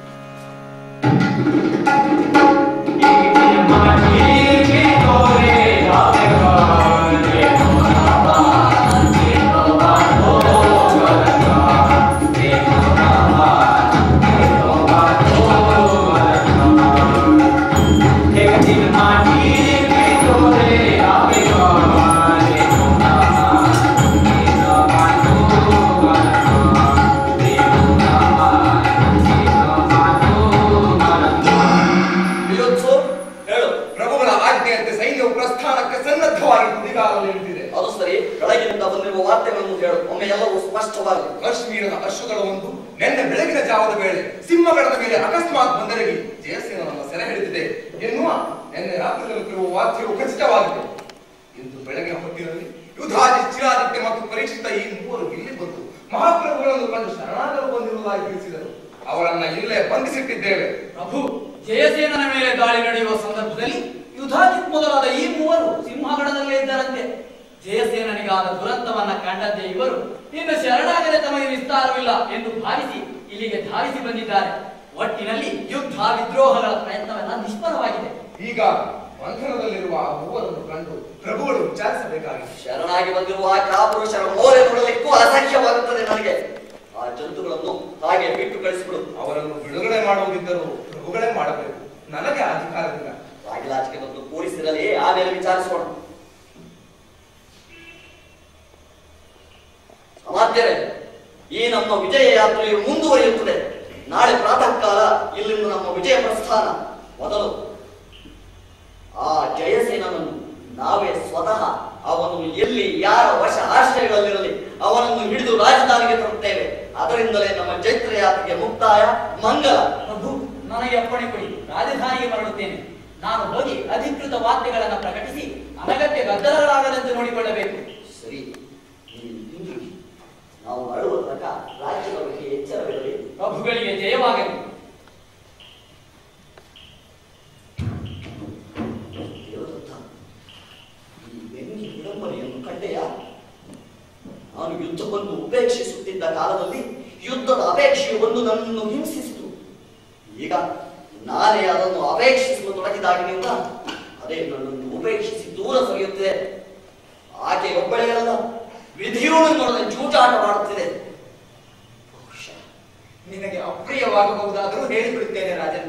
ವಿಯೋತ್ಸು ಹೇಳು
ಪ್ರಭುಗಳ ಆಜ್ಞೆಯಂತೆ ಸೈನ್ಯವು ಪ್ರಸ್ಥಾನಕ್ಕೆ ಸನ್ನದ್ಧವಾಗಿ ಕುದಿಗಾಲಲ್ಲಿ ನಿಂತಿದೆ
ಅದು ಸರಿ ಬೆಳಗಿನಿಂದ ಬಂದಿರುವ ವಾರ್ತೆಗಳನ್ನು ಹೇಳು ಒಮ್ಮೆ ಎಲ್ಲವೂ ಸ್ಪಷ್ಟವಾಗಿ
ಕಾಶ್ಮೀರದ ಅಶ್ರುಗಳ ಒಂದು ನಿನ್ನೆ ಬೆಳಗಿನ ಜಾವದ ವೇಳೆ ಸಿಂಹಗಡದ ಮೇಲೆ ಅಕಸ್ಮಾತ್ ಬಂದರಗಿ ಜಯಸೇನನನ್ನು ಸೆರೆ ಹಿಡಿದಿದೆ ಎನ್ನುವ ನಿನ್ನೆ ರಾತ್ರಿ ತಲುಪಿರುವ ವಾರ್ತೆಯು ಖಚಿತವಾಗಿದೆ ಇಂದು ಬೆಳಗಿನ ಹೊತ್ತಿನಲ್ಲಿ ಯುಧಾದಿ ಚಿರಾದಿತ್ಯ ಮತ್ತು ಪರೀಕ್ಷಿತ ಈ ಮೂವರು ಇಲ್ಲಿ ಬಂದು ಮಹಾಪ್ರಭುಗಳನ್ನು ಕಂಡು ಶರಣಾಗಲು ಬಂದಿರುವುದಾಗಿ ತಿಳಿಸಿದರು ಅವರನ್ನ ಇಲ್ಲೇ ಬಂಧಿಸಿಟ್ಟಿದ್ದೇವೆ
ಪ್ರಭು ಜಯಸೇನನ ಮೇಲೆ ದಾಳಿ ನಡೆಯುವ ಸಂದರ್ಭದಲ್ಲಿ ಯುಧಾಜಿತ್ ಮೊದಲಾದ ಈ ಮೂವರು ಸಿಂಹಗಡದಲ್ಲೇ ಇದ್ದರಂತೆ ಜಯಸೇನನಿಗಾದ ದುರಂತವನ್ನ ಕಂಡದ್ದೇ ಇವರು ಇನ್ನು ಶರಣಾಗದೆ ತಮಗೆ ವಿಸ್ತಾರವಿಲ್ಲ ಎಂದು ಭಾವಿಸಿ ಇಲ್ಲಿಗೆ ಧಾವಿಸಿ ಬಂದಿದ್ದಾರೆ ಒಟ್ಟಿನಲ್ಲಿ ಯುದ್ಧ ವಿದ್ರೋಹಗಳ ಪ್ರಯತ್ನವೆಲ್ಲ ನಿಷ್ಫಲವಾಗಿದೆ
ಈಗ ಮಂಥನದಲ್ಲಿರುವ ಆ ಮೂವರನ್ನು ಕಂಡು ಪ್ರಭುಗಳು ವಿಚಾರಿಸಬೇಕಾಗಿದೆ
ಶರಣಾಗಿ ಬಂದಿರುವ ಆ ಕಾಪುರುಷರ ಮೋರೆ ನೋಡಲಿಕ್ಕೂ ಅಸಹ್ಯವಾಗುತ್ತದೆ ನನಗೆ ಆ ಜಂತುಗಳನ್ನು ಹಾಗೆ ಬಿಟ್ಟು ಕಳಿಸಿಬಿಡು
ಅವರನ್ನು ಬಿಡುಗಡೆ ಮಾಡುವುದಿದ್ದರೂ ಪ್ರಭುಗಳೇ ಮಾಡಬೇಕು ನನಗೆ ಅಧಿಕಾರವಿಲ್ಲ
ಬಾಗಿಲಾಚಿಗೆ ಬಂದು ಕೂರಿಸಿರಲಿ ಆಮೇಲೆ ವಿಚಾರಿಸೋಣ ಅಮಾತ್ಯರೇ ಈ ನಮ್ಮ ವಿಜಯ ಯಾತ್ರೆಯು ಮುಂದುವರಿಯುತ್ತದೆ ನಾಳೆ ಪ್ರಾತಃ ಕಾಲ ಇಲ್ಲಿಂದ ನಮ್ಮ ವಿಜಯ ಪ್ರಸ್ಥಾನ ಮೊದಲು ಆ ಜಯಸೇನನನ್ನು ನಾವೇ ಸ್ವತಃ ಅವನು ಎಲ್ಲಿ ಯಾರ ವಶ ಆಶ್ರಯಗಳಲ್ಲಿರಲಿ ಅವನನ್ನು ಹಿಡಿದು ರಾಜಧಾನಿಗೆ ತರುತ್ತೇವೆ ಅದರಿಂದಲೇ ನಮ್ಮ ಚೈತ್ರ ಯಾತ್ರೆಗೆ ಮುಕ್ತಾಯ ಮಂಗಲ
ಪ್ರಭು ನನಗೆ ಅಪ್ಪಣೆ ಕೊಡಿ ರಾಜಧಾನಿಗೆ ಮರಳುತ್ತೇನೆ ನಾನು ಹೋಗಿ ಅಧಿಕೃತ ವಾರ್ತೆಗಳನ್ನು ಪ್ರಕಟಿಸಿ ಅನಗತ್ಯ ಗದ್ದಲಗಳಾಗದಂತೆ ನೋಡಿಕೊಳ್ಳಬೇಕು
ಸರಿ ನೀವು ಹಿಂದಿರುಗಿ ನಾವು ಅಳುವ ತನಕ ರಾಜ್ಯದ ಬಗ್ಗೆ ಎಚ್ಚರವಿರಲಿ
ಪ್ರಭುಗಳಿಗೆ ಜಯವಾಗಲಿ
ದೇವದತ್ತ ಈ ಬೆನ್ನಿ ವಿಡಂಬನೆಯನ್ನು ಕಂಡೆಯ ನಾನು ಯುದ್ಧವನ್ನು ಉಪೇಕ್ಷಿಸುತ್ತಿದ್ದ ಕಾಲದಲ್ಲಿ ಯುದ್ಧದ ಅಪೇಕ್ಷೆಯು ಒಂದು ನನ್ನನ್ನು ಹಿಂಸಿಸಿತು ಈಗ ನಾನೇ ಅದನ್ನು ಅಪೇಕ್ಷಿಸಲು ತೊಡಗಿದಾಗಿನಿಂದ ಅದೇ ನನ್ನನ್ನು ಉಪೇಕ್ಷಿಸಿ ದೂರ ಸರಿಯುತ್ತಿದೆ ಆಕೆ ಒಬ್ಬಳೇ ಅಲ್ಲ ವಿಧಿಯೂ ನನ್ನೊಡನೆ ಜೂಜಾಟ ಮಾಡುತ್ತಿದೆ ಬಹುಶಃ
ನಿನಗೆ ಅಪ್ರಿಯವಾಗಬಹುದಾದರೂ ಹೇಳಿಬಿಡುತ್ತೇನೆ ರಾಜನ್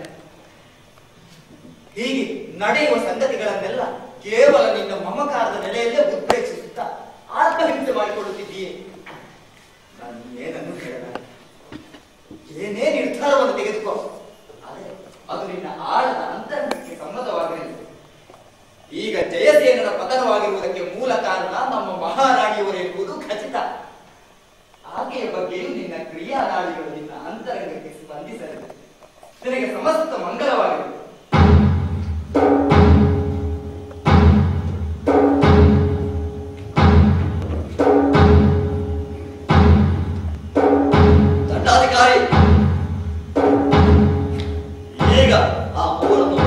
ಹೀಗೆ ನಡೆಯುವ ಸಂಗತಿಗಳನ್ನೆಲ್ಲ ಕೇವಲ ನಿನ್ನ ಮಮಕಾರದ ನೆಲೆಯಲ್ಲೇ ಉತ್ಪ್ರೇಕ್ಷಿಸುತ್ತಾ ಆತ್ಮಹಿಂಸೆ ಮಾಡಿಕೊಳ್ಳುತ್ತಿದ್ದೀಯೆ ನಾನು ಏನನ್ನು ಹೇಳಲ್ಲ ಏನೇ ನಿರ್ಧಾರವನ್ನು ತೆಗೆದುಕೋ ಆದರೆ ಅದು ನಿನ್ನ ಆಳದ ಅಂತರಂಗಕ್ಕೆ ಸಮ್ಮತವಾಗಲಿಲ್ಲ ಈಗ ಜಯಸೇನನ ಪತನವಾಗಿರುವುದಕ್ಕೆ ಮೂಲ ಕಾರಣ ನಮ್ಮ ಮಹಾರಾಣಿಯವರು ಎನ್ನುವುದು ಖಚಿತ ಆಕೆಯ ಬಗ್ಗೆಯೂ ನಿನ್ನ ಕ್ರಿಯಾನಾಡಿಗಳು ನಿನ್ನ ಅಂತರಂಗಕ್ಕೆ ಸ್ಪಂದಿಸಲಿದೆ ನಿನಗೆ ಸಮಸ್ತ ಮಂಗಲವಾಗಿದೆ
ದಂಡಾಧಿಕಾರಿ ಈಗ ಆ ಮೂರನ್ನು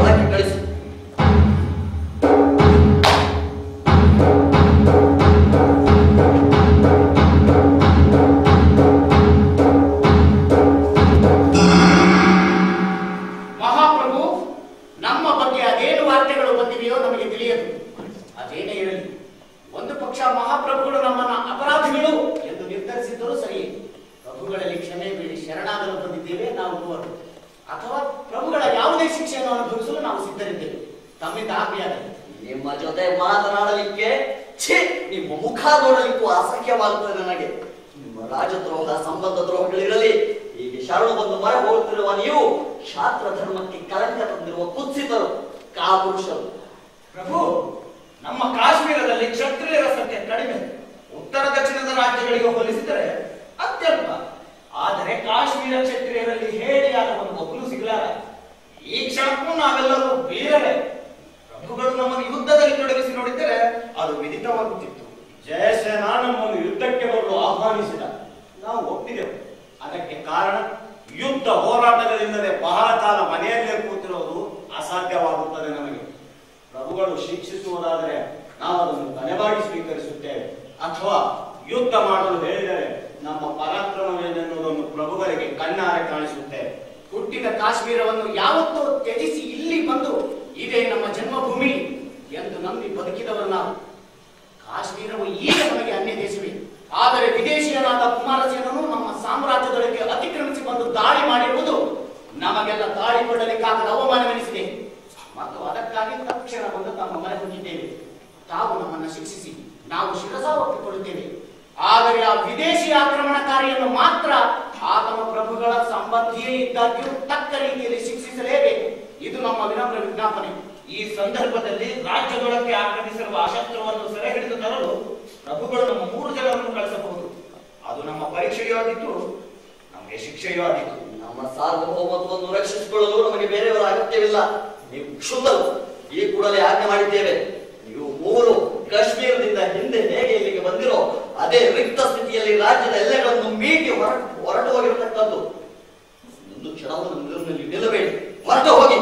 ಶಿಕ್ಷೆಯನ್ನು ಅನುಭವಿಸಲು ನಾವು ಸಿದ್ಧರಿದ್ದೇವೆ ತಮ್ಮಿಂದ ಆಜ್ಞೆಯಾಗಲಿ ನಿಮ್ಮ ಜೊತೆ ಮಾತನಾಡಲಿಕ್ಕೆ ಛೇ ನಿಮ್ಮ ಮುಖ ನೋಡಲಿಕ್ಕೂ ಅಸಹ್ಯವಾಗುತ್ತದೆ ನನಗೆ ನಿಮ್ಮ ರಾಜದ್ರೋಹ ಸಂಬಂಧ ದ್ರೋಹಗಳಿರಲಿ ಹೀಗೆ ಶರಣು ಬಂದು ಮರ ಹೋಗುತ್ತಿರುವ ನೀವು ಶಾಸ್ತ್ರ ಧರ್ಮಕ್ಕೆ ಕಳಂಕ ತಂದಿರುವ ಕುತ್ಸಿತರು ಕಾಪುರುಷರು
ಪ್ರಭು ನಮ್ಮ ಕಾಶ್ಮೀರದಲ್ಲಿ ಕ್ಷತ್ರಿಯರ ಸಂಖ್ಯೆ ಕಡಿಮೆ ಉತ್ತರ ದಕ್ಷಿಣದ ರಾಜ್ಯಗಳಿಗೆ ಹೋಲಿಸಿದರೆ ಅತ್ಯಲ್ಪ ಆದರೆ ಕಾಶ್ಮೀರ ಕ್ಷತ್ರಿಯರಲ್ಲಿ ಹೇಡಿಯಾದ ಒಂದು ಒಬ್ಬನು ಸಿಗಲಾರ ಈ ಕ್ಷಣಕ್ಕೂ ನಾವೆಲ್ಲರೂ ವೀರರೇ ಪ್ರಭುಗಳು ನಮ್ಮನ್ನು ಯುದ್ಧದಲ್ಲಿ ತೊಡಗಿಸಿ ನೋಡಿದ್ದರೆ ಅದು ವಿದಿತವಾಗುತ್ತಿತ್ತು
ಜಯಸೇನ ನಮ್ಮನ್ನು ಯುದ್ಧಕ್ಕೆ ಬರಲು ಆಹ್ವಾನಿಸಿದ ನಾವು ಒಪ್ಪಿದೆವು ಅದಕ್ಕೆ ಕಾರಣ ಯುದ್ಧ ಹೋರಾಟಗಳಿಲ್ಲದೆ ಬಹಳ ಕಾಲ ಮನೆಯಲ್ಲೇ ಕೂತಿರುವುದು ಅಸಾಧ್ಯವಾಗುತ್ತದೆ ನಮಗೆ ಪ್ರಭುಗಳು ಶಿಕ್ಷಿಸುವುದಾದರೆ ನಾವು ಅದನ್ನು ತಲೆಬಾಗಿ ಸ್ವೀಕರಿಸುತ್ತೇವೆ ಅಥವಾ ಯುದ್ಧ ಮಾಡಲು ಹೇಳಿದರೆ ನಮ್ಮ ಪರಾಕ್ರಮವೇನೆನ್ನುವುದನ್ನು ಪ್ರಭುಗಳಿಗೆ ಕಣ್ಣಾರೆ ಕಾಣಿಸುತ್ತೇವೆ
ಹುಟ್ಟಿದ ಕಾಶ್ಮೀರವನ್ನು ಯಾವತ್ತೋ ತ್ಯಜಿಸಿ ಇಲ್ಲಿ ಬಂದು ಇದೇ ನಮ್ಮ ಜನ್ಮಭೂಮಿ ಎಂದು ನಂಬಿ ಬದುಕಿದವರು ನಾವು ಕಾಶ್ಮೀರವು ಈಗ ನಮಗೆ ಅನ್ಯ ದೇಶವೇ ಆದರೆ ವಿದೇಶಿಯನಾದ ಕುಮಾರಸೇನನು ನಮ್ಮ ಸಾಮ್ರಾಜ್ಯದೊಳಗೆ ಅತಿಕ್ರಮಿಸಿ ಬಂದು ದಾಳಿ ಮಾಡಿರುವುದು ನಮಗೆಲ್ಲ ದಾಳಿ ಕೊಡಲಿಕ್ಕಾಗದ ಅವಮಾನವೆನಿಸಿದೆ ಮತ್ತು ಅದಕ್ಕಾಗಿ ತಕ್ಷಣ ಬಂದು ತಮ್ಮ ಮನೆ ಹೋಗಿದ್ದೇವೆ ತಾವು ನಮ್ಮನ್ನು ಶಿಕ್ಷಿಸಿ ನಾವು ಶಿರಸಾ ಒಪ್ಪಿಕೊಳ್ಳುತ್ತೇವೆ ಆದರೆ ಆ ವಿದೇಶಿ ಆಕ್ರಮಣಕಾರಿಯನ್ನು ಮಾತ್ರ ಆತನ ಪ್ರಭುಗಳ ಸಂಬಂಧಿಯೇ ಇದ್ದಾಗ್ಯೂ ತಕ್ಕ ರೀತಿಯಲ್ಲಿ ಶಿಕ್ಷಿಸಲೇಬೇಕು ಇದು ನಮ್ಮ ವಿನಮ್ರ ವಿಜ್ಞಾಪನೆ
ಈ ಸಂದರ್ಭದಲ್ಲಿ ರಾಜ್ಯದೊಳಕ್ಕೆ ಆಕ್ರಮಿಸಿರುವ ಅಶಸ್ತ್ರವನ್ನು ಸೆರೆ ಹಿಡಿದು ತರಲು ಪ್ರಭುಗಳು ನಮ್ಮ ಮೂರು ಜನರನ್ನು ಕಳಿಸಬಹುದು ಅದು ನಮ್ಮ ಪರೀಕ್ಷೆಯೂ ಆಗಿತ್ತು ನಮಗೆ ಶಿಕ್ಷೆಯೂ ಆಗಿತ್ತು
ನಮ್ಮ ಸಾರ್ವಭೌಮತ್ವವನ್ನು ರಕ್ಷಿಸಿಕೊಳ್ಳಲು ನಮಗೆ ಬೇರೆಯವರ ಅಗತ್ಯವಿಲ್ಲ ನೀವು ಕ್ಷುಲ್ಲರು ಈ ಕೂಡಲೇ ಆಜ್ಞೆ ಮಾಡಿದ್ದೇವೆ ನೀವು ಮೂರು ಕಾಶ್ಮೀರದಿಂದ ಹಿಂದೆ ಹೇಗೆ ಇಲ್ಲಿಗೆ ಬಂದಿರೋ ಅದೇ ರಿಕ್ತ ಸ್ಥಿತಿಯಲ್ಲಿ ರಾಜ್ಯದ ಎಲ್ಲೆಗಳನ್ನು ಮೀಟಿ ಹೊರಟು ಹೊರಟು ಹೋಗಿರತಕ್ಕದ್ದು ಒಂದು ಕ್ಷಣವನ್ನು ನಿಲ್ಲಿನಲ್ಲಿ ನಿಲ್ಲಬೇಡಿ ಹೊರಟು ಹೋಗಿ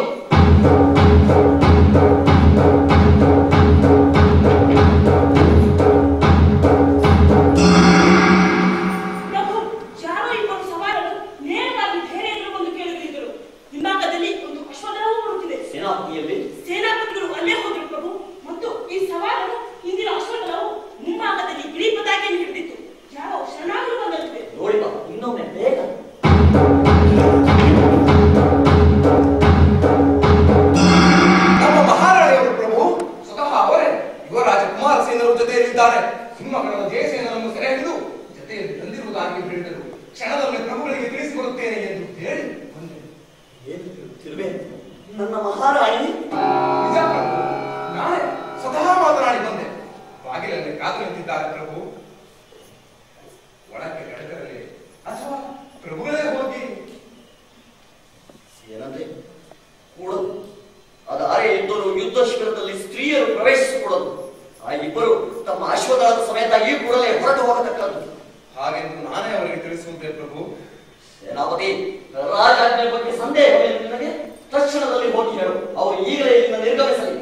ಪ್ರಭು ಯಾರೋ ಇಬ್ಬರು ಸವಾರರು ನೇರವಾಗಿ ಧೈರ್ಯಗಳು ಬಂದು ಕೇಳುತ್ತಿದ್ದರು ಹಿಂಭಾಗದಲ್ಲಿ ಒಂದು ಅಶ್ವದಳವು ಬರುತ್ತಿದೆ
ಸೇನಾಪತಿಯಲ್ಲಿ
ಸೇನಾಪತಿಗಳು ಅಲ್ಲೇ ಹೋದರು ಪ್ರಭು ಮತ್ತು ಈ ಸವಾರರು ಹಿಂದಿನ ಅಶ್ವದಳವು ಮುಂಭಾಗದಲ್ಲಿ ಬಿಳಿ ಪತಾಕೆಯನ್ನು ಹಿಡಿದಿತ್ತು ಯಾರೋ ಶರಣಾಗಲು ಬಂದಂತಿದೆ
ನೋಡಿ ಬಾ ಇನ್ನೊಮ್ಮೆ ಬೇಗ
ನಮ್ಮ ಮಹಾರಾಣಿಯವರು ಪ್ರಭು ಸ್ವತಃ ಅವರೇ ಯುವರಾಜ ಕುಮಾರಸೇನರ ಜೊತೆಯಲ್ಲಿದ್ದಾರೆ ಸಿಂಹಗಳ ಜಯಸೇನರನ್ನು ಸೆರೆ ಹಿಡಿದು ಜೊತೆಯಲ್ಲಿ ತಂದಿರುವುದಾಗಿ ಹೇಳಿದರು ಕ್ಷಣದಲ್ಲಿ ಪ್ರಭುಗಳಿಗೆ ತಿಳಿಸಿಕೊಡುತ್ತೇನೆ ಎಂದು ಹೇಳಿ ಬಂದೆ
ಏನು ಹೇಳುತ್ತಿರುವೆ ನನ್ನ ಮಹಾರಾಣಿ
ನಿಜ ಪ್ರಭು ನಾಳೆ ಸ್ವತಃ ಮಾತನಾಡಿ ಬಂದೆ ಬಾಗಿಲಲ್ಲಿ ಕಾದು ನಿಂತಿದ್ದಾರೆ ಪ್ರಭು ಒಳಕ್ಕೆ ಕಡಕರಲ್ಲಿ ಅಥವಾ ಪ್ರಭುಗಳೇ ಹೋಗಿ
ಏನಂದ್ರೆ ಕೂಡದು ಅದಾರೆ ಇದ್ದರು ಯುದ್ಧ ಶಿಬಿರದಲ್ಲಿ ಸ್ತ್ರೀಯರು ಪ್ರವೇಶಿಸಿಕೊಡದು ಆ ಇಬ್ಬರು ತಮ್ಮ ಅಶ್ವದಳದ ಸಮೇತ ಈ ಕೂಡಲೇ ಹೊರಟು ಹೋಗತಕ್ಕದ್ದು
ಹಾಗೆಂದು ನಾನೇ ಅವರಿಗೆ ತಿಳಿಸುವುದೇ ಪ್ರಭು
ಸೇನಾಪತಿ ರಾಜಾಜ್ಞೆ ಬಗ್ಗೆ ಸಂದೇಹವೇನು ನಿನಗೆ ತಕ್ಷಣದಲ್ಲಿ ಹೋಗಿ ಹೇಳು ಅವರು ಈಗಲೇ ಇಲ್ಲಿಂದ ನಿರ್ಗಮಿಸಲಿ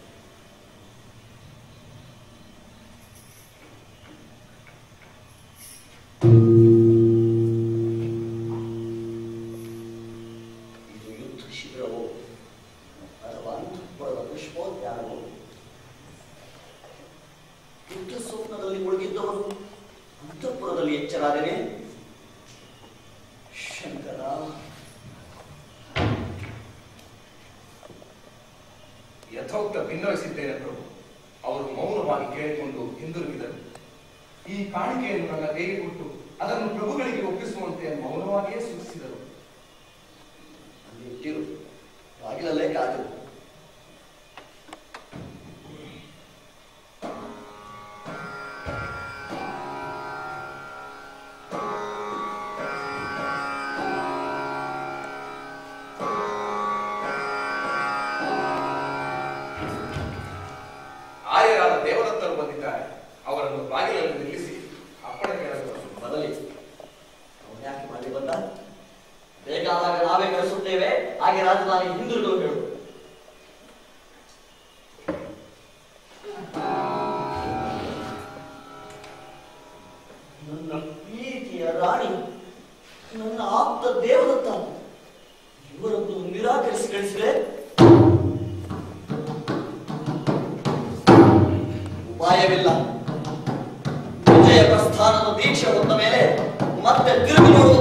ಇದು ಯುದ್ಧ ಶಿಬಿರವೋ ಅಥವಾ ಅಂತಃಪುರದ ಪುಷ್ಪೋದ್ಯಾನವೋ ಯುದ್ಧ ಸ್ವಪ್ನದಲ್ಲಿ ಮುಳುಗಿದ್ದವನು ಅಂತಃಪುರದಲ್ಲಿ ಎಚ್ಚರಾದನೆ ಶಂಕರ
ಯಥೋಕ್ತ ಭಿನ್ನವಿಸಿದ್ದೇನೆ ಪ್ರಭು ಅವರು ಮೌನವಾಗಿ ಕೇಳಿಕೊಂಡು ಹಿಂದಿರುಗಿದರು ಈ ಕಾಣಿಕೆಯನ್ನು ನನ್ನ ಕೈಗೆ ಕೊಟ್ಟು ಅದನ್ನು ಪ್ರಭುಗಳಿಗೆ ಒಪ್ಪಿಸುವಂತೆ ಮೌನವಾಗಿಯೇ ಸೂಚಿಸಿದರು
ಅಲ್ಲಿ ಇಟ್ಟಿರು ಬಾಗಿಲಲ್ಲೇ ಕಾದು
ಆರ್ಯರಾದ ದೇವದತ್ತರು ಬಂದಿದ್ದಾರೆ ಅವರನ್ನು ಬಾಗಿಲಲ್ಲಿ ನಿಲ್ಲಿಸಿ ಅಪ್ಪಣೆ ಕೇಳಲು
ಬದಲಿ ಅವನು ಯಾಕೆ ಮಾಡಿ ಬಂದ ಬೇಕಾದಾಗ ನಾವೇ ಕಳಿಸುತ್ತೇವೆ ಹಾಗೆ ರಾಜಧಾನಿ ಹಿಂದಿರುಗಲು ಹೇಳು ನನ್ನ ಪ್ರೀತಿಯ ರಾಣಿ ನನ್ನ ಆಪ್ತ ದೇವದತ್ತ ಇವರನ್ನು ನಿರಾಕರಿಸಿ ಕಳಿಸಿದೆ ಉಪಾಯವಿಲ್ಲ ವಿಜಯ ಪ್ರಸ್ಥಾನದ ದೀಕ್ಷೆ ಹೊತ್ತ ಮೇಲೆ ಮತ್ತೆ ತಿರುಗಿ ನೋಡುವ